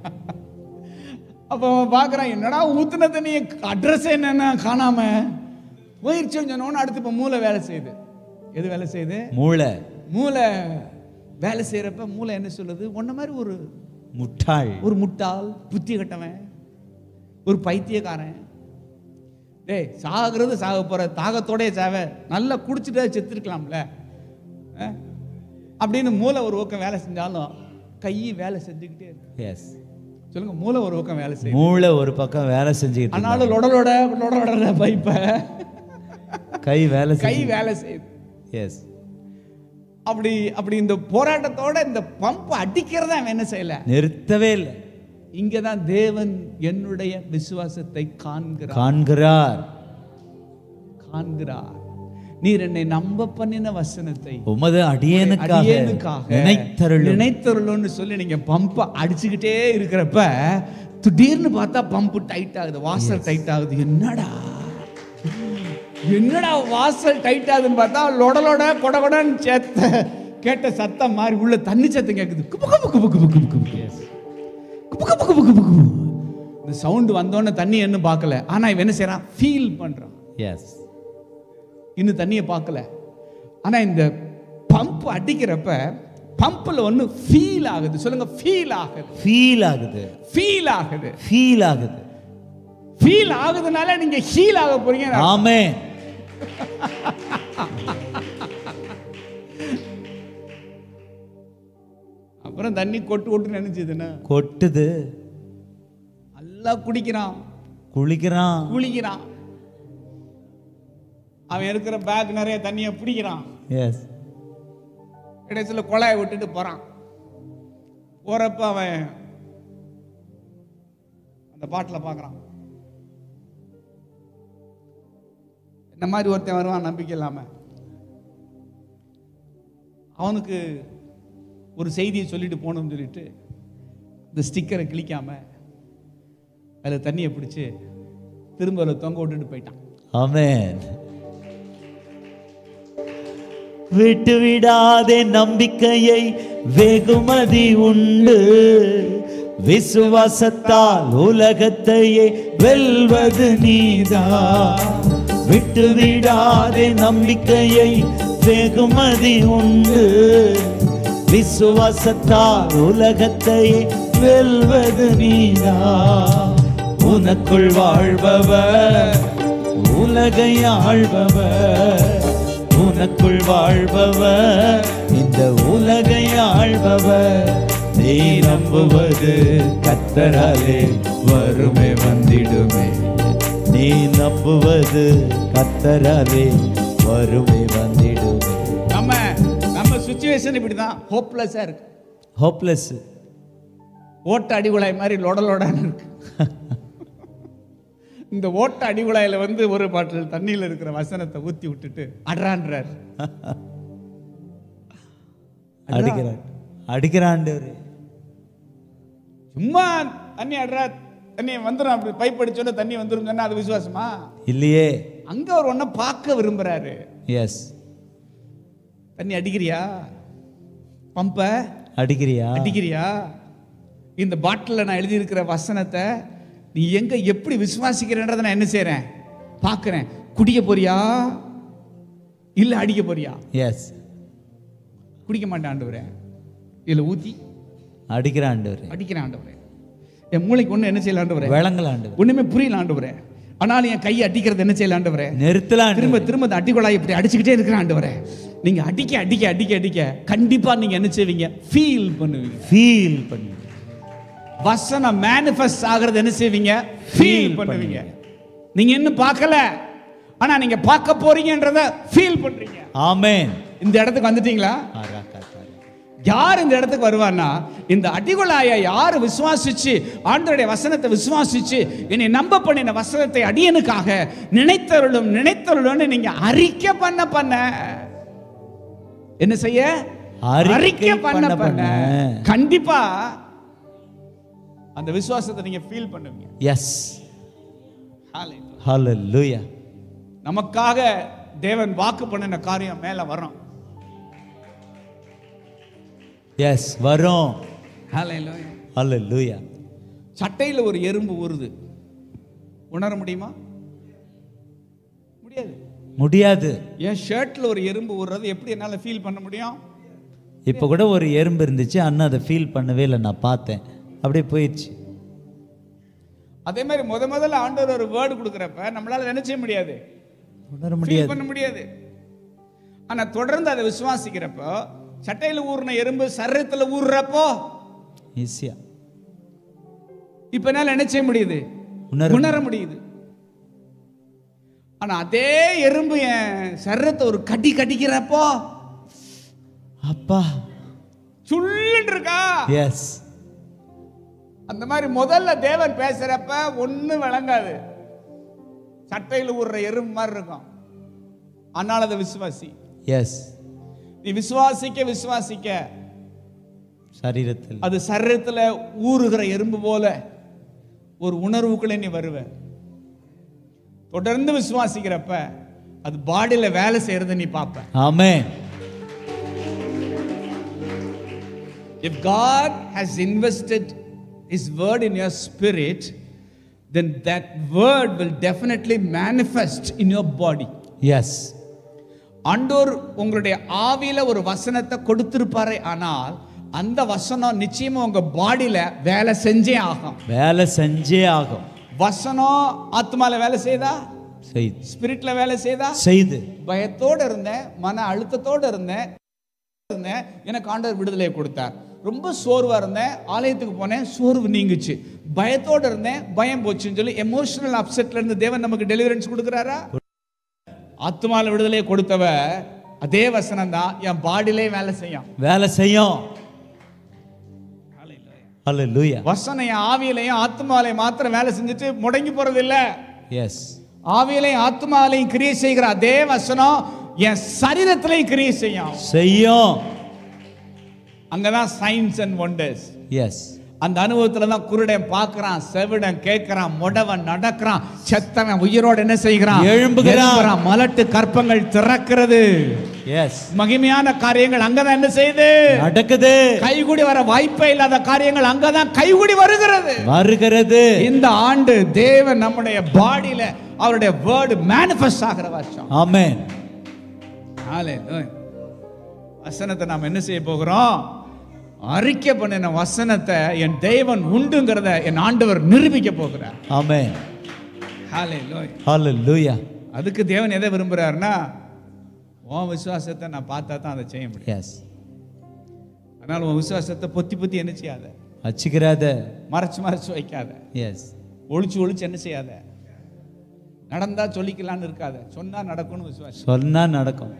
அப்போ அவன் பார்க்குறான் என்னடா ஊத்துன தண்ணி அட்ரஸ் என்னன்னா காணாம போயிடுச்சுன்னு சொன்னோன்னு அடுத்து இப்போ மூளை வேலை செய்யுது எது வேலை செய்யுது மூளை மூளை வேலை செய்யறப்ப மூளை என்ன சொல்லுது உன்ன மாதிரி ஒரு முட்டாள் ஒரு முட்டாள் புத்தி கட்டவன் ஒரு பைத்தியக்காரன் டேய் சாகுறது சாக போற தாகத்தோடய சாவ நல்லா குடிச்சிட்டு செத்துருக்கலாம்ல அஹ்? அப்படின்னு மூளை ஒரு பக்கம் வேலை செஞ்சாலும் கை வேலை செஞ்சுக்கிட்டே இருக்கு எஸ் சொல்லுங்க மூளை ஒரு பக்கம் வேலை செய்யும் மூளை ஒரு பக்கம் வேலை செஞ்சுக்கிட்டு இருந்தா. ஆனாலும் லொடலோட லொடலோட பைப்ப கை வேலை கை வேலை செய்யுது எஸ் அப்படி அப்படி இந்த போராட்டத்தோட இந்த பம்ப் அடிக்கிறத அவன் என்ன செய்யல நிறுத்தவே இல்லை இங்கதான் தேவன் என்னுடைய விசுவாசத்தை காண்கிறார் காண்கிறார் காண்கிறார் நீர் என்னை நம்ப பண்ணின வசனத்தை உமது அடியேனுக்காக அடியேனுக்காக நினைத்தருளும் நினைத்தருளும்னு சொல்லி நீங்க பம்ப அடிச்சுக்கிட்டே இருக்கிறப்ப திடீர்னு பார்த்தா பம்பு டைட் ஆகுது வாசல் டைட் ஆகுது என்னடா என்னடா வாசல் டைட் ஆகுதுன்னு பார்த்தா லொடலோட கொடகொடன்னு சேத்த கேட்ட சத்தம் மாதிரி உள்ள தண்ணி சத்தம் கேட்குது குபு குபு குபு குபு குபு குபு குபு குபு குபு குபு குபு இந்த சவுண்ட் வந்தோடனே தண்ணி என்ன பார்க்கல ஆனா இவன் என்ன செய்யறான் ஃபீல் பண்றான் எஸ் இன்னும் தண்ணியை பார்க்கல ஆனா இந்த பம்ப் அடிக்கிறப்ப பம்ப்ல ஒன்று ஃபீல் ஆகுது சொல்லுங்க ஃபீல் ஆகுது ஃபீல் ஆகுது ஃபீல் ஆகுது ஃபீல் ஆகுது ஃபீல் ஆகுதுனால நீங்க ஹீல் ஆக போறீங்க ஆமே அப்புறம் தண்ணி கொட்டு கொட்டு நினைச்சதுன்னா கொட்டுது நல்லா குடிக்கிறான் குளிக்கிறான் குளிக்கிறான் அவன் இருக்கிற பேக் நிறைய தண்ணியை பிடிக்கிறான் எஸ் கடைசியில் குழாயை விட்டுட்டு போறான் போறப்ப அவன் அந்த பாட்டில் பார்க்குறான் இந்த மாதிரி ஒருத்தன் வருவான் நம்பிக்கை இல்லாம அவனுக்கு ஒரு செய்தியை சொல்லிட்டு போகணும்னு சொல்லிட்டு இந்த ஸ்டிக்கரை கிழிக்காம அதில் தண்ணியை பிடிச்சு திரும்ப அதில் தொங்க விட்டுட்டு போயிட்டான் ஆமென் விட்டு விடாதே நம்பிக்கையை வெகுமதி உண்டு விசுவாசத்தால் உலகத்தையே வெல்வது நீதான் விட்டு விடாதே நம்பிக்கையை வெகுமதி உண்டு விசுவாசத்தால் உலகத்தையே வெல்வது நீதான் உனக்குள் வாழ்பவர் உலகை ஆள்பவர் உனக்குள் வாழ்பவர் இந்த உலகை ஆள்பவர் நீ நம்புவது கத்தராலே வறுமை வந்திடுமே நீ நம்புவது கத்தராலே வறுமை வந்திடுமே நம்ம நம்ம சுச்சுவேஷன் இப்படி தான் ஹோப்லெஸ்ஸாக இருக்கு ஹோப்லெஸ் ஓட்ட அடிகுழாய் மாதிரி லொடலொடன்னு இருக்கு இந்த ஓட்ட அடிகுழாயில வந்து ஒரு பாட்டில் தண்ணியில் இருக்கிற வசனத்தை ஊத்தி விட்டுட்டு அட்ரான்றார் அடிக்கிறான் அடிக்கிறாண்டவர் சும்மா தண்ணி அட்ரா தண்ணி வந்துடும் அப்படி பைப் அடிச்சோட தண்ணி வந்துரும் சொன்னா அது விசுவாசமா இல்லையே அங்க அவர் ஒன்ன பார்க்க விரும்புறாரு எஸ் தண்ணி அடிக்கிறியா பம்ப அடிக்கிறியா அடிக்கிறியா இந்த பாட்டிலில் நான் எழுதியிருக்கிற வசனத்தை நீ எங்க எப்படி விசுவாசிக்கிறன்றதை நான் என்ன செய்றேன் பார்க்கிறேன் குடிக்க போறியா இல்ல அடிக்க போறியா எஸ் குடிக்க மாட்டேன் ஆண்டவரே இல்ல ஊத்தி அடிக்கிற ஆண்டவர் அடிக்கிறேன் ஆண்டவரே என் மூளைக்கு ஒண்ணு என்ன செய்யல ஆண்டவரே விளங்கல ஆண்டவர் ஒண்ணுமே புரியல ஆண்டவரே ஆனாலும் என் கையை அடிக்கிறது என்ன செய்யல ஆண்டவரே நிறுத்தல திரும்ப திரும்ப அந்த அடிக்குழாய் இப்படி அடிச்சுக்கிட்டே இருக்கிற ஆண்டவரே நீங்க அடிக்க அடிக்க அடிக்க அடிக்க கண்டிப்பா நீங்க என்ன செய்வீங்க ஃபீல் பண்ணுவீங்க ஃபீல் பண்ணி வசனம் மேனிஃபெஸ்ட் ஆகிறது என்ன செய்வீங்க ஃபீல் பண்ணுவீங்க நீங்க இன்னும் பார்க்கல ஆனா நீங்க பார்க்க போறீங்கன்றத ஃபீல் பண்றீங்க ஆமென் இந்த இடத்துக்கு வந்துட்டீங்களா யார் இந்த இடத்துக்கு வருவார்னா இந்த அடிகுழாயை யார் விசுவாசிச்சு ஆண்டவருடைய வசனத்தை விசுவாசிச்சு என்னை நம்ப பண்ணின வசனத்தை அடியனுக்காக நினைத்தருளும் நினைத்தருளும்னு நீங்க அறிக்கை பண்ண பண்ண என்ன செய்ய அறிக்கை அறிக்கை பண்ண பண்ண பண்ண பண்ண. கண்டிப்பா அந்த விசுவாசத்தை நீங்க ஃபீல் பண்ணுவீங்க எஸ் Hallelujah. ஹalleluya நமக்காக தேவன் வாக்கு பண்ணின காரியம் மேல வரும் எஸ் வரும் Hallelujah. ஹalleluya சட்டையில ஒரு எறும்பு ஊறுது உணர முடியுமா முடியாது முடியாது என் ஷர்ட்ல ஒரு எறும்பு ஊறுறது எப்படி என்னால ஃபீல் பண்ண முடியும் இப்போ கூட ஒரு எறும்பு இருந்துச்சு அண்ணா அதை ஃபீல் பண்ணவே இல்லை நான் பார்த்தேன் அப்படியே போயிடுச்சு அதே மாதிரி முத முதல்ல ஆண்டவர் ஒரு வேர்டு கொடுக்குறப்ப நம்மளால என்ன செய்ய முடியாது உணர ஃபீல் முடியாது பண்ண முடியாது ஆனா தொடர்ந்து அதை விசுவாசிக்கிறப்போ சட்டையில ஊறின எறும்பு சரீரத்துல ஊறுறப்போ ஈஸியா இப்ப என்னால என்ன செய்ய முடியுது உணர உணர முடியுது ஆனா அதே எறும்பு என் சரீரத்தை ஒரு கடி கடிக்கிறப்போ அப்பா சுள்ளுன்னு இருக்கா எஸ் அந்த மாதிரி முதல்ல தேவன் பேசுறப்ப ஒண்ணும் விளங்காது சட்டையில் ஊறுற எறும்பு மாதிரி இருக்கும் ஆனால் அதை விசுவாசி எஸ் நீ விசுவாசிக்க விசுவாசிக்க சரீரத்தில் அது சரீரத்துல ஊறுகிற எறும்பு போல ஒரு உணர்வுக்குள்ளே நீ வருவ தொடர்ந்து விசுவாசிக்கிறப்ப அது பாடியில வேலை செய்யறத நீ பார்ப்ப amen If God has invested His word in your spirit, then that word will definitely manifest in your body. Yes ஆண்டோர் உங்களுடைய ஆவியில ஒரு வசனத்தை கொடுத்திருப்பாரே ஆனால் அந்த வசனம் நிச்சயமா உங்க பாடியில வேலை செஞ்சே ஆகும் வேலை செஞ்சே ஆகும் வசனம் ஆத்மால வேலை செய்தா செய்து ஸ்பிரிட்ல வேலை செய்தா செய்து பயத்தோட இருந்தேன் மன அழுத்தத்தோட இருந்தேன் இருந்தேன் எனக்கு ஆண்டவர் விடுதலை கொடுத்தார் ரொம்ப சோர்வா இருந்தேன் ஆலயத்துக்கு போனேன் சோர்வு நீங்குச்சு பயத்தோட இருந்தேன் பயம் போச்சுன்னு சொல்லி எமோஷனல் அப்செட்ல இருந்து தேவன் நமக்கு டெலிவரன்ஸ் கொடுக்குறாரா ஆத்மால விடுதலை கொடுத்தவ அதே வசனம் தான் என் பாடியிலே வேலை செய்யும் வேலை செய்யும் ஹalleluya வசனம் என் ஆவியிலையும் ஆத்மாலையும் மாத்திரம் வேலை செஞ்சுட்டு முடங்கி போறது இல்ல எஸ் ஆவியிலையும் ஆத்மாலையும் கிரியை செய்கிற அதே வசனம் என் சரீரத்திலையும் கிரியை செய்யும் செய்யும் அங்கதான் சயின்ஸ் அண்ட் ஒண்டர்ஸ் எஸ் அந்த அனுபவத்துல தான் குருடன் பார்க்கறான் செவிடன் கேட்கறான் முடவன் நடக்கிறான் செத்தவன் உயிரோடு என்ன செய்கிறான் எழும்புகிறான். எழும்புகிறான். மலட்டு கற்பங்கள் திறக்கிறது எஸ் மகிமையான காரியங்கள் அங்கதான் என்ன செய்யுது நடக்குது கைகூடி வர வாய்ப்பே இல்லாத காரியங்கள் அங்கதான் கைகூடி வருகிறது வருகிறது இந்த ஆண்டு தேவன் நம்முடைய பாடியில அவருடைய வேர்டு மேனிஃபெஸ்ட் ஆகிற வருஷம் ஆமென் Hallelujah. வசனத்தை நாம் என்ன செய்ய போகிறோம் அறிக்கை பண்ணின வசனத்தை என் தேவன் உண்டுங்கிறத என் ஆண்டவர் நிரூபிக்க போகிறார் ஆமென் Hallelujah. ஹalleluya அதுக்கு தேவன் எதை விரும்புறாருன்னா உன் விசுவாசத்தை நான் பார்த்தா தான் அதை செய்ய முடியும் எஸ் அதனால உன் விசுவாசத்தை பொத்தி பொத்தி என்ன செய்யாத வச்சுக்கிறாத மறைச்சு மறைச்சு வைக்காத எஸ் ஒளிச்சு ஒளிச்சு என்ன செய்யாத நடந்தா சொல்லிக்கலாம்னு இருக்காத சொன்னா நடக்கும்னு விசுவாசம் சொன்னா நடக்கும்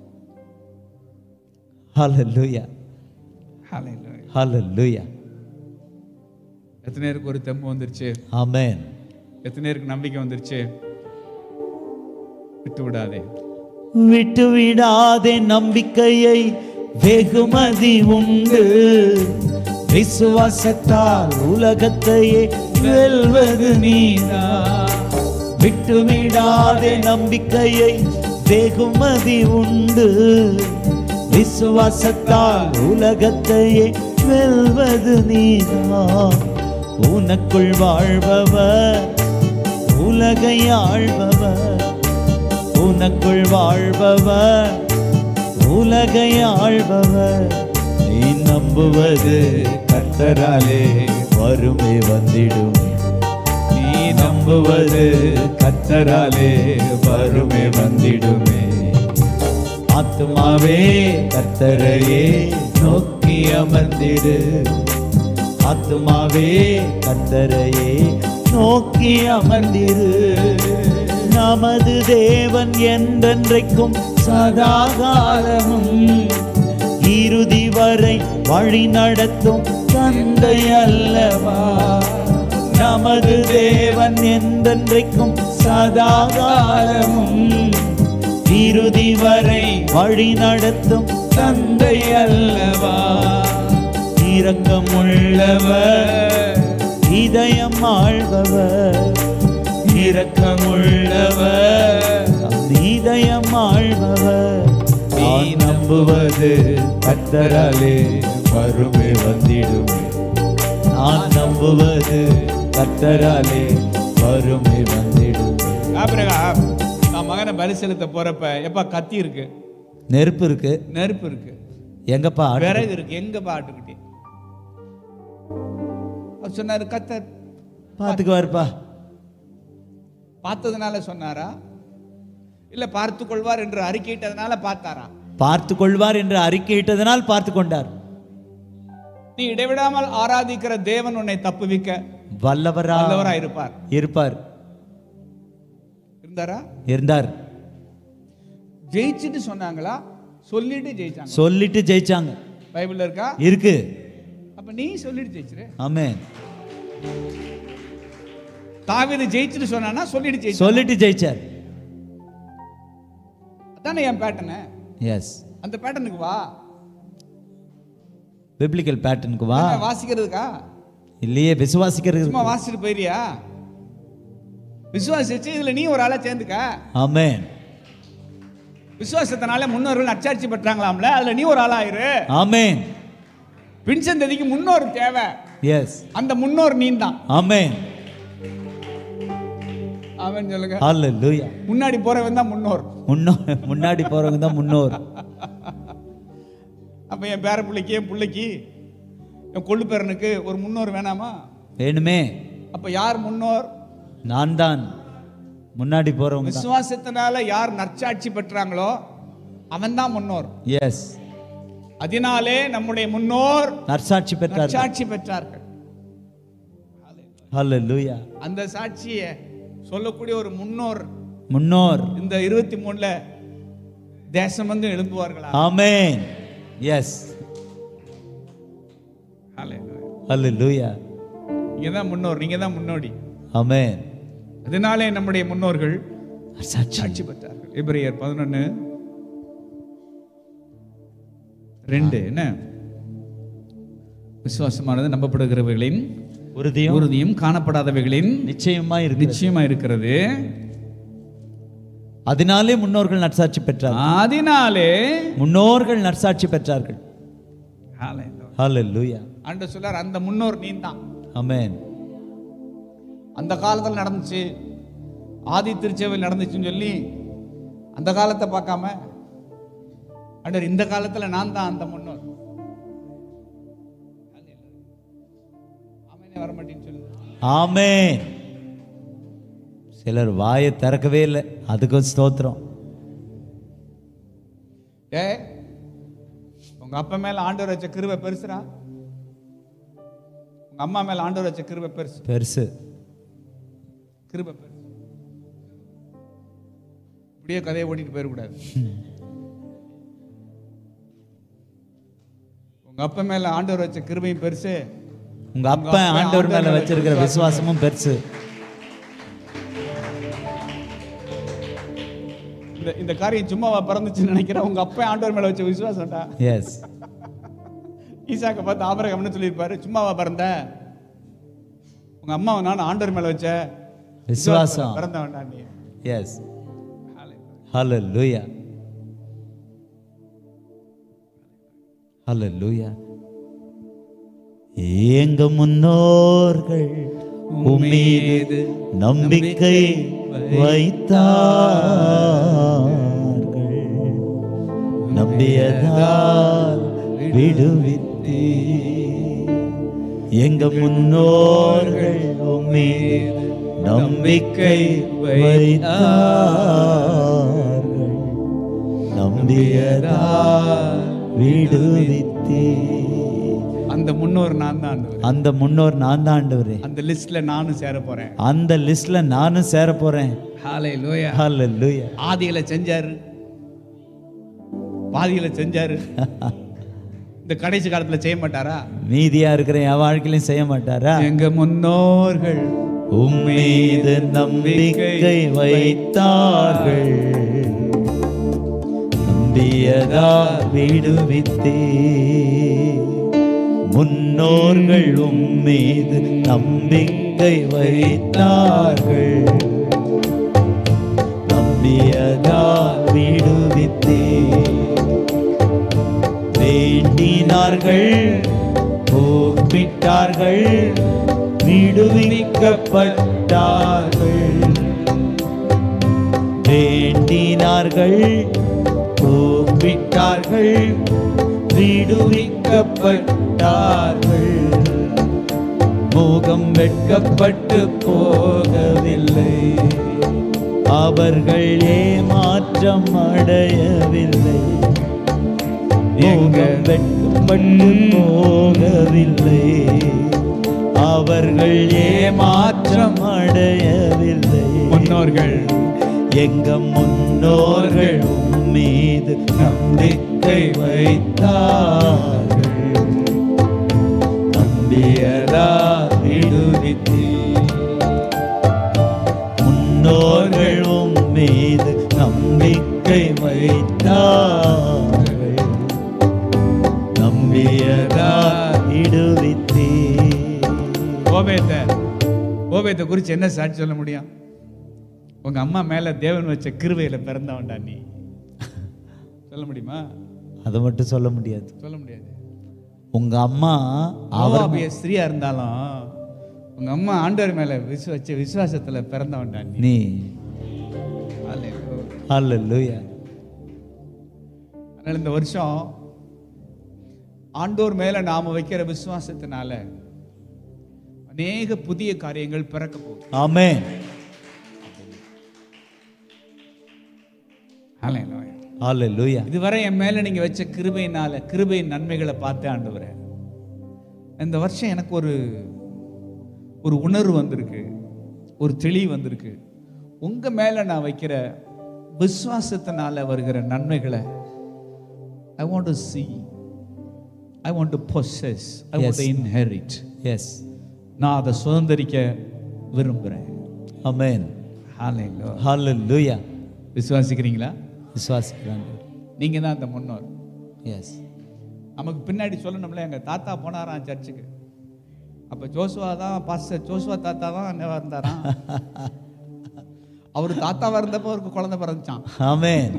ஹalleluya Hallelujah. ஹalleluya எத்தனை பேருக்கு ஒரு தெம்பு வந்துருச்சு ஆமென் எத்தனை பேருக்கு நம்பிக்கை வந்துருச்சு விட்டு விடாதே விட்டு விடாதே நம்பிக்கையை வெகுமதி உண்டு விசுவாசத்தால் உலகத்தையே வெல்வது நீதான் விட்டு விடாதே நம்பிக்கையை வெகுமதி உண்டு விசுவாசத்தால் உலகத்தையே வெல்வது நீதான் உனக்குள் வாழ்பவர் உலகை ஆள்பவர் உனக்குள் வாழ்பவர் உலகை ஆள்பவர் நீ நம்புவது கத்தராலே வறுமை வந்திடுமே நீ நம்புவது கத்தராலே வறுமை வந்திடுமே ஆத்துமாவே கத்தரையே நோக்கி அமர்ந்திடு ஆத்துமாவே கத்தரையே நோக்கி அமர்ந்திரு நமது தேவன் என்றென்றைக்கும் சதா காலமும் இறுதி வரை வழி நடத்தும் தந்தை அல்லவா நமது தேவன் என்றென்றைக்கும் சதா காலமும் இறுதி வரை வழி நடத்தும் தந்தை அல்லவா இரக்கமுள்ளவர் இதயம் ஆள்பவர் இரக்கமுள்ளவர் இதயம் ஆள்பவர் நீ நம்புவது கத்தராலே வறுமை வந்திடுமே நான் நம்புவது கத்தராலே வறுமை வந்திடுமே ஆபிரகாம் நான் மகனை பலி செலுத்த போறப்ப எப்பா கத்தி இருக்கு நெருப்பு இருக்கு நெருப்பு இருக்கு எங்கப்பா ஆடு? விறகு இருக்கு எங்க பாட்டுக்கிட்டே அவர் சொன்னாரு கத்தர் பாத்துக்குவாருப்பா பார்த்ததுனால சொன்னாரா இல்ல பார்த்து கொள்வார் என்று அறிக்கையிட்டதுனால பார்த்தாரா பார்த்து கொள்வார் என்று அறிக்கையிட்டதனால் பார்த்து கொண்டார் நீ இடைவிடாமல் ஆராதிக்கிற தேவன் உன்னை தப்புவிக்க வல்லவரா நல்லவரா இருப்பார் இருப்பார் இருந்தாரா இருந்தார் ஜெயிச்சுட்டு சொன்னாங்களா சொல்லிட்டு ஜெயிச்சாங்க சொல்லிட்டு ஜெயிச்சாங்க பைபிள்ல இருக்கா இருக்கு அப்ப நீ சொல்லிட்டு ஜெயிச்சிரு ஆமென் தாவீது ஜெயிச்சுட்டு சொன்னானா சொல்லிட்டு ஜெயிச்சு சொல்லிட்டு ஜெயிச்சார் அதானே என் பேட்டர்னு எஸ் அந்த பேட்டர்னுக்கு வா பிப்ளிக்கல் பேட்டர்னுக்கு வா என்ன வாசிக்கிறதுக்கா இல்லையே விசுவாசிக்கிறது சும்மா வாசிச்சுட்டு போயிரியா விசுவாசிச்சு இதுல நீ ஒரு ஆளா சேர்ந்துக்க ஆமென் விசுவாசத்தினால முன்னோர்கள் நச்சாட்சி பெற்றாங்களாம்ல அதுல நீ ஒரு ஆளா ஆயிரு ஆமென் பின் சந்ததிக்கு முன்னோர் தேவை எஸ் அந்த முன்னோர் நீ தான் ஆமென் அவன் சொல்லுங்க ஹalleluya முன்னாடி போறவன் தான் முன்னோர் முன்னோ முன்னாடி போறவங்க தான் முன்னோர் அப்ப என் பேர பிள்ளைக்கு என் பிள்ளைக்கு என் கொள்ளு பேரனுக்கு ஒரு முன்னோர் வேணாமா வேணுமே அப்ப யார் முன்னோர் நான் தான் முன்னாடி போறவங்க தான் விசுவாசத்தினால யார் நற்சாட்சி பெற்றாங்களோ அவன் தான் முன்னோர் எஸ் அதனாலே நம்முடைய முன்னோர் நற்சாட்சி பெற்றார் நற்சாட்சி பெற்றார்கள் ஹalleluya அந்த சாட்சியை சொல்லக்கூடிய ஒரு முன்னோர் முன்னோர் இந்த இருபத்தி மூணுல தேசம் வந்து எழுப்புவார்களா ஆமென் எஸ் ஹalleluya நீங்க தான் முன்னோர் நீங்க தான் முன்னோடி ஆமென் அதனாலே நம்முடைய முன்னோர்கள் நற்சாட்சி சாட்சி பெற்றார்கள் எபிரேயர் பதினொன்னு ரெண்டு என்ன விசுவாசமானது நம்பப்படுகிறவைகளின் உறுதியும் உறுதியும் காணப்படாதவைகளின் நிச்சயமா இருக்கு நிச்சயமா இருக்கிறது அதனாலே முன்னோர்கள் நற்சாட்சி பெற்றார் அதனாலே முன்னோர்கள் நற்சாட்சி பெற்றார்கள் ஹalleluya ஆண்டு சொல்லார் அந்த முன்னோர் நீ தான் ஆமென் அந்த காலத்தில் நடந்துச்சு ஆதி திருச்சேவையில் நடந்துச்சுன்னு சொல்லி அந்த காலத்தை பார்க்காம ஆண்டவர் இந்த காலத்துல நான் தான் அந்த முன்னோர் ஆமெனே வர மாட்டேன்னு சொல்லுது ஆமென் சிலர் வாயை திறக்கவே இல்லை அதுக்கும் ஸ்தோத்திரம் ஏ உங்க அப்பா மேல ஆண்டவர் வச்ச கிருபை பெருசுடா உங்க அம்மா மேல ஆண்டவர் வச்ச கிருபை பெருசு பெருசு கிருபை பெருசு இப்படியே கதையை ஓட்டிட்டு போயிடக்கூடாது உங்க அப்பா மேல ஆண்டவர் வச்ச கிருபையும் பெருசு உங்க அப்பா ஆண்டவர் மேல வச்சிருக்கிற விசுவாசமும் பெருசு இந்த இந்த காரியம் சும்மாவா பிறந்துச்சுன்னு நினைக்கிறேன் உங்க அப்பா ஆண்டவர் மேல வச்ச விசுவாசம்டா எஸ் ஈசாக்க பார்த்து ஆபரகம்னு சொல்லியிருப்பாரு சும்மாவா பிறந்த உங்க அம்மாவை நான் ஆண்டவர் மேல வச்ச விசுவாசம் பிறந்தவன்டா நீ எஸ் ஹalleluya ஹalleluya எங்க முன்னோர்கள் உம்மீது நம்பிக்கை வைத்தார்கள் நம்பியதால் விடுவித்தே எங்க முன்னோர்கள் உம்மீது நம்பிக்கை வைத்தார்கள் நம்பியதால் விடுவித்தே அந்த முன்னோர் நான் தான் ஆண்டவரே. அந்த முன்னோர் நான் தான் ஆண்டவரே அந்த லிஸ்ட்ல நானும் சேர போறேன் அந்த லிஸ்ட்ல நானும் சேர போறேன் ஹாலே லோயா ஹalleluya ஆதியில செஞ்சாரு பாதியில செஞ்சாரு இந்த கடைசி காலத்துல செய்ய மாட்டாரா மீதியா இருக்கிற என் வாழ்க்கையிலும் செய்ய மாட்டாரா எங்க முன்னோர்கள் உம்மீது நம்பிக்கை வைத்தார்கள் நம்பியதா விடுவித்தே முன்னோர்கள் உம்மீது நம்பிக்கை வைத்தார்கள் நம்பியதா விடுவித்தே வேண்டினார்கள் கூப்பிட்டார்கள் விடுவிக்கப்பட்டார்கள் வேண்டினார்கள் கூப்பிட்டார்கள் விடுவிக்கப்பட்டார்கள் முகம் வெட்கப்பட்டு போகவில்லை அவர்கள் ஏமாற்றம் அடையவில்லை முகம் வெட்கப்பட்டு போகவில்லை அவர்கள் ஏமாற்றம் அடையவில்லை முன்னோர்கள் எங்க முன்னோர்கள் உம் மீது நம்பிக்கை வைத்தார்கள் நம்பியதா விடுவித்தே முன்னோர்கள் உம் மீது நம்பிக்கை வைத்தார்கள் நம்பியதா விடுவித்தே ஓபேத்த ஓபேத்த குறித்து என்ன சாட்சி சொல்ல முடியும் உங்க அம்மா மேல தேவன் வச்ச கிருபையில பிறந்தவன்டா நீ சொல்ல முடியுமா அதை மட்டும் சொல்ல முடியாது சொல்ல முடியாது உங்க அம்மா அவர் அவர் ஸ்திரியா இருந்தாலும் உங்க அம்மா ஆண்டவர் மேல விசு வச்ச விசுவாசத்துல பிறந்தவன்டா நீ நீ Hallelujah. ஹalleluya அதனால இந்த வருஷம் ஆண்டோர் மேல நாம வைக்கிற விசுவாசத்தினால அநேக புதிய காரியங்கள் பிறக்க போகுது ஆமென் Hallelujah. ஹalleluya இதுவரை என் மேல நீங்க வச்ச கிருபையினால கிருபையின் நன்மைகளை பார்த்து ஆண்டவரே இந்த வருஷம் எனக்கு ஒரு ஒரு உணர்வு வந்திருக்கு ஒரு தெளிவு வந்திருக்கு உங்க மேல நான் வைக்கிற விசுவாசத்தினால வருகிற நன்மைகளை I want to see I want to possess I want to inherit yes நான் அதை சுதந்திரிக்க விரும்புகிறேன் ஆமென் Hallelujah. ஹalleluya விசுவாசிக்கிறீங்களா விசுவாசிக்கிறாங்க நீங்க தான் அந்த முன்னோர் எஸ் நமக்கு பின்னாடி சொல்லணும்ல எங்க தாத்தா போனாராம் சர்ச்சுக்கு அப்ப ஜோசுவா தான் பாஸ்டர் ஜோசுவா தாத்தா தான் அங்க வந்தாராம் அவர் தாத்தாவா இருந்தப்போ அவருக்கு குழந்தை பிறந்துச்சான் ஆமென்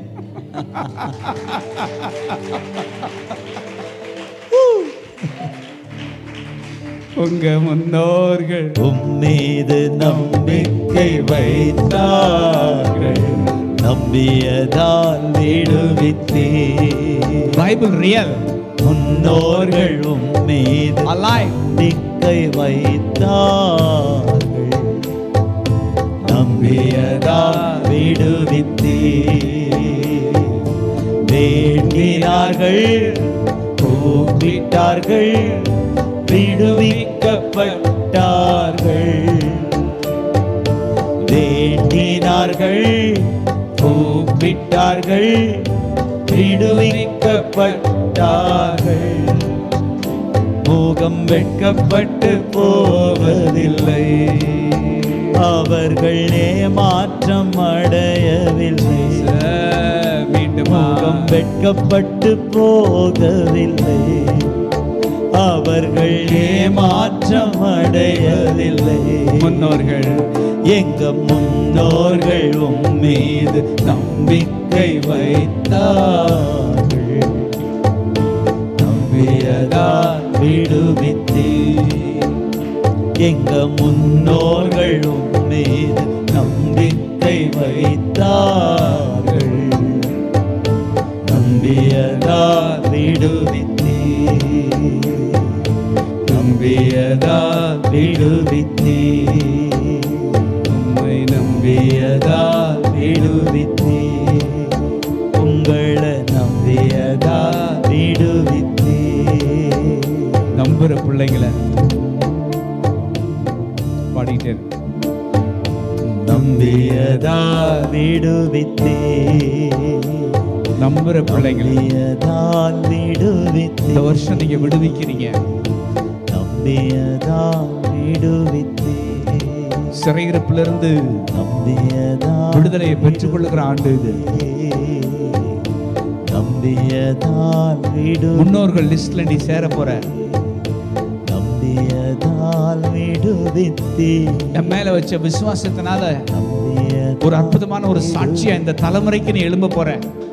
உங்க முன்னோர்கள் உம்மீது நம்பிக்கை வைத்தார்கள் நம்பியதால் விடுவித்தே பைபிள் ரியல் முன்னோர்கள் உம்மீது அலாய் நம்பிக்கை வைத்தார்கள் நம்பியதால் விடுவித்தே வேண்டினார்கள் கூப்பிட்டார்கள் விடுவிக்கப்பட்டார்கள் வேண்டினார்கள் கூப்பிட்டார்கள் விடுவிக்கப்பட்டார்கள் முகம் வெட்கப்பட்டு போவதில்லை அவர்கள் ஏமாற்றம் அடையவில்லை மீண்டும் முகம் வெட்கப்பட்டு போகவில்லை அவர்கள் ஏமாற்றம் அடையவில்லை முன்னோர்கள் எங்க முன்னோர்கள் உம் மீது நம்பிக்கை வைத்தார்கள் நம்பியதால் விடுவித்தே எங்க முன்னோர்கள் உம்மீது நம்பிக்கை வைத்தார்கள் நம்பியதா விடுவித்தே நம்பியதா விடுவித்தே உம்மை நம்பியதா விடுவித்தே உங்களை நம்பியதா விடுவித்தே நம்புற பிள்ளைங்களை பாடிக்கிட்டே இரு. நம்பியதா விடுவித்தே நம்புற பிள்ளைங்களை நம்பியதால் விடுவித்தே இந்த வருஷம் நீங்க விடுவிக்கிறீங்க நம்பியதால் விடுவித்தே சிறையிருப்பிலிருந்து நம்பியதால் விடுதலையை பெற்றுக்கொள்ளுகிற ஆண்டு இது நம்பியதால் விடு முன்னோர்கள் லிஸ்ட்ல நீ சேர போற நம்பியதால் விடுவித்தே என் மேல வச்ச விசுவாசத்தினால நம்பியதால் ஒரு அற்புதமான ஒரு சாட்சியா இந்த தலைமுறைக்கு நீ எழும்ப போற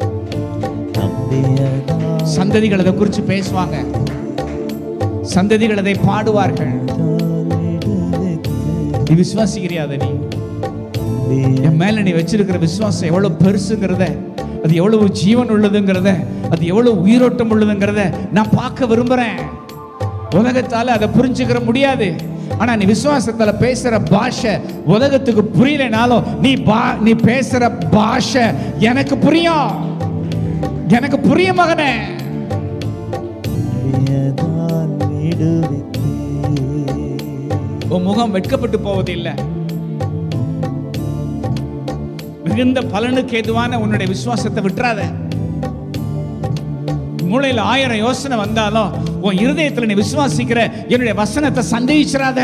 நம்பியதால் சந்ததிகள் அதை குறித்து பேசுவாங்க சந்ததிகள் அதை பாடுவார்கள் விடுவித்தே நீ விசுவாசிக்கிறியா அதை நீ என் மேல நீ வச்சிருக்கிற விசுவாசம் எவ்வளவு பெருசுங்கிறத அது எவ்வளவு ஜீவன் உள்ளதுங்கிறத அது எவ்வளவு உயிரோட்டம் உள்ளதுங்கிறத நான் பார்க்க விரும்புறேன் உலகத்தால அதை புரிஞ்சுக்கிற முடியாது ஆனா நீ விசுவாசத்துல பேசுற பாஷை உலகத்துக்கு புரியலைனாலும் நீ பா நீ பேசுற பாஷை எனக்கு புரியும் எனக்கு புரியும் மகனே நம்பியதால் விடுவித்தே உன் முகம் வெட்கப்பட்டு போவதில்லை மிகுந்த பலனுக்கு ஏதுவான உன்னுடைய விசுவாசத்தை விட்டுறாத மூளையில் ஆயிரம் யோசனை வந்தாலும் உன் இருதயத்துல நீ விசுவாசிக்கிற என்னுடைய வசனத்தை சந்தேகிச்சிடாத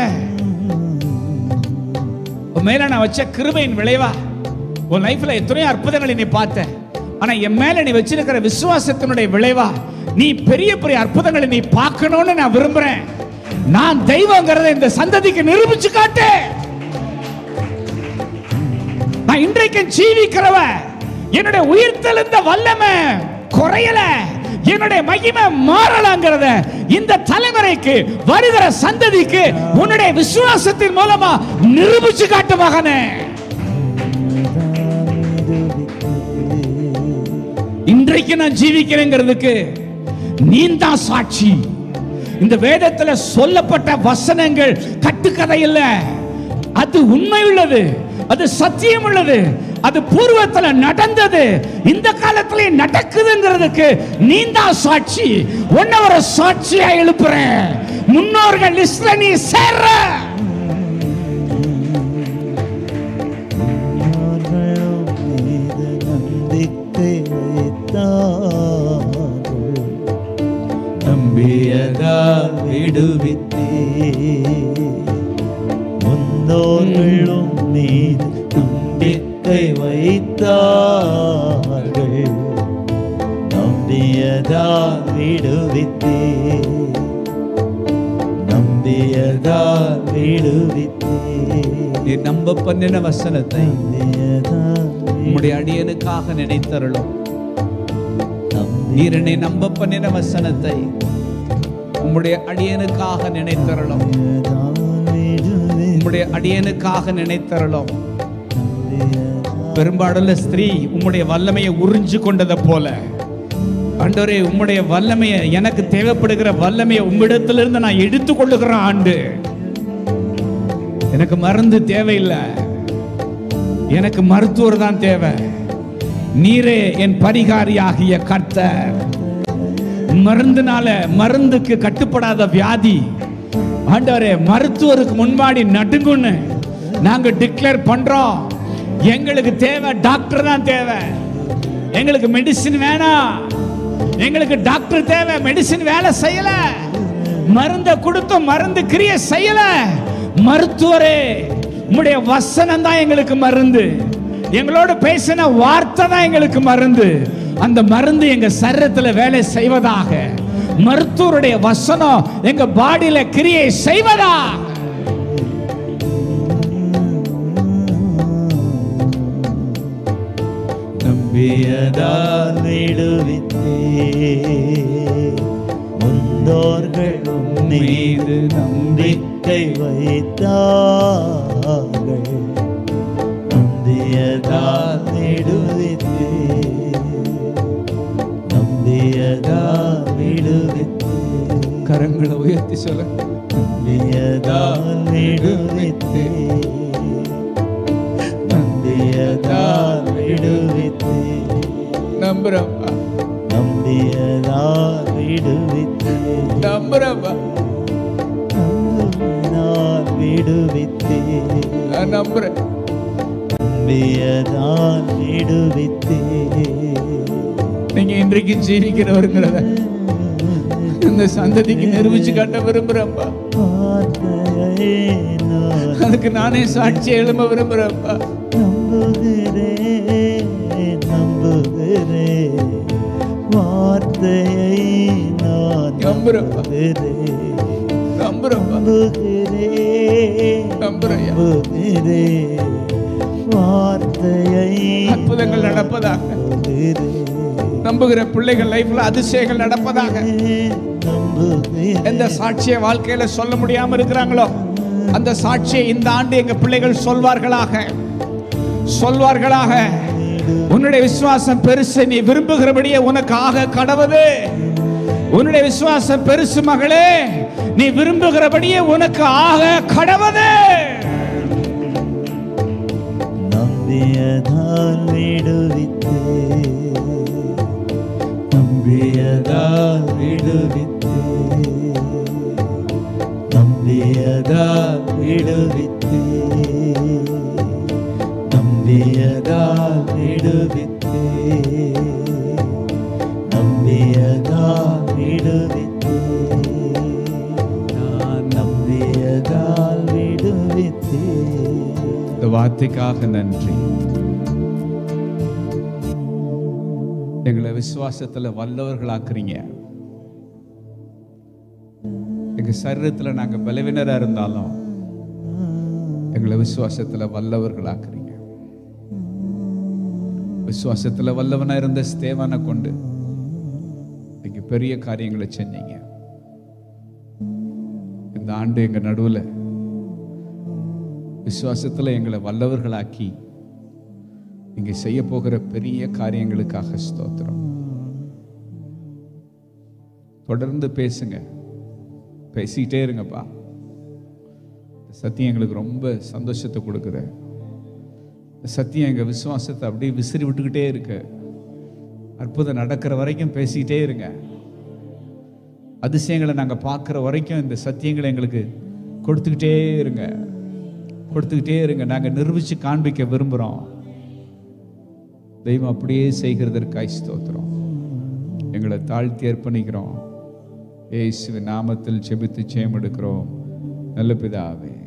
உன் மேல நான் வச்ச கிருபையின் விளைவா உன் லைஃப்ல எத்தனையோ அற்புதங்களை நீ பார்த்த ஆனா என் மேல நீ வச்சிருக்கிற விசுவாசத்தினுடைய விளைவா நீ பெரிய பெரிய அற்புதங்களை நீ பார்க்கணும்னு நான் விரும்புறேன் நான் தெய்வங்கிறத இந்த சந்ததிக்கு நிரூபிச்சு காட்டு நான் இன்றைக்கு ஜீவிக்கிறவ என்னுடைய உயிர் தெளிந்த வல்லமை குறையல என்னுடைய மகிமை மாறலாங்கிறத இந்த தலைமுறைக்கு வருகிற சந்ததிக்கு உன்னுடைய விசுவாசத்தின் மூலமா நிரூபிச்சு காட்டு மகனே இன்றைக்கு நான் ஜீவிக்கிறேங்கிறதுக்கு நீ தான் சாட்சி இந்த வேதத்துல சொல்லப்பட்ட வசனங்கள் கட்டுக்கதை இல்ல அது உண்மை உள்ளது அது சத்தியம் உள்ளது அது பூர்வத்துல நடந்தது இந்த காலத்துல நடக்குதுங்கிறதுக்கு நீ தான் சாட்சி உன்ன ஒரு சாட்சியா எழுப்புறேன் முன்னோர்கள் லிஸ்ட்ல நீ சேர்ற முன்னோர்களும் மீது நம்பிக்கை வைத்தார்கள் நம்பியதால் விடுவித்தே முன்னோர்களும் மீது நம்பிக்கை வைத்தார்கள் நம்பியதால் விடுவித்தே நம்பியதால் விடுவித்தே நீ நம்ப பண்ணின வசனத்தை நம்பியதால் உம்முடைய அடியனுக்காக நினைத்தருளும் நம்பி நீர் என்னை நம்ப பண்ணின வசனத்தை உம்முடைய அடியனுக்காக நினைத்தருளும் உம்முடைய அடியனுக்காக நினைத்தருளும் பெரும்பாடுள்ள ஸ்திரீ உம்முடைய வல்லமையை உறிஞ்சு கொண்டதை போல ஆண்டவரே உம்முடைய வல்லமையை எனக்கு தேவைப்படுகிற வல்லமையை உம்மிடத்திலிருந்து நான் எடுத்துக் கொள்ளுகிற ஆண்டு எனக்கு மருந்து தேவையில்லை எனக்கு மருத்துவர் தான் தேவை நீரே என் பரிகாரியாகிய கர்த்தர் மருந்துனால மருந்துக்கு கட்டுப்படாத வியாதி ஆண்டவரே மருத்துவருக்கு முன்பாடி நடுங்குன்னு நாங்க டிக்ளேர் பண்றோம் எங்களுக்கு தேவை டாக்டர் தான் தேவை எங்களுக்கு மெடிசின் வேணாம் எங்களுக்கு டாக்டர் தேவை மெடிசின் வேலை செய்யல மருந்த கொடுத்தும் மருந்து கிரிய செய்யல மருத்துவரே உம்முடைய வசனம் தான் எங்களுக்கு மருந்து எங்களோட பேசின வார்த்தை தான் எங்களுக்கு மருந்து அந்த மருந்து எங்க சரீரத்துல வேலை செய்வதாக மருத்துவருடைய வசனம் எங்க பாடியில கிரியை செய்வதா நம்பியதால் விடுவித்தே முன்னோர்களும் மீது நம்பிக்கை வைத்தார்கள் நம்பியதால் விடுவித்து நம்பியதால் விடுவித்து கரங்களை உயர்த்தி சொல்லுங்க நம்பியதால் விடுவித்து நம்பியதால் விடுவித்து நம்புறப்பா நம்பியதால் விடுவித்து நம்புறப்பா நம்பினால் விடுவித்து நான் நம்புறேன் நம்பியதால் விடுவித்து நீங்க இன்றைக்கு ஜீவிக்கிறவருங்கிறத இந்த சந்ததிக்கு நிரூபிச்சு காட்ட விரும்புறேன்ப்பா வார்த்தையை நான் அதுக்கு நானே சாட்சி எழும்ப விரும்புறேன்ப்பா நம்புகிறேன் நம்புகிறேன் வார்த்தையை நான் நம்புறேன்ப்பா நம்புகிறேன் நம்புறேன்ப்பா நம்புகிறேன் நம்புறேன் நம்புகிறேன் வார்த்தையை அற்புதங்கள் நடப்பதாக நம்புகிறேன் நம்புகிற பிள்ளைகள் லைஃப்ல அதிசயங்கள் நடப்பதாக நம்புகிறேன் எந்த சாட்சியை வாழ்க்கையில சொல்ல முடியாம இருக்கிறாங்களோ அந்த சாட்சியை இந்த ஆண்டு எங்க பிள்ளைகள் சொல்வார்களாக சொல்வார்களாக உன்னுடைய விசுவாசம் பெருசு நீ விரும்புகிறபடியே உனக்கு ஆக கடவுது உன்னுடைய விசுவாசம் பெருசு மகளே நீ விரும்புகிறபடியே உனக்கு ஆக கடவுது நம்பியதால் விடுவித்து நம்பியதால் விடுவித்து நம்பியதால் விடுவித்து நம்பியதால் விடுவித்து நம்பியதால் விடுவித்து நான் நம்பியதால் விடுவித்து இந்த வார்த்தைக்காக நன்றி எங்களை விசுவாசத்துல வல்லவர்களாக்குறீங்க எங்க சரீரத்துல நாங்க பலவீனரா இருந்தாலும் எங்களை விசுவாசத்துல வல்லவர்களாக்குறீங்க விசுவாசத்துல வல்லவனா இருந்த ஸ்தேவானை கொண்டு நீங்க பெரிய காரியங்களை செஞ்சீங்க இந்த ஆண்டு எங்க நடுவுல விசுவாசத்துல எங்களை வல்லவர்களாக்கி நீங்க செய்ய போகிற பெரிய காரியங்களுக்காக ஸ்தோத்திரம் தொடர்ந்து பேசுங்க பேசிக்கிட்டே இருங்கப்பா இந்த சத்தியம் எங்களுக்கு ரொம்ப சந்தோஷத்தை கொடுக்குது இந்த சத்தியம் எங்க விசுவாசத்தை அப்படியே விசிறி விட்டுக்கிட்டே இருக்கு அற்புதம் நடக்கிற வரைக்கும் பேசிக்கிட்டே இருங்க அதிசயங்களை நாங்க பார்க்குற வரைக்கும் இந்த சத்தியங்களை எங்களுக்கு கொடுத்துக்கிட்டே இருங்க கொடுத்துக்கிட்டே இருங்க நாங்க நிரூபிச்சு காண்பிக்க விரும்புறோம் தெய்வம் அப்படியே செய்கிறதற்காய் ஸ்தோத்திரம் எங்களை தாழ்த்தி அர்ப்பணிக்கிறோம் இயேசுவின் நாமத்தில் செபித்து ஜெயம் எடுக்கிறோம் நல்ல பிதாவே